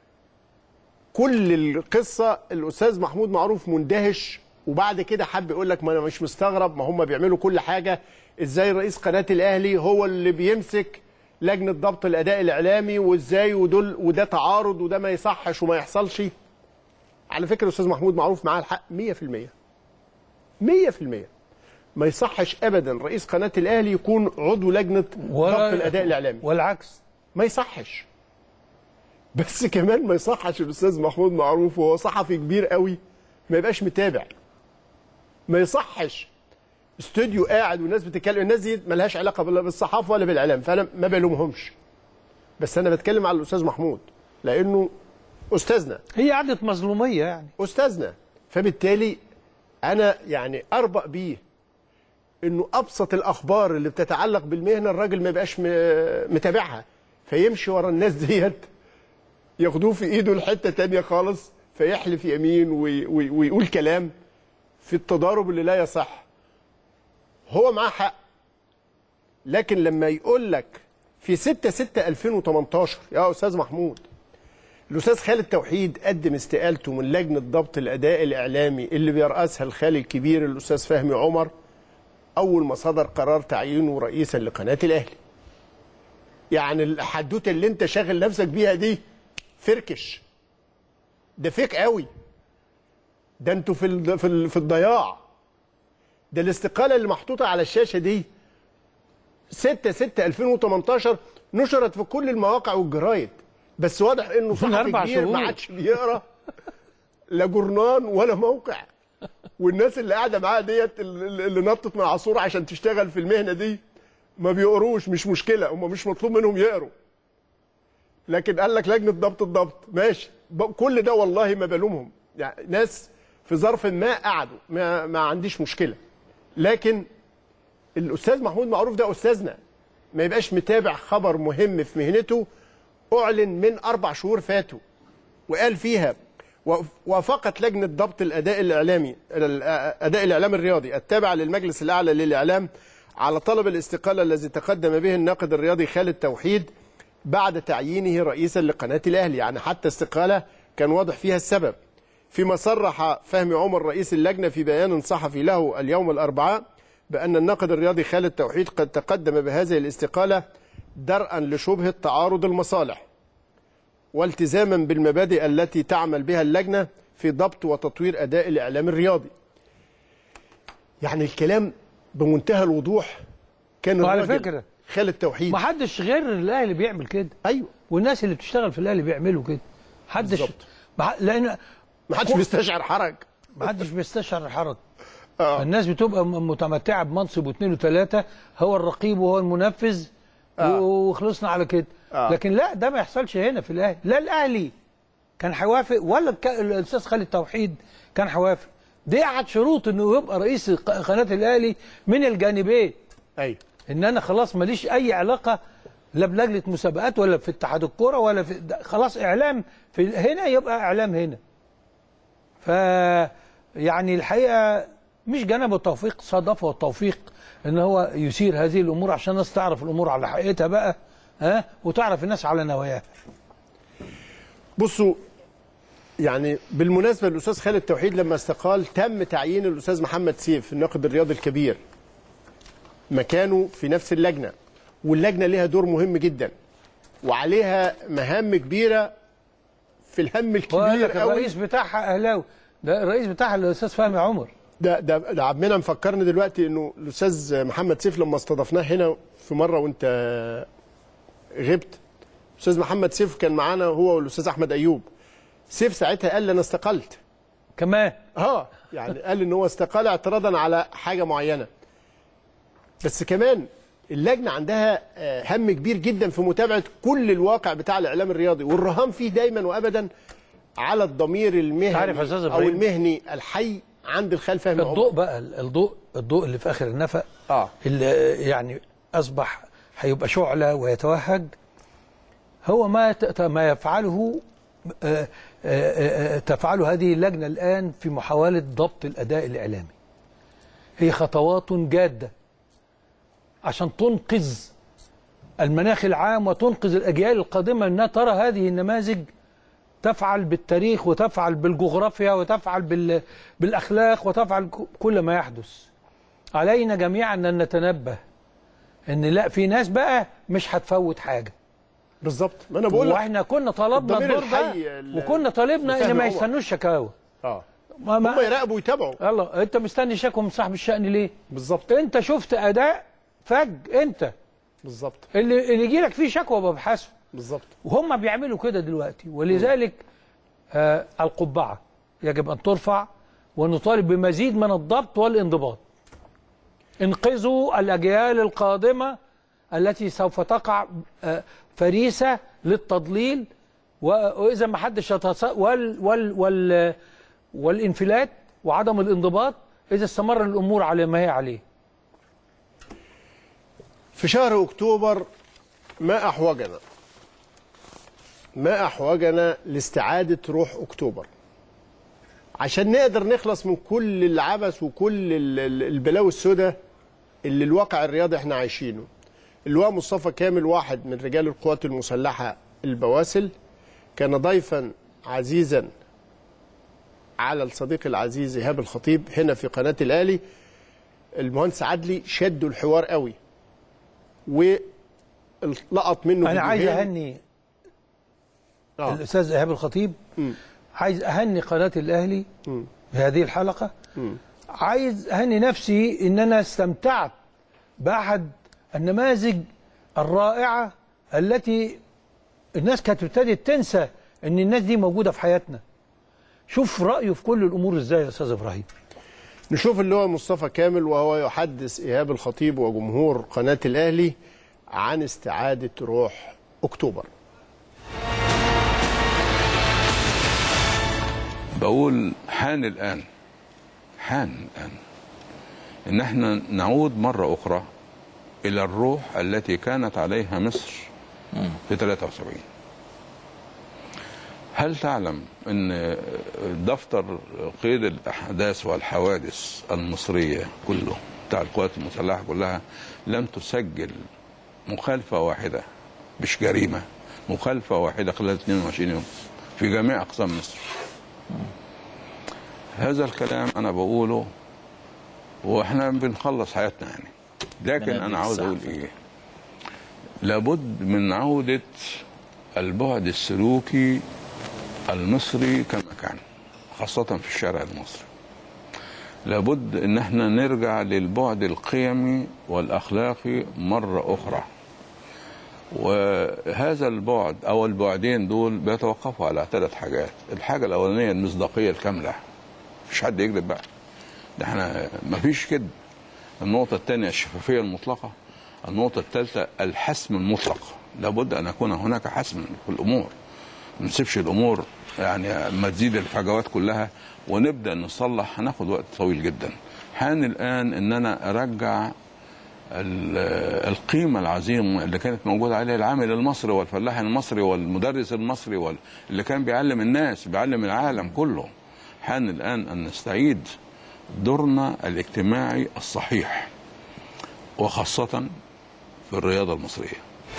كل القصه الاستاذ محمود معروف مندهش وبعد كده حب يقول لك ما انا مش مستغرب ما هم بيعملوا كل حاجه ازاي رئيس قناه الاهلي هو اللي بيمسك لجنه ضبط الاداء الاعلامي وازاي ودول وده تعارض وده ما يصحش وما يحصلش على فكره الاستاذ محمود معروف معاه الحق 100% 100% ما يصحش ابدا رئيس قناه الاهلي يكون عضو لجنه ضبط الاداء الاعلامي والعكس ما يصحش بس كمان ما يصحش الاستاذ محمود معروف وهو صحفي كبير قوي ما يبقاش متابع ما يصحش استوديو قاعد والناس بتتكلم الناس دي ملهاش علاقه بال- بالصحافه ولا بالاعلام فانا ما بلومهمش بس انا بتكلم على الاستاذ محمود لانه استاذنا هي قعده مظلوميه يعني استاذنا فبالتالي انا يعني اربأ بيه انه ابسط الاخبار اللي بتتعلق بالمهنه الراجل ما يبقاش م- متابعها فيمشي ورا الناس ديت ياخدوه في ايده لحته تانية خالص فيحلف يمين وي وي ويقول كلام في التضارب اللي لا يصح هو معاه حق لكن لما يقول لك في 6 6 2018 يا استاذ محمود الاستاذ خالد توحيد قدم استقالته من لجنه ضبط الاداء الاعلامي اللي بيرأسها الخالي الكبير الاستاذ فهمي عمر اول ما صدر قرار تعيينه رئيسا لقناه الاهلي يعني الحدوته اللي انت شاغل نفسك بيها دي فركش ده فيك قوي ده انتوا في ال- في ال- في الضياع ده الاستقاله اللي محطوطه على الشاشه دي 6 6 2018 نشرت في كل المواقع والجرايد بس واضح انه صحفي أربع كبير ما شهور. عادش بيقرا لا جورنان ولا موقع والناس اللي قاعده معاه ديت اللي اللي نطت من العصور عشان تشتغل في المهنه دي ما بيقروش مش مشكله هم مش مطلوب منهم يقروا لكن قال لك لجنه ضبط الضبط ماشي ب- كل ده والله ما بلومهم يعني ناس في ظرف ما قعدوا ما, ما عنديش مشكله لكن الاستاذ محمود معروف ده استاذنا ما يبقاش متابع خبر مهم في مهنته اعلن من اربع شهور فاتوا وقال فيها و- وافقت لجنه ضبط الاداء الاعلامي الاداء الاعلام الرياضي التابع للمجلس الاعلى للاعلام على طلب الاستقاله الذي تقدم به الناقد الرياضي خالد توحيد بعد تعيينه رئيسا لقناه الاهلي يعني حتى استقاله كان واضح فيها السبب فيما صرح فهمي عمر رئيس اللجنه في بيان صحفي له اليوم الاربعاء بان الناقد الرياضي خالد توحيد قد تقدم بهذه الاستقاله درءا لشبهه تعارض المصالح والتزاما بالمبادئ التي تعمل بها اللجنه في ضبط وتطوير اداء الاعلام الرياضي. يعني الكلام بمنتهى الوضوح كان وعلى الراجل فكرة، خالد توحيد ما حدش غير الاهلي بيعمل كده ايوه والناس اللي بتشتغل في الاهلي بيعملوا كده محدش بالظبط. ما ح- لان ما حدش بيستشعر حرج محدش بيستشعر الحرج آه. الناس بتبقى م- متمتعه بمنصب واثنين وثلاثه هو الرقيب وهو المنفذ آه. وخلصنا على كده آه. لكن لا ده ما يحصلش هنا في الاهلي لا الاهلي كان هيوافق ولا الك- الاستاذ خالد توحيد كان هيوافق دي احد شروط انه يبقى رئيس ق- قناه الاهلي من الجانبين ايوه ان انا خلاص ماليش اي علاقه لا بلجنه مسابقات ولا في اتحاد الكوره ولا في ده خلاص اعلام في هنا يبقى اعلام هنا ف يعني الحقيقه مش جنب التوفيق صادفه التوفيق ان هو يثير هذه الامور عشان الناس تعرف الامور على حقيقتها بقى ها وتعرف الناس على نواياها بصوا يعني بالمناسبه الاستاذ خالد توحيد لما استقال تم تعيين الاستاذ محمد سيف الناقد الرياضي الكبير مكانه في نفس اللجنه واللجنه ليها دور مهم جدا وعليها مهام كبيره في الهم وقال الكبير لك قوي الرئيس بتاعها اهلاوي ده الرئيس بتاعها الاستاذ فهمي عمر ده ده ده عمنا مفكرني دلوقتي انه الاستاذ محمد سيف لما استضفناه هنا في مره وانت غبت الاستاذ محمد سيف كان معانا هو والاستاذ احمد ايوب سيف ساعتها قال لي انا استقلت كمان اه يعني قال ان هو استقال اعتراضا على حاجه معينه بس كمان اللجنه عندها آه، هم كبير جدا في متابعه كل الواقع بتاع الاعلام الرياضي والرهان فيه دايما وابدا على الضمير المهني عارف يا أستاذ او إبراهيم؟ المهني الحي عند الخال فهمي عمر. الضوء بقى الضوء الضوء اللي في اخر النفق اه اللي يعني اصبح هيبقى شعله ويتوهج هو ما ت- ما يفعله آه، آه، آه، تفعله هذه اللجنه الان في محاوله ضبط الاداء الاعلامي هي خطوات جاده عشان تنقذ المناخ العام وتنقذ الاجيال القادمه انها ترى هذه النماذج تفعل بالتاريخ وتفعل بالجغرافيا وتفعل بال... بالاخلاق وتفعل ك- كل ما يحدث علينا جميعا ان نتنبه ان لا في ناس بقى مش هتفوت حاجه بالظبط ما انا بقول لك واحنا كنا طلبنا الضمير الدور ده الحي ال- وكنا طالبنا ان الفهم ما هو. يستنوش شكاوى اه ما هم ما يراقبوا ويتابعوا يلا انت مستني شكوى من صاحب الشأن ليه بالظبط انت شفت اداء فج انت بالظبط اللي اللي يجي لك فيه شكوى ببحثه بالظبط وهم بيعملوا كده دلوقتي ولذلك آه القبعة يجب أن ترفع ونطالب بمزيد من الضبط والانضباط انقذوا الأجيال القادمة التي سوف تقع آه فريسة للتضليل و- وإذا ما حدش يتص... وال... وال... وال... والانفلات وعدم الانضباط إذا استمر الأمور على ما هي عليه في شهر اكتوبر ما احوجنا ما احوجنا لاستعاده روح اكتوبر عشان نقدر نخلص من كل العبث وكل ال- ال- البلاوي السوداء اللي الواقع الرياضي احنا عايشينه اللواء مصطفى كامل واحد من رجال القوات المسلحه البواسل كان ضيفا عزيزا على الصديق العزيز ايهاب الخطيب هنا في قناه الاهلي المهندس عدلي شدوا الحوار قوي ولقط منه انا عايز فيديوهين. اهني آه. الاستاذ ايهاب الخطيب مم. عايز اهني قناه الاهلي مم. بهذه الحلقه مم. عايز اهني نفسي ان انا استمتعت باحد النماذج الرائعه التي الناس كانت ابتدت تنسى ان الناس دي موجوده في حياتنا شوف رايه في كل الامور ازاي يا استاذ ابراهيم نشوف اللي هو مصطفى كامل وهو يحدث ايهاب الخطيب وجمهور قناه الاهلي عن استعاده روح اكتوبر بقول حان الآن حان الآن إن احنا نعود مرة أخرى إلى الروح التي كانت عليها مصر في 73 هل تعلم أن دفتر قيد الأحداث والحوادث المصرية كله بتاع القوات المسلحة كلها لم تسجل مخالفة واحدة مش جريمة مخالفة واحدة خلال 22 يوم في جميع أقسام مصر هذا الكلام انا بقوله واحنا بنخلص حياتنا يعني لكن منابر انا عاوز اقول الصحفي. ايه لابد من عودة البعد السلوكي المصري كما كان خاصة في الشارع المصري لابد ان احنا نرجع للبعد القيمي والاخلاقي مرة اخرى وهذا البعد او البعدين دول بيتوقفوا على ثلاث حاجات الحاجه الاولانيه المصداقيه الكامله مفيش حد يكذب بقى ده احنا مفيش كذب النقطه الثانيه الشفافيه المطلقه النقطه الثالثه الحسم المطلق لابد ان يكون هناك حسم في الامور ما نسيبش الامور يعني ما تزيد الفجوات كلها ونبدا نصلح هناخد وقت طويل جدا حان الان ان انا ارجع ال- القيمة العظيمة اللي كانت موجودة عليها العامل المصري والفلاح المصري والمدرس المصري وال- اللي كان بيعلم الناس بيعلم العالم كله حان الآن أن نستعيد دورنا الاجتماعي الصحيح وخاصة في الرياضة المصرية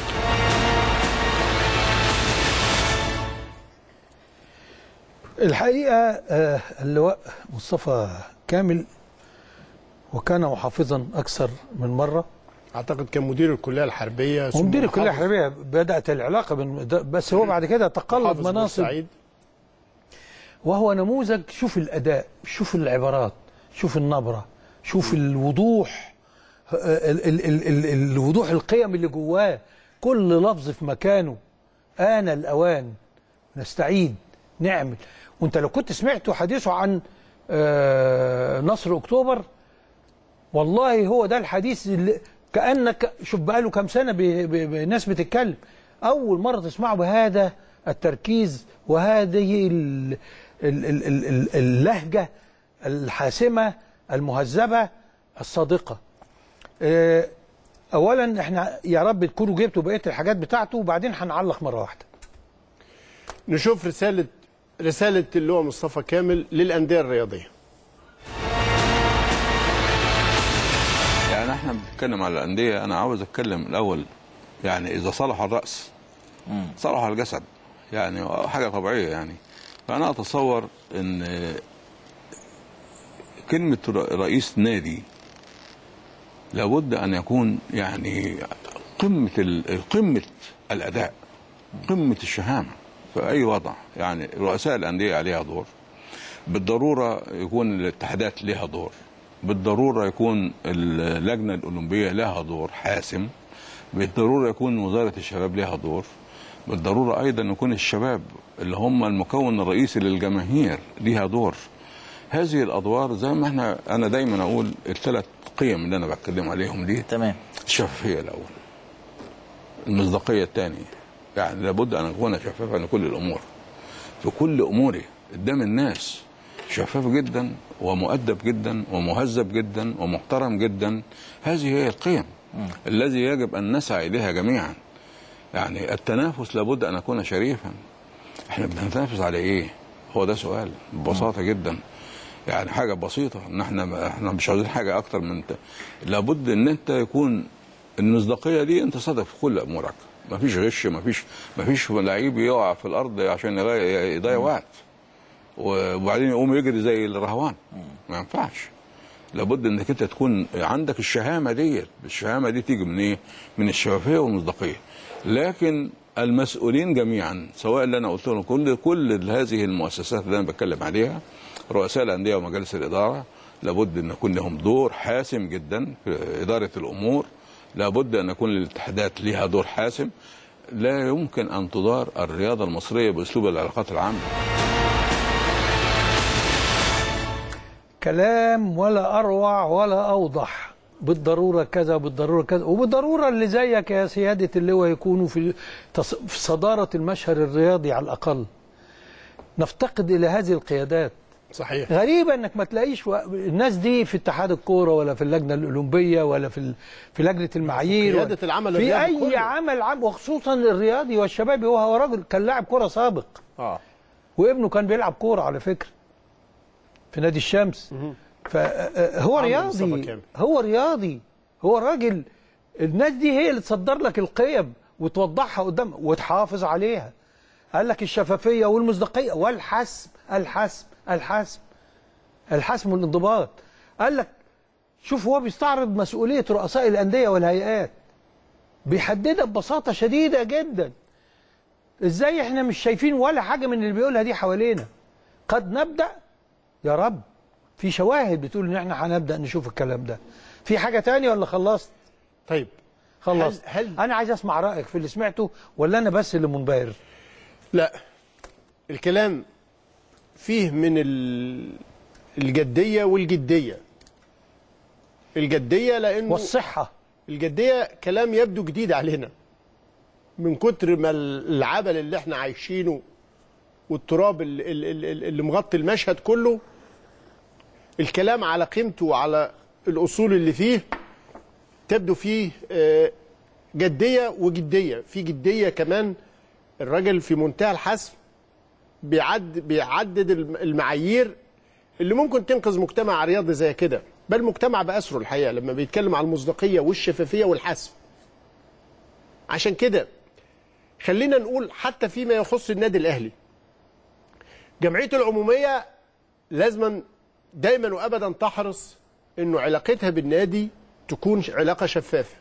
الحقيقه آه، اللواء مصطفى كامل وكان محافظا اكثر من مره اعتقد كان مدير الكليه الحربيه ثم ومدير الكليه محافظ- الحربيه بدات العلاقه بين بس هو بعد كده تقلد محافظ مناصب بورسعيد. وهو نموذج شوف الاداء شوف العبارات شوف النبره شوف الوضوح ال ال ال ال الوضوح القيم اللي جواه كل لفظ في مكانه آن الأوان نستعيد نعمل وانت لو كنت سمعت حديثه عن آه، نصر أكتوبر والله هو ده الحديث اللي كأنك شوف بقاله كام سنة ب- ب- ب- الناس بتتكلم أول مرة تسمعه بهذا التركيز وهذه ال- ال- ال- ال- ال- اللهجة الحاسمة المهذبة الصادقة آه، أولا احنا يا رب تكونوا جبتوا بقية الحاجات بتاعته وبعدين هنعلق مرة واحدة نشوف رساله رساله اللي هو مصطفى كامل للانديه الرياضيه يعني احنا بنتكلم على الأندية أنا عاوز أتكلم الأول يعني إذا صلح الرأس صلح الجسد يعني حاجة طبيعية يعني فأنا أتصور إن كلمة ر- رئيس نادي لابد أن يكون يعني قمة ال- قمة الأداء قمة الشهامة في أي وضع يعني رؤساء الأندية عليها دور بالضرورة يكون الاتحادات لها دور بالضرورة يكون اللجنة الأولمبية لها دور حاسم بالضرورة يكون وزارة الشباب لها دور بالضرورة أيضا يكون الشباب اللي هم المكون الرئيسي للجماهير ليها دور هذه الأدوار زي ما احنا أنا دايما أقول الثلاث قيم اللي أنا بتكلم عليهم دي تمام الشفافية الأول المصداقية الثانية يعني لابد أن أكون شفافا لكل الأمور في كل أموري قدام الناس شفاف جدا ومؤدب جدا ومهذب جدا ومحترم جدا هذه هي القيم الذي يجب أن نسعى إليها جميعا يعني التنافس لابد أن أكون شريفا احنا بنتنافس على ايه هو ده سؤال ببساطه جدا يعني حاجه بسيطه ان احنا احنا مش عاوزين حاجه اكتر من انت لابد ان انت يكون المصداقيه دي انت صادق في كل امورك مفيش غش مفيش مفيش لعيب يقع في الارض عشان يغي- يضيع وقت وبعدين يقوم يجري زي الرهوان ما ينفعش لابد انك انت تكون عندك الشهامه ديت الشهامه دي تيجي من ايه من الشفافيه والمصداقيه لكن المسؤولين جميعا سواء اللي انا قلت لهم كل كل هذه المؤسسات اللي انا بتكلم عليها رؤساء الانديه ومجالس الاداره لابد ان يكون لهم دور حاسم جدا في اداره الامور لابد ان يكون الاتحادات لها دور حاسم لا يمكن ان تدار الرياضه المصريه باسلوب العلاقات العامه كلام ولا اروع ولا اوضح بالضروره كذا بالضروره كذا وبالضروره اللي زيك يا سياده اللواء يكونوا في تص- في صداره المشهد الرياضي على الاقل نفتقد الى هذه القيادات صحيح غريبة انك ما تلاقيش و... الناس دي في اتحاد الكورة ولا في اللجنة الأولمبية ولا في ال... في لجنة المعايير قيادة ولا... العمل في الرياضي أي كله. عمل عام وخصوصا الرياضي والشبابي وهو راجل كان لاعب كورة سابق اه وابنه كان بيلعب كورة على فكرة في نادي الشمس فهو عمرو مصطفى رياضي كامل. هو رياضي هو راجل الناس دي هي اللي تصدر لك القيم وتوضحها قدام وتحافظ عليها قال لك الشفافية والمصداقية والحسم الحسم الحسم الحسم والانضباط قال لك شوف هو بيستعرض مسؤولية رؤساء الأندية والهيئات بيحددها ببساطة شديدة جدا ازاي احنا مش شايفين ولا حاجة من اللي بيقولها دي حوالينا قد نبدأ يا رب في شواهد بتقول ان احنا هنبدأ نشوف الكلام ده في حاجة تانية ولا خلصت طيب خلصت هل- هل- انا عايز اسمع رأيك في اللي سمعته ولا انا بس اللي منبهر لا الكلام فيه من ال- الجدية والجدية الجدية لأنه والصحة الجدية كلام يبدو جديد علينا من كتر ما العبل اللي احنا عايشينه والتراب اللي, اللي, اللي مغطي المشهد كله الكلام على قيمته وعلى الأصول اللي فيه تبدو فيه آه، جدية وجدية في جدية كمان الراجل في منتهى الحسم بيعد بيعدد الم- المعايير اللي ممكن تنقذ مجتمع رياضي زي كده بل مجتمع بأسره الحقيقة لما بيتكلم على المصداقية والشفافية والحسم عشان كده خلينا نقول حتى فيما يخص النادي الأهلي جمعية العمومية لازما دايما وأبدا تحرص أنه علاقتها بالنادي تكون علاقة شفافة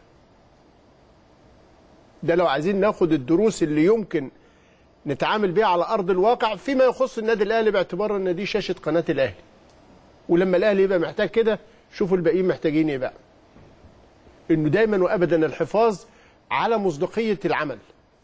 ده لو عايزين ناخد الدروس اللي يمكن نتعامل بيها على ارض الواقع فيما يخص النادي الاهلي باعتبار ان دي شاشه قناه الاهلي ولما الاهلي يبقى محتاج كده شوفوا الباقيين محتاجين ايه بقى انه دايما وابدا الحفاظ على مصداقيه العمل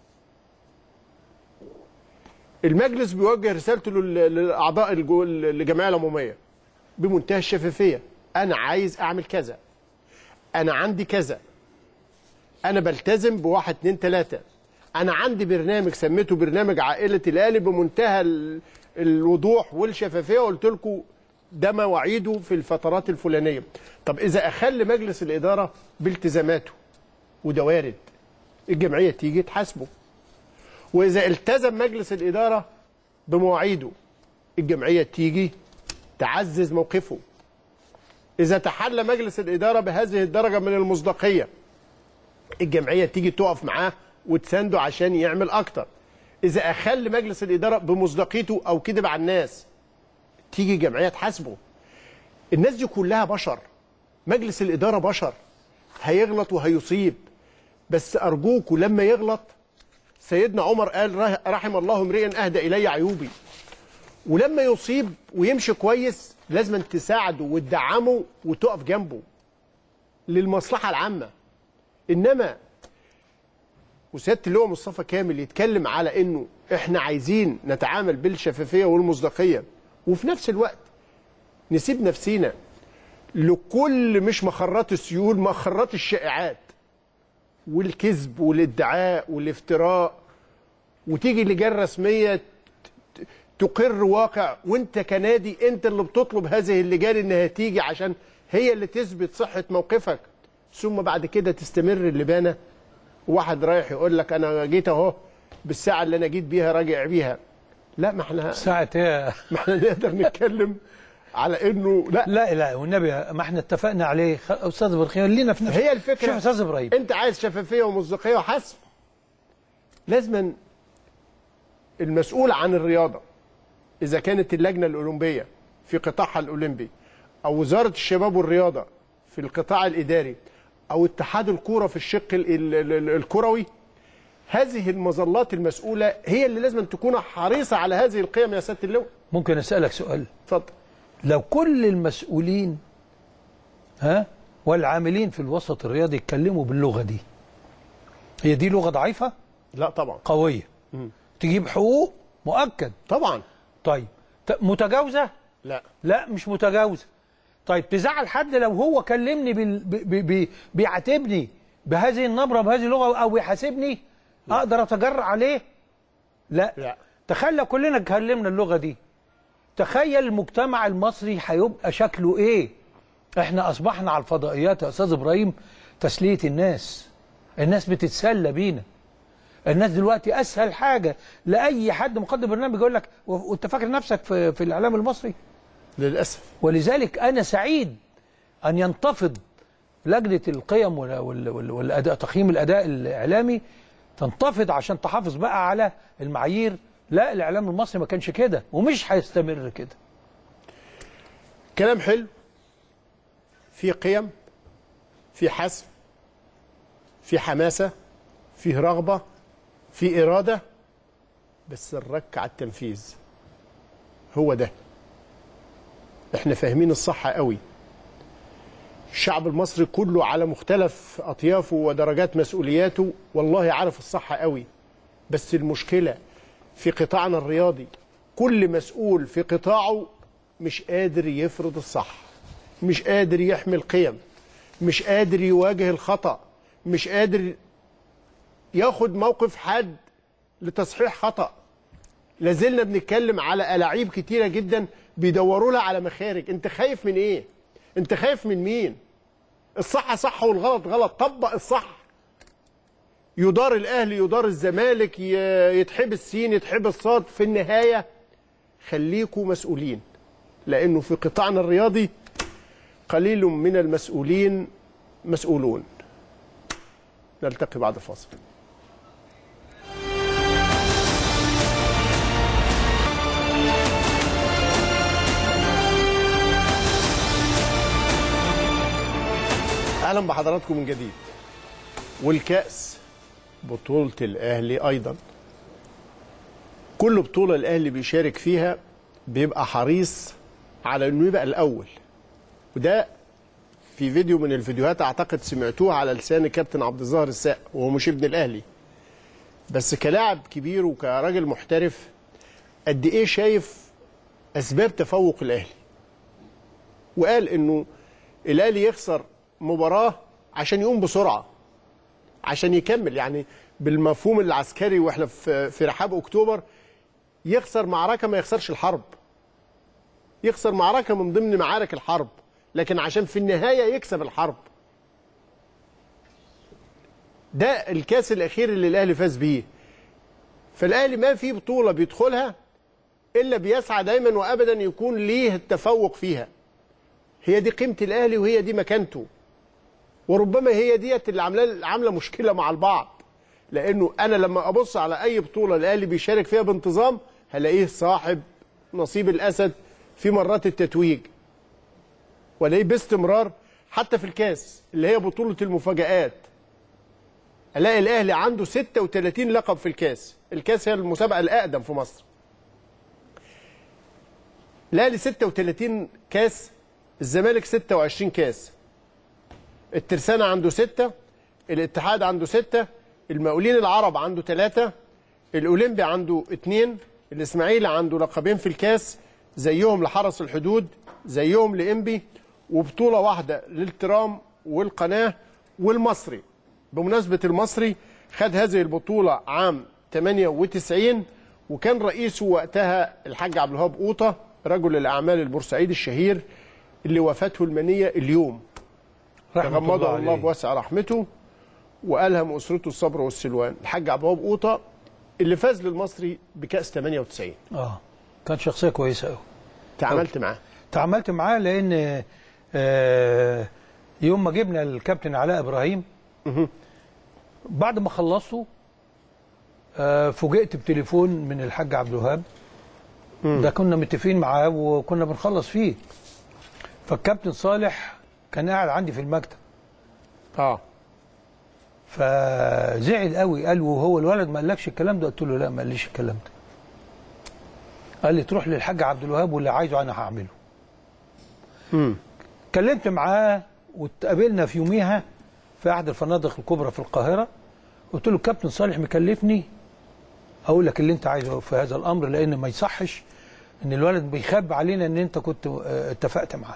المجلس بيوجه رسالته لل- للاعضاء الجو- الجمعيه العموميه بمنتهى الشفافيه انا عايز اعمل كذا انا عندي كذا انا بلتزم بواحد اتنين تلاته انا عندي برنامج سميته برنامج عائله الاهلي بمنتهى ال- الوضوح والشفافيه قلت لكم ده مواعيده في الفترات الفلانيه طب اذا اخل مجلس الاداره بالتزاماته وده وارد الجمعيه تيجي تحاسبه واذا التزم مجلس الاداره بمواعيده الجمعيه تيجي تعزز موقفه اذا تحلى مجلس الاداره بهذه الدرجه من المصداقيه الجمعيه تيجي تقف معاه وتسانده عشان يعمل اكتر اذا اخل مجلس الاداره بمصداقيته او كذب على الناس تيجي جمعيه تحاسبه الناس دي كلها بشر مجلس الاداره بشر هيغلط وهيصيب بس ارجوكوا لما يغلط سيدنا عمر قال رح- رحم الله امرئ اهدى الي عيوبي ولما يصيب ويمشي كويس لازم تساعده وتدعمه وتقف جنبه للمصلحه العامه انما وسياده اللواء مصطفى كامل يتكلم على انه احنا عايزين نتعامل بالشفافيه والمصداقيه وفي نفس الوقت نسيب نفسينا لكل مش مخرات السيول مخرات الشائعات والكذب والادعاء والافتراء وتيجي لجان رسميه ت- ت- تقر واقع وانت كنادي انت اللي بتطلب هذه اللجان انها تيجي عشان هي اللي تثبت صحه موقفك ثم بعد كده تستمر اللبانه واحد رايح يقول لك انا جيت اهو بالساعه اللي انا جيت بيها راجع بيها لا ما احنا ساعة ايه ما احنا نقدر نتكلم على انه لا لا لا والنبي ما احنا اتفقنا عليه خ- استاذ ابراهيم خلينا في نفس هي الفكره شوف استاذ ابراهيم انت عايز شفافيه ومصداقيه وحسم لازما المسؤول عن الرياضه اذا كانت اللجنه الاولمبيه في قطاعها الاولمبي او وزاره الشباب والرياضه في القطاع الاداري او اتحاد الكوره في الشق ال- ال- ال- الكروي هذه المظلات المسؤوله هي اللي لازم تكون حريصه على هذه القيم يا سياده اللواء ممكن اسالك سؤال اتفضل لو كل المسؤولين ها والعاملين في الوسط الرياضي يتكلموا باللغه دي هي دي لغه ضعيفه لا طبعا قويه تجيب حقوق مؤكد طبعا طيب ت- متجاوزه لا لا مش متجاوزه طيب تزعل حد لو هو كلمني بال... ب... ب... ب... بيعاتبني بهذه النبره بهذه اللغه او يحاسبني اقدر اتجرأ عليه لا لا. تخيل لو كلنا اتكلمنا اللغه دي تخيل المجتمع المصري هيبقى شكله ايه احنا اصبحنا على الفضائيات يا استاذ ابراهيم تسليه الناس الناس بتتسلى بينا الناس دلوقتي اسهل حاجه لاي حد مقدم برنامج يقول لك و- وانت فاكر نفسك في, في الاعلام المصري للاسف ولذلك انا سعيد ان ينتفض لجنه القيم وال- وال- وال- والاداء تقييم الاداء الاعلامي تنتفض عشان تحافظ بقى على المعايير لا الاعلام المصري ما كانش كده ومش هيستمر كده كلام حلو في قيم في حسم في حماسه فيه رغبه في اراده بس الرك على التنفيذ هو ده احنا فاهمين الصح قوي الشعب المصري كله على مختلف اطيافه ودرجات مسؤولياته والله عارف الصح قوي بس المشكله في قطاعنا الرياضي كل مسؤول في قطاعه مش قادر يفرض الصح مش قادر يحمي القيم مش قادر يواجه الخطأ مش قادر ياخد موقف حد لتصحيح خطأ لازلنا بنتكلم على ألاعيب كتيرة جدا بيدوروا لها على مخارج انت خايف من ايه انت خايف من مين الصح صح والغلط غلط طبق الصح يدار الاهلي يدار الزمالك ي- يتحبس سين يتحبس صاد في النهايه خليكوا مسؤولين لانه في قطاعنا الرياضي قليل من المسؤولين مسؤولون نلتقي بعد فاصل اهلا بحضراتكم من جديد والكاس بطوله الاهلي ايضا كل بطوله الاهلي بيشارك فيها بيبقى حريص على انه يبقى الاول وده في فيديو من الفيديوهات اعتقد سمعتوه على لسان كابتن عبد الظاهر الساق وهو مش ابن الاهلي بس كلاعب كبير وكراجل محترف قد ايه شايف اسباب تفوق الاهلي وقال انه الاهلي يخسر مباراه عشان يقوم بسرعه عشان يكمل يعني بالمفهوم العسكري واحنا في في رحاب اكتوبر يخسر معركه ما يخسرش الحرب يخسر معركه من ضمن معارك الحرب لكن عشان في النهايه يكسب الحرب ده الكاس الاخير اللي الاهلي فاز بيه فالاهلي ما في بطوله بيدخلها الا بيسعى دايما وابدا يكون ليه التفوق فيها هي دي قيمه الاهلي وهي دي مكانته وربما هي ديت اللي عامله عامله مشكله مع البعض لانه انا لما ابص على اي بطوله الاهلي بيشارك فيها بانتظام هلاقيه صاحب نصيب الاسد في مرات التتويج والاقيه باستمرار حتى في الكاس اللي هي بطوله المفاجآت الاقي الاهلي عنده 36 لقب في الكاس الكاس هي المسابقه الاقدم في مصر الاهلي 36 كاس الزمالك 26 كاس الترسانة عنده ستة الاتحاد عنده ستة المقاولين العرب عنده ثلاثة الأولمبي عنده اتنين الإسماعيلي عنده لقبين في الكاس زيهم لحرس الحدود زيهم لإنبي وبطولة واحدة للترام والقناة والمصري بمناسبة المصري خد هذه البطولة عام 98 وكان رئيسه وقتها الحاج عبد الوهاب قوطة رجل الأعمال البورسعيدي الشهير اللي وفاته المنية اليوم رحمة تغمده الله عليه. بواسع رحمته والهم اسرته الصبر والسلوان الحاج عبد الوهاب قوطه اللي فاز للمصري بكاس 98 اه كان شخصيه كويسه قوي تعاملت معاه تعاملت معاه لان آه، يوم ما جبنا الكابتن علاء ابراهيم بعد ما خلصته آه، فوجئت بتليفون من الحاج عبد الوهاب ده كنا متفقين معاه وكنا بنخلص فيه فالكابتن صالح كان قاعد عندي في المكتب اه فزعل قوي قال وهو الولد ما قالكش الكلام ده قلت له لا ما قاليش الكلام ده قال لي تروح للحاج عبد الوهاب واللي عايزه انا هعمله امم اتكلمت معاه واتقابلنا في يوميها في احد الفنادق الكبرى في القاهره قلت له الكابتن صالح مكلفني اقول لك اللي انت عايزه في هذا الامر لان ما يصحش ان الولد بيخبي علينا ان انت كنت اه، اتفقت معاه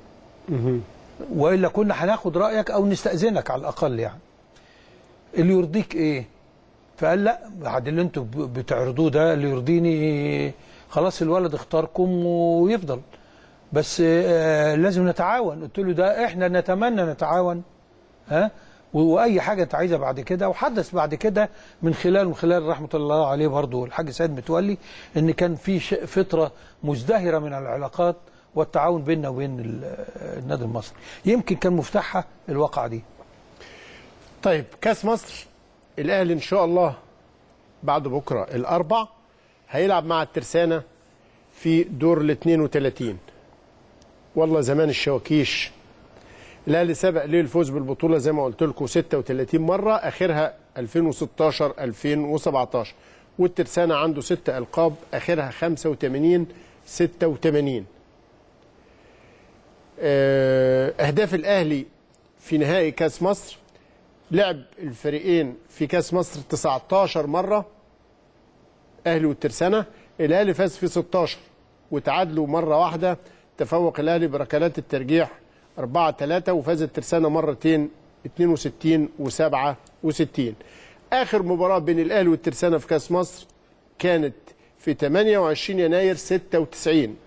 والا كنا هناخد رايك او نستاذنك على الاقل يعني اللي يرضيك ايه فقال لا بعد اللي انتوا ب- بتعرضوه ده اللي يرضيني خلاص الولد اختاركم ويفضل بس آه، لازم نتعاون قلت له ده احنا نتمنى نتعاون ها و- واي حاجه انت عايزها بعد كده وحدث بعد كده من خلال من خلال رحمه الله عليه برضه الحاج سيد متولي ان كان في ش- فتره مزدهره من العلاقات والتعاون بيننا وبين ال- آه، النادي المصري يمكن كان مفتاحها الواقعه دي طيب كاس مصر الاهلي ان شاء الله بعد بكره الاربع هيلعب مع الترسانه في دور ال 32 والله زمان الشواكيش الاهلي سبق ليه الفوز بالبطوله زي ما قلت لكم 36 مره اخرها 2016 2017 والترسانه عنده ست القاب اخرها 85 86 آه، اهداف الاهلي في نهائي كاس مصر لعب الفريقين في كاس مصر 19 مره اهلي والترسانه الاهلي فاز في 16 وتعادلوا مره واحده تفوق الاهلي بركلات الترجيح 4 3 وفاز الترسانه مرتين 62 و67 اخر مباراه بين الاهلي والترسانه في كاس مصر كانت في 28 يناير 96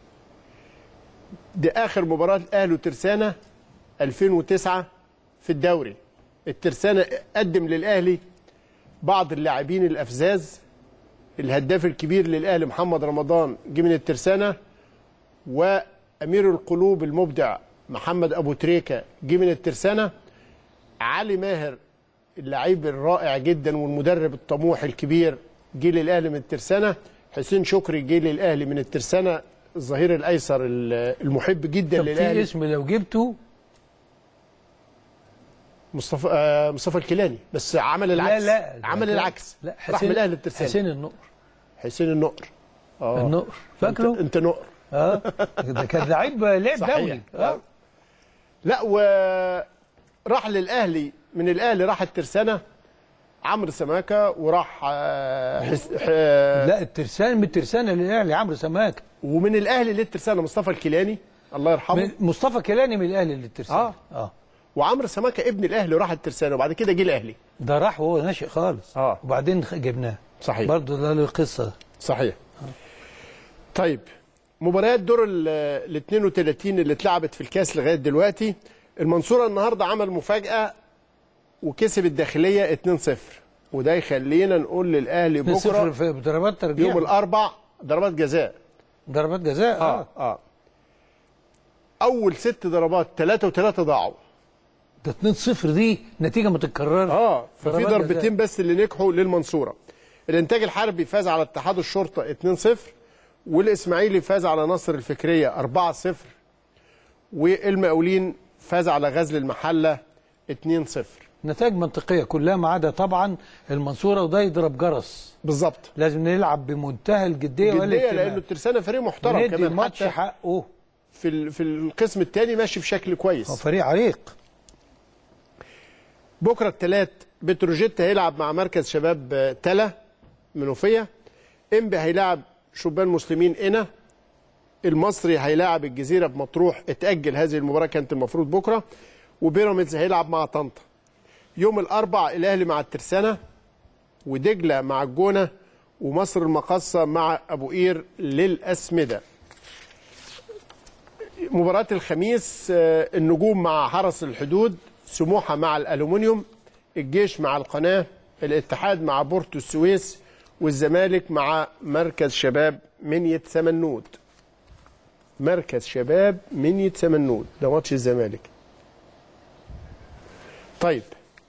دي اخر مباراه الاهلي وترسانه 2009 في الدوري الترسانة قدم للأهلي بعض اللاعبين الأفزاز الهداف الكبير للأهلي محمد رمضان جه من الترسانة وأمير القلوب المبدع محمد أبو تريكة جه من الترسانة علي ماهر اللعيب الرائع جدا والمدرب الطموح الكبير جه للأهلي من الترسانة حسين شكري جه للأهلي من الترسانة الظهير الأيسر المحب جدا طب في للأهلي اسم لو جبته مصطفى آه مصطفى الكيلاني بس عمل العكس لا لا عمل لا العكس لا راح من الاهلي الترسانة حسين النقر حسين النقر اه النقر انت, فاكره؟ انت نقر اه ده كان لعيب لعب صحيح. دولي اه لا و راح للاهلي من الاهلي راح الترسانة عمرو سماكه وراح آه حس... ح... لا الترسان من الترسانه للاهلي عمرو سماك ومن الاهلي للترسانة مصطفى الكيلاني الله يرحمه من- مصطفى كيلاني من الاهلي للترسانه آه. اه وعمرو سماكه ابن الاهلي وراح الترسانة وبعد كده جه الاهلي ده راح وهو ناشئ خالص آه. وبعدين خ- جبناه صحيح. برضه ده له قصه صحيح طيب مباريات دور ال 32 اللي اتلعبت في الكاس لغايه دلوقتي المنصوره النهارده عمل مفاجاه وكسب الداخليه 2-0 وده يخلينا نقول للاهلي 2-0 بكره في ضربات ترجيح يوم الاربع ضربات جزاء ضربات جزاء اه, اه اول ست ضربات ثلاثه وثلاثه ضاعوا ده 2-0 دي نتيجه متكرره اه ففي ضربات ضربتين بس اللي نجحوا للمنصوره الانتاج الحربي فاز على اتحاد الشرطه 2-0 والاسماعيلي فاز على نصر الفكريه 4-0 والمقاولين فاز على غزل المحله 2-0 نتائج منطقيه كلها ما عدا طبعا المنصوره وده يضرب جرس بالظبط لازم نلعب بمنتهى الجديه جديه والاهتمام. لانه الترسانه فريق محترم ندي كمان الماتش حتى حقه في ال- في القسم الثاني ماشي بشكل هو كويس فريق عريق بكره الثلاث بتروجيت هيلعب مع مركز شباب آه، تلا منوفيه انبي هيلاعب شبان مسلمين هنا المصري هيلاعب الجزيره بمطروح اتاجل هذه المباراه كانت المفروض بكره وبيراميدز هيلعب مع طنطا يوم الاربع الاهلي مع الترسانه ودجله مع الجونه ومصر المقاصه مع ابو قير للاسمده مباراة الخميس آه، النجوم مع حرس الحدود سموحة مع الألومنيوم الجيش مع القناة الاتحاد مع بورتو السويس والزمالك مع مركز شباب منية سمنود مركز شباب منية سمنود ده ماتش الزمالك طيب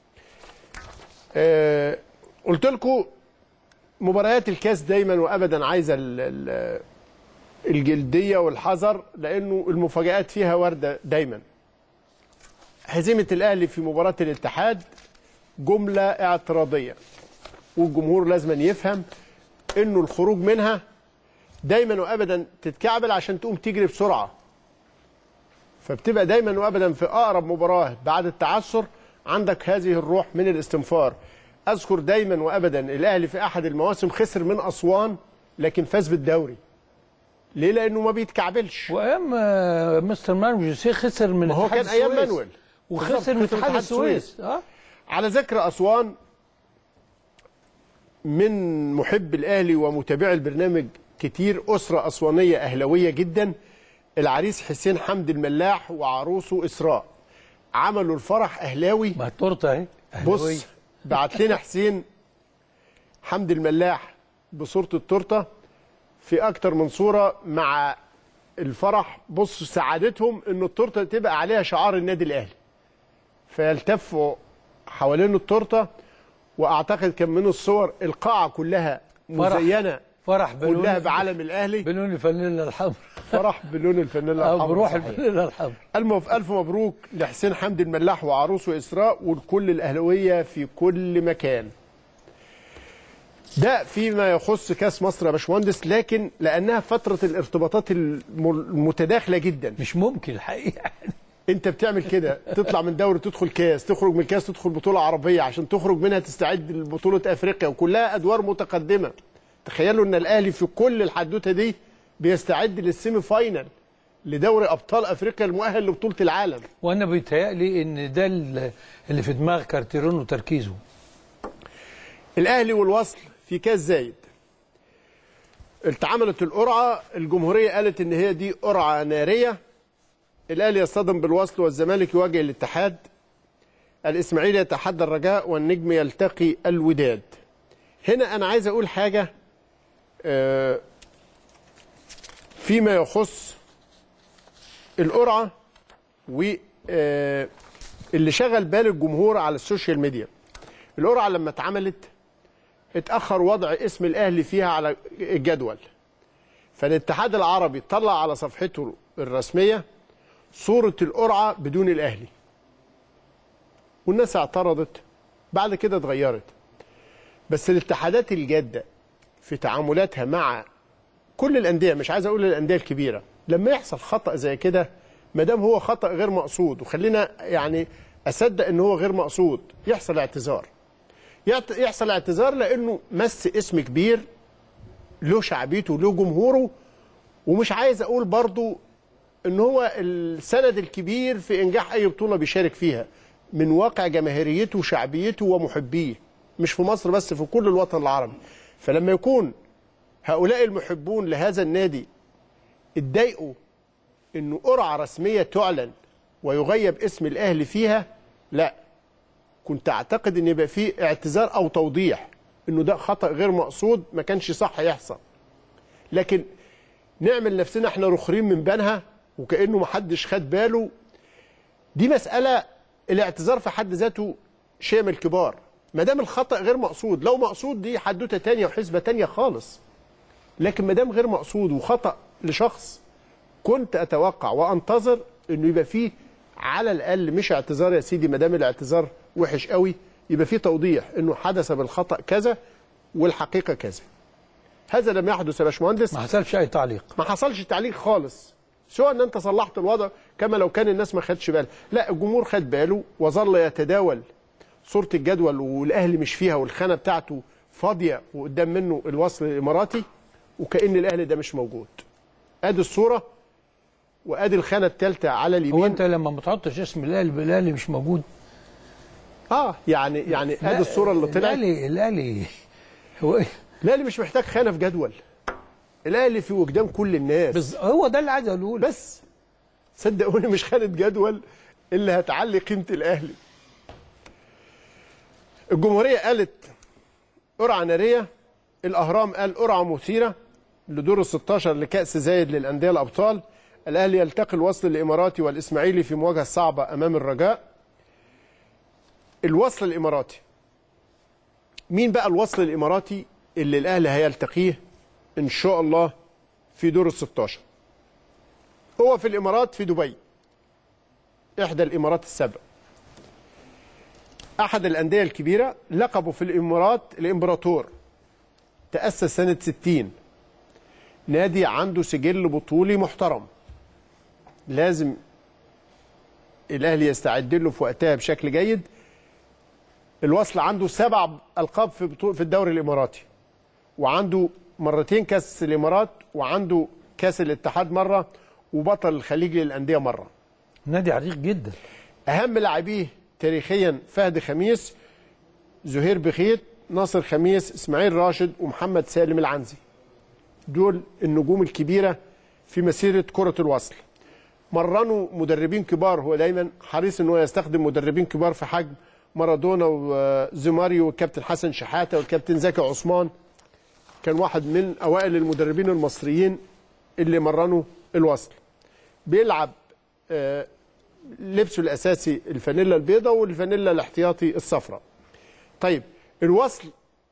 آه قلت لكم مباريات الكاس دايما وابدا عايزه ال- ال- الجلديه والحذر لانه المفاجات فيها وارده دايما هزيمه الاهلي في مباراه الاتحاد جمله اعتراضيه والجمهور لازم يفهم انه الخروج منها دايما وابدا تتكعبل عشان تقوم تجري بسرعه فبتبقى دايما وابدا في اقرب مباراه بعد التعثر عندك هذه الروح من الاستنفار اذكر دايما وابدا الاهلي في احد المواسم خسر من اسوان لكن فاز بالدوري ليه لانه ما بيتكعبلش وايام آه، مستر مانويل جوزيه خسر من ما هو اتحاد كان ايام السويس. مانويل وخسر بالظبط، من خسر اتحاد السويس اه على ذكر اسوان من محب الاهلي ومتابعي البرنامج كتير اسره اسوانيه اهلاويه جدا العريس حسين حمد الملاح وعروسه اسراء عملوا الفرح اهلاوي ما التورته اهي أهلاوية. بص بعت لنا حسين حمد الملاح بصوره التورته في اكتر من صوره مع الفرح بص سعادتهم ان التورته تبقى عليها شعار النادي الاهلي فيلتفوا حوالين التورته واعتقد كان من الصور القاعه كلها فرح. مزينه فرح بلون كلها بعلم الاهلي بلون الفانيلا الحمر فرح بلون الفانيلا او الحمراء بروح صحيح. الفانيلا الحمر ألف ألف مبروك لحسين حمدي الملاح وعروسه إسراء والكل الأهلوية في كل مكان ده فيما يخص كاس مصر يا باشمهندس لكن لأنها فترة الارتباطات الم- المتداخلة جدا مش ممكن الحقيقه أنت بتعمل كده تطلع من دوري تدخل كاس تخرج من الكاس تدخل بطولة عربية عشان تخرج منها تستعد لبطولة أفريقيا وكلها أدوار متقدمة تخيلوا أن الأهلي في كل الحدوتة دي بيستعد للسيمي فاينل لدوري أبطال أفريقيا المؤهل لبطولة العالم وانا بيتهيألي ان ده ال- اللي في دماغ كارتيرون وتركيزه الاهلي والوصل في كاس زايد اتعملت القرعه الجمهوريه قالت ان هي دي قرعه ناريه الاهلي يصطدم بالوصل والزمالك يواجه الاتحاد الاسماعيلي يتحدى الرجاء والنجم يلتقي الوداد هنا انا عايز اقول حاجه آه، فيما يخص القرعه و آه، اللي شغل بال الجمهور على السوشيال ميديا القرعه لما اتعملت اتاخر وضع اسم الاهلي فيها على الجدول فالاتحاد العربي طلع على صفحته الرسميه صوره القرعه بدون الاهلي والناس اعترضت بعد كده اتغيرت بس الاتحادات الجاده في تعاملاتها مع كل الانديه مش عايز اقول الانديه الكبيره لما يحصل خطا زي كده ما دام هو خطا غير مقصود وخلينا يعني اصدق ان هو غير مقصود يحصل اعتذار يعت- يحصل اعتذار لانه مس اسم كبير له شعبيته له جمهوره ومش عايز اقول برضو ان هو السند الكبير في انجاح اي بطوله بيشارك فيها من واقع جماهيريته وشعبيته ومحبيه مش في مصر بس في كل الوطن العربي فلما يكون هؤلاء المحبون لهذا النادي اتضايقوا انه قرعه رسميه تعلن ويغيب اسم الاهلي فيها لا كنت اعتقد ان يبقى فيه اعتذار او توضيح انه ده خطا غير مقصود ما كانش صح يحصل لكن نعمل نفسنا احنا رخرين من بينها وكانه ما حدش خد باله دي مساله الاعتذار في حد ذاته شيء من الكبار ما دام الخطا غير مقصود لو مقصود دي حدوته تانية وحسبه تانية خالص لكن ما دام غير مقصود وخطا لشخص كنت اتوقع وانتظر انه يبقى فيه على الاقل مش اعتذار يا سيدي ما دام الاعتذار وحش قوي يبقى فيه توضيح انه حدث بالخطا كذا والحقيقه كذا هذا لم يحدث يا باشمهندس ما حصلش اي تعليق ما حصلش تعليق خالص سواء ان انت صلحت الوضع كما لو كان الناس ما خدش بالها لا الجمهور خد باله وظل يتداول صوره الجدول والاهلي مش فيها والخانه بتاعته فاضيه وقدام منه الوصل الاماراتي وكان الاهلي ده مش موجود ادي الصوره وادي الخانه الثالثه على هو اليمين انت لما ما تحطش اسم الاهلي بالاهلي مش موجود اه يعني يعني ادي الصوره اللي طلعت الاهلي الاهلي هو إيه؟ الاهلي مش محتاج خانه في جدول الاهلي في وجدان كل الناس بس هو ده اللي عايز اقوله لك. بس صدقوني مش خانة جدول اللي هتعلي قيمة الأهلي الجمهورية قالت قرعة نارية الأهرام قال قرعة مثيرة لدور ال 16 لكأس زايد للأندية الأبطال الأهلي يلتقي الوصل الإماراتي والإسماعيلي في مواجهة صعبة أمام الرجاء الوصل الإماراتي مين بقى الوصل الإماراتي اللي الأهلي هيلتقيه إن شاء الله في دور ال 16 هو في الامارات في دبي احدى الامارات السبع احد الانديه الكبيره لقبه في الامارات الامبراطور تاسس سنه 60 نادي عنده سجل بطولي محترم لازم الاهلي يستعد له في وقتها بشكل جيد الوصل عنده سبع القاب في بطو- في الدوري الاماراتي وعنده مرتين كاس الامارات وعنده كاس الاتحاد مره وبطل الخليج للانديه مره نادي عريق جدا اهم لاعبيه تاريخيا فهد خميس زهير بخيت ناصر خميس اسماعيل راشد ومحمد سالم العنزي دول النجوم الكبيره في مسيره كره الوصل مرنوا مدربين كبار هو دايما حريص ان هو يستخدم مدربين كبار في حجم مارادونا وزماريو والكابتن حسن شحاته والكابتن زكي عثمان كان واحد من اوائل المدربين المصريين اللي مرنوا الوصل بيلعب آه، لبسه الاساسي الفانيلا البيضاء والفانيلا الاحتياطي الصفراء طيب الوصل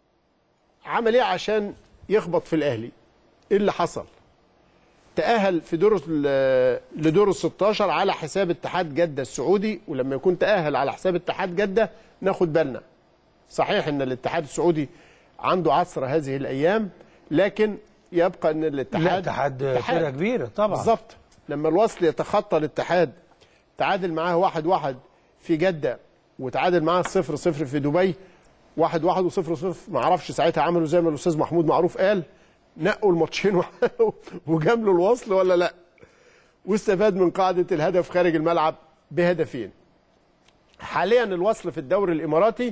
عمل ايه عشان يخبط في الاهلي ايه اللي حصل تأهل في دور ال- لدور ال 16 على حساب اتحاد جدة السعودي ولما يكون تأهل على حساب اتحاد جدة ناخد بالنا صحيح ان الاتحاد السعودي عنده عصر هذه الايام لكن يبقى ان الاتحاد لا اتحاد فرقه كبيره طبعا بالظبط لما الوصل يتخطى الاتحاد تعادل معاه واحد واحد في جدة وتعادل معاه صفر صفر في دبي واحد واحد وصفر صفر ما اعرفش ساعتها عملوا زي ما الاستاذ محمود معروف قال نقوا الماتشين و- وجاملوا الوصل ولا لا واستفاد من قاعدة الهدف خارج الملعب بهدفين حاليا الوصل في الدوري الاماراتي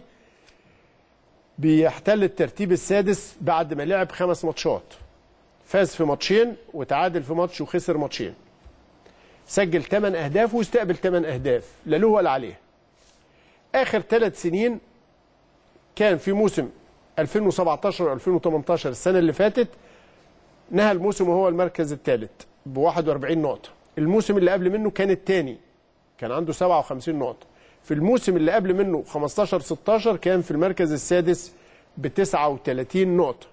بيحتل الترتيب السادس بعد ما لعب خمس ماتشات فاز في ماتشين وتعادل في ماتش وخسر ماتشين سجل 8 اهداف واستقبل 8 اهداف لا له ولا عليه اخر ثلاث سنين كان في موسم 2017 2018 السنه اللي فاتت نهى الموسم وهو المركز الثالث ب 41 نقطه الموسم اللي قبل منه كان الثاني كان عنده 57 نقطه في الموسم اللي قبل منه 15 16 كان في المركز السادس ب 39 نقطه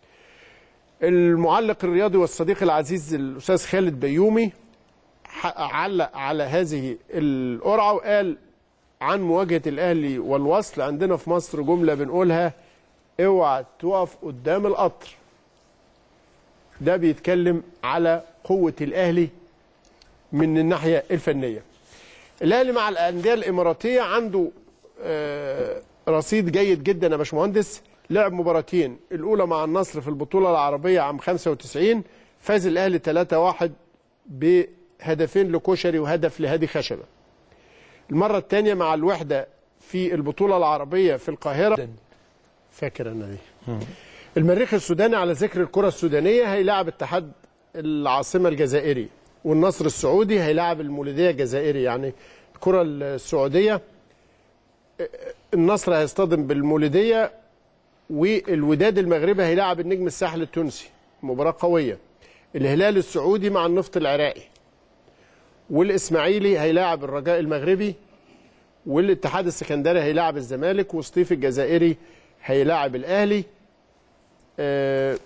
المعلق الرياضي والصديق العزيز الاستاذ خالد بيومي ح- علق على هذه القرعه وقال عن مواجهه الاهلي والوصل عندنا في مصر جمله بنقولها اوعى تقف قدام القطر ده بيتكلم على قوه الاهلي من الناحيه الفنيه الاهلي مع الانديه الاماراتيه عنده آه، رصيد جيد جدا يا باشمهندس لعب مباراتين الاولى مع النصر في البطوله العربيه عام 95 فاز الاهلي 3-1 بهدفين لكوشري وهدف لهادي خشبه المره الثانيه مع الوحده في البطوله العربيه في القاهره فاكر انا دي المريخ السوداني على ذكر الكره السودانيه هيلاعب اتحاد العاصمه الجزائري والنصر السعودي هيلاعب المولوديه الجزائري يعني الكره السعوديه النصر هيصطدم بالمولوديه والوداد المغربي هيلاعب النجم الساحل التونسي مباراه قويه الهلال السعودي مع النفط العراقي والاسماعيلي هيلاعب الرجاء المغربي والاتحاد السكندري هيلاعب الزمالك وسطيف الجزائري هيلاعب الاهلي آه،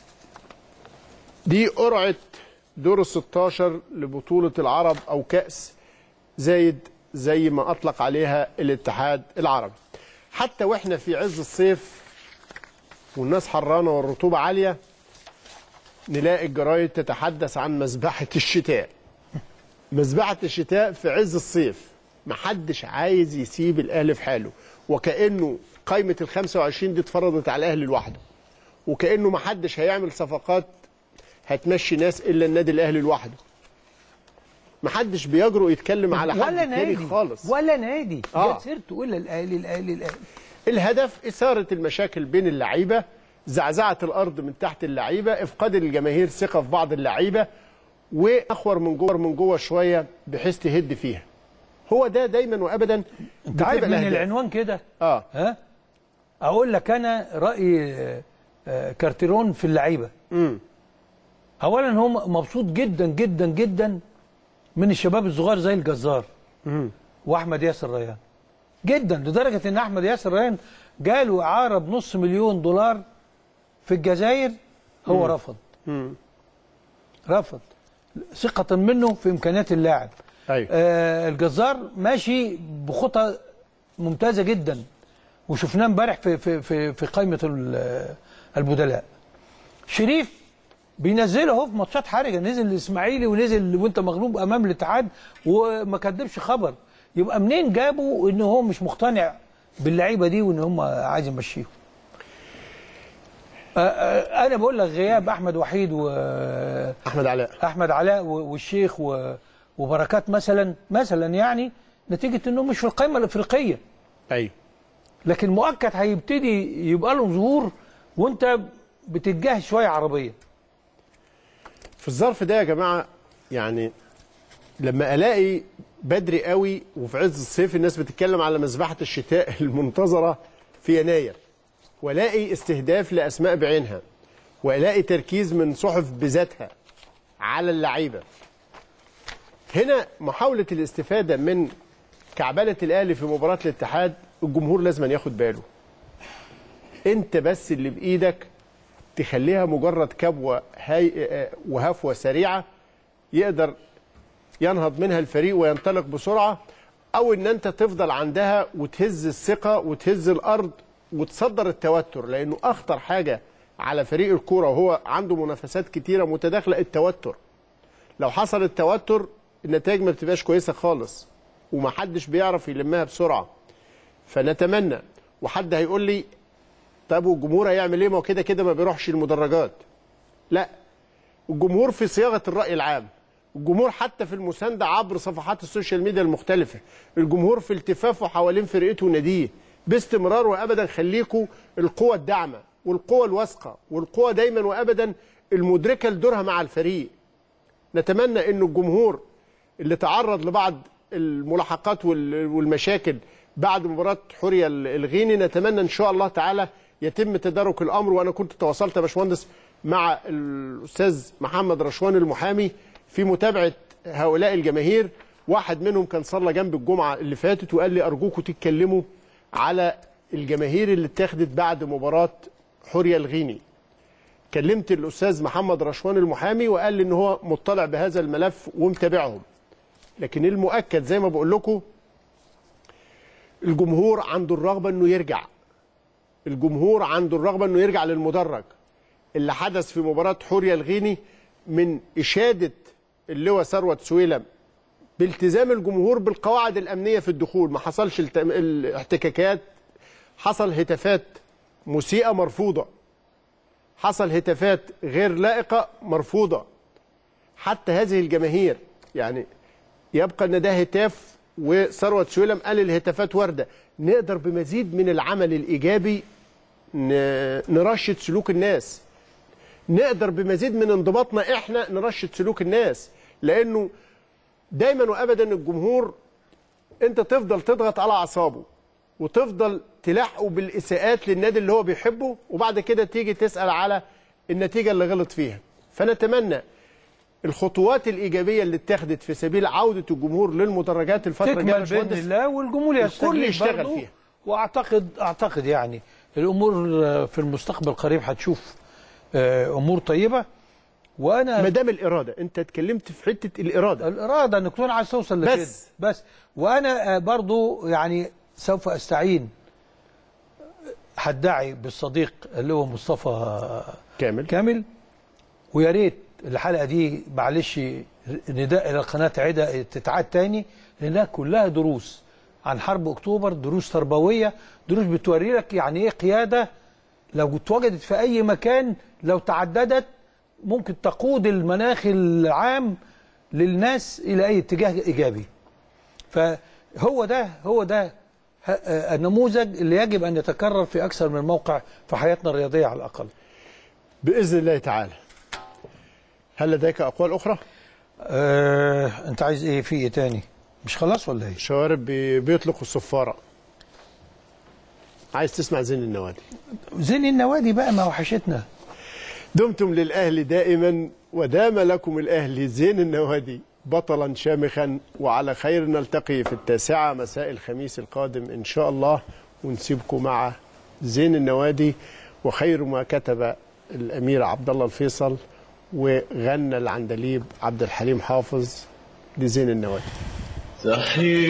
دي قرعه دور ال 16 لبطوله العرب او كاس زايد زي ما اطلق عليها الاتحاد العربي حتى واحنا في عز الصيف والناس حرانه والرطوبه عاليه نلاقي الجرايد تتحدث عن مذبحه الشتاء مذبحه الشتاء في عز الصيف محدش عايز يسيب الاهلي في حاله وكانه قائمه ال 25 دي اتفرضت على الاهلي لوحده وكانه محدش هيعمل صفقات هتمشي ناس الا النادي الاهلي لوحده محدش بيجرؤ يتكلم على حد ولا تاني نادي خالص ولا نادي آه. آه. سيرته الا الاهلي الاهلي الاهلي الهدف إثارة المشاكل بين اللعيبة زعزعة الأرض من تحت اللعيبة إفقاد الجماهير ثقة في بعض اللعيبة وأخور من جوه من جوه شوية بحيث تهد فيها هو ده دايما وأبدا انت عارف بتبقى من الأهداف. العنوان كده اه ها اقول لك انا راي آه، آه، كارتيرون في اللعيبه امم اولا هو مبسوط جدا جدا جدا من الشباب الصغار زي الجزار واحمد ياسر ريان جدا لدرجه ان احمد ياسر ريان جاله اعاره بنص مليون دولار في الجزائر هو رفض رفض ثقة منه في إمكانيات اللاعب ايوه آه الجزار ماشي بخطى ممتازة جدا وشفناه امبارح في في في في قائمة ال- البدلاء شريف بينزله اهو في ماتشات حرجه نزل الاسماعيلي ونزل وانت مغلوب امام الاتحاد وما كدبش خبر يبقى منين جابوا ان هو مش مقتنع باللعيبه دي وان هم عايز يمشيهم آه، آه، انا بقول لك غياب احمد وحيد واحمد احمد علاء علاء و- والشيخ و- وبركات مثلا مثلا يعني نتيجه انهم مش في القائمه الافريقيه ايوه لكن مؤكد هيبتدي يبقى لهم ظهور وانت بتتجهز شويه عربيه في الظرف ده يا جماعه يعني لما الاقي بدري قوي وفي عز الصيف الناس بتتكلم على مذبحه الشتاء المنتظره في يناير والاقي استهداف لاسماء بعينها والاقي تركيز من صحف بذاتها على اللعيبه هنا محاوله الاستفاده من كعبله الاهلي في مباراه الاتحاد الجمهور لازم أن ياخد باله انت بس اللي بايدك تخليها مجرد كبوه هاي آه، وهفوه سريعه يقدر ينهض منها الفريق وينطلق بسرعه او ان انت تفضل عندها وتهز الثقه وتهز الارض وتصدر التوتر لانه اخطر حاجه على فريق الكوره وهو عنده منافسات كتيره متداخله التوتر لو حصل التوتر النتائج ما بتبقاش كويسه خالص ومحدش بيعرف يلمها بسرعه فنتمنى وحد هيقول لي طب والجمهور هيعمل ايه ما هو كده كده ما بيروحش المدرجات لا الجمهور في صياغه الراي العام الجمهور حتى في المسانده عبر صفحات السوشيال ميديا المختلفه الجمهور في التفافه حوالين فرقته وناديه باستمرار وابدا خليكوا القوه الداعمه والقوه الواثقه والقوه دايما وابدا المدركه لدورها مع الفريق نتمنى انه الجمهور اللي تعرض لبعض الملاحقات وال- والمشاكل بعد مباراه حوريه الغيني نتمنى ان شاء الله تعالى يتم تدارك الامر وانا كنت تواصلت يا باشمهندس مع الاستاذ محمد رشوان المحامي في متابعه هؤلاء الجماهير واحد منهم كان صلى جنب الجمعه اللي فاتت وقال لي ارجوكم تتكلموا على الجماهير اللي اتخذت بعد مباراه حوريه الغيني كلمت الاستاذ محمد رشوان المحامي وقال لي ان هو مطلع بهذا الملف ومتابعهم لكن المؤكد زي ما بقول لكم الجمهور عنده الرغبه انه يرجع الجمهور عنده الرغبه انه يرجع للمدرج اللي حدث في مباراه حوريه الغيني من اشاده اللواء ثروت سويلم بالتزام الجمهور بالقواعد الامنيه في الدخول ما حصلش التم- الاحتكاكات حصل هتافات مسيئه مرفوضه حصل هتافات غير لائقه مرفوضه حتى هذه الجماهير يعني يبقى ان ده هتاف وثروت سويلم قال الهتافات وارده نقدر بمزيد من العمل الايجابي ن- نرشد سلوك الناس نقدر بمزيد من انضباطنا احنا نرشد سلوك الناس لانه دايما وابدا الجمهور انت تفضل تضغط على اعصابه وتفضل تلاحقه بالاساءات للنادي اللي هو بيحبه وبعد كده تيجي تسال على النتيجه اللي غلط فيها فنتمنى الخطوات الايجابيه اللي اتخذت في سبيل عوده الجمهور للمدرجات الفتره الجايه يا تكمل باذن باشمهندس. الله والجمهور الكل يستجيب يشتغل برضه. فيها. واعتقد اعتقد يعني الامور في المستقبل القريب هتشوف آه، امور طيبه وانا ما دام الاراده انت اتكلمت في حته الاراده الاراده انك تكون عايز توصل لكده بس. بس وانا آه، برضو يعني سوف استعين هدعي بالصديق اللي هو مصطفى كامل كامل ويا ريت الحلقه دي معلش نداء الى القناه تعيد تتعاد تاني لانها كلها دروس عن حرب اكتوبر دروس تربويه دروس بتوري لك يعني ايه قياده لو اتوجدت في اي مكان لو تعددت ممكن تقود المناخ العام للناس الى اي اتجاه ايجابي فهو ده هو ده ه- آه، النموذج اللي يجب ان يتكرر في اكثر من موقع في حياتنا الرياضيه على الاقل باذن الله تعالى هل لديك اقوال اخرى آه، انت عايز ايه في ايه تاني مش خلاص ولا ايه شوارب بي- بيطلقوا الصفاره عايز تسمع زين النوادي زين النوادي بقى ما وحشتنا دمتم للأهل دائما ودام لكم الأهل زين النوادي بطلا شامخا وعلى خير نلتقي في التاسعة مساء الخميس القادم إن شاء الله ونسيبكم مع زين النوادي وخير ما كتب الأمير عبد الله الفيصل وغنى العندليب عبد الحليم حافظ لزين النوادي صحيح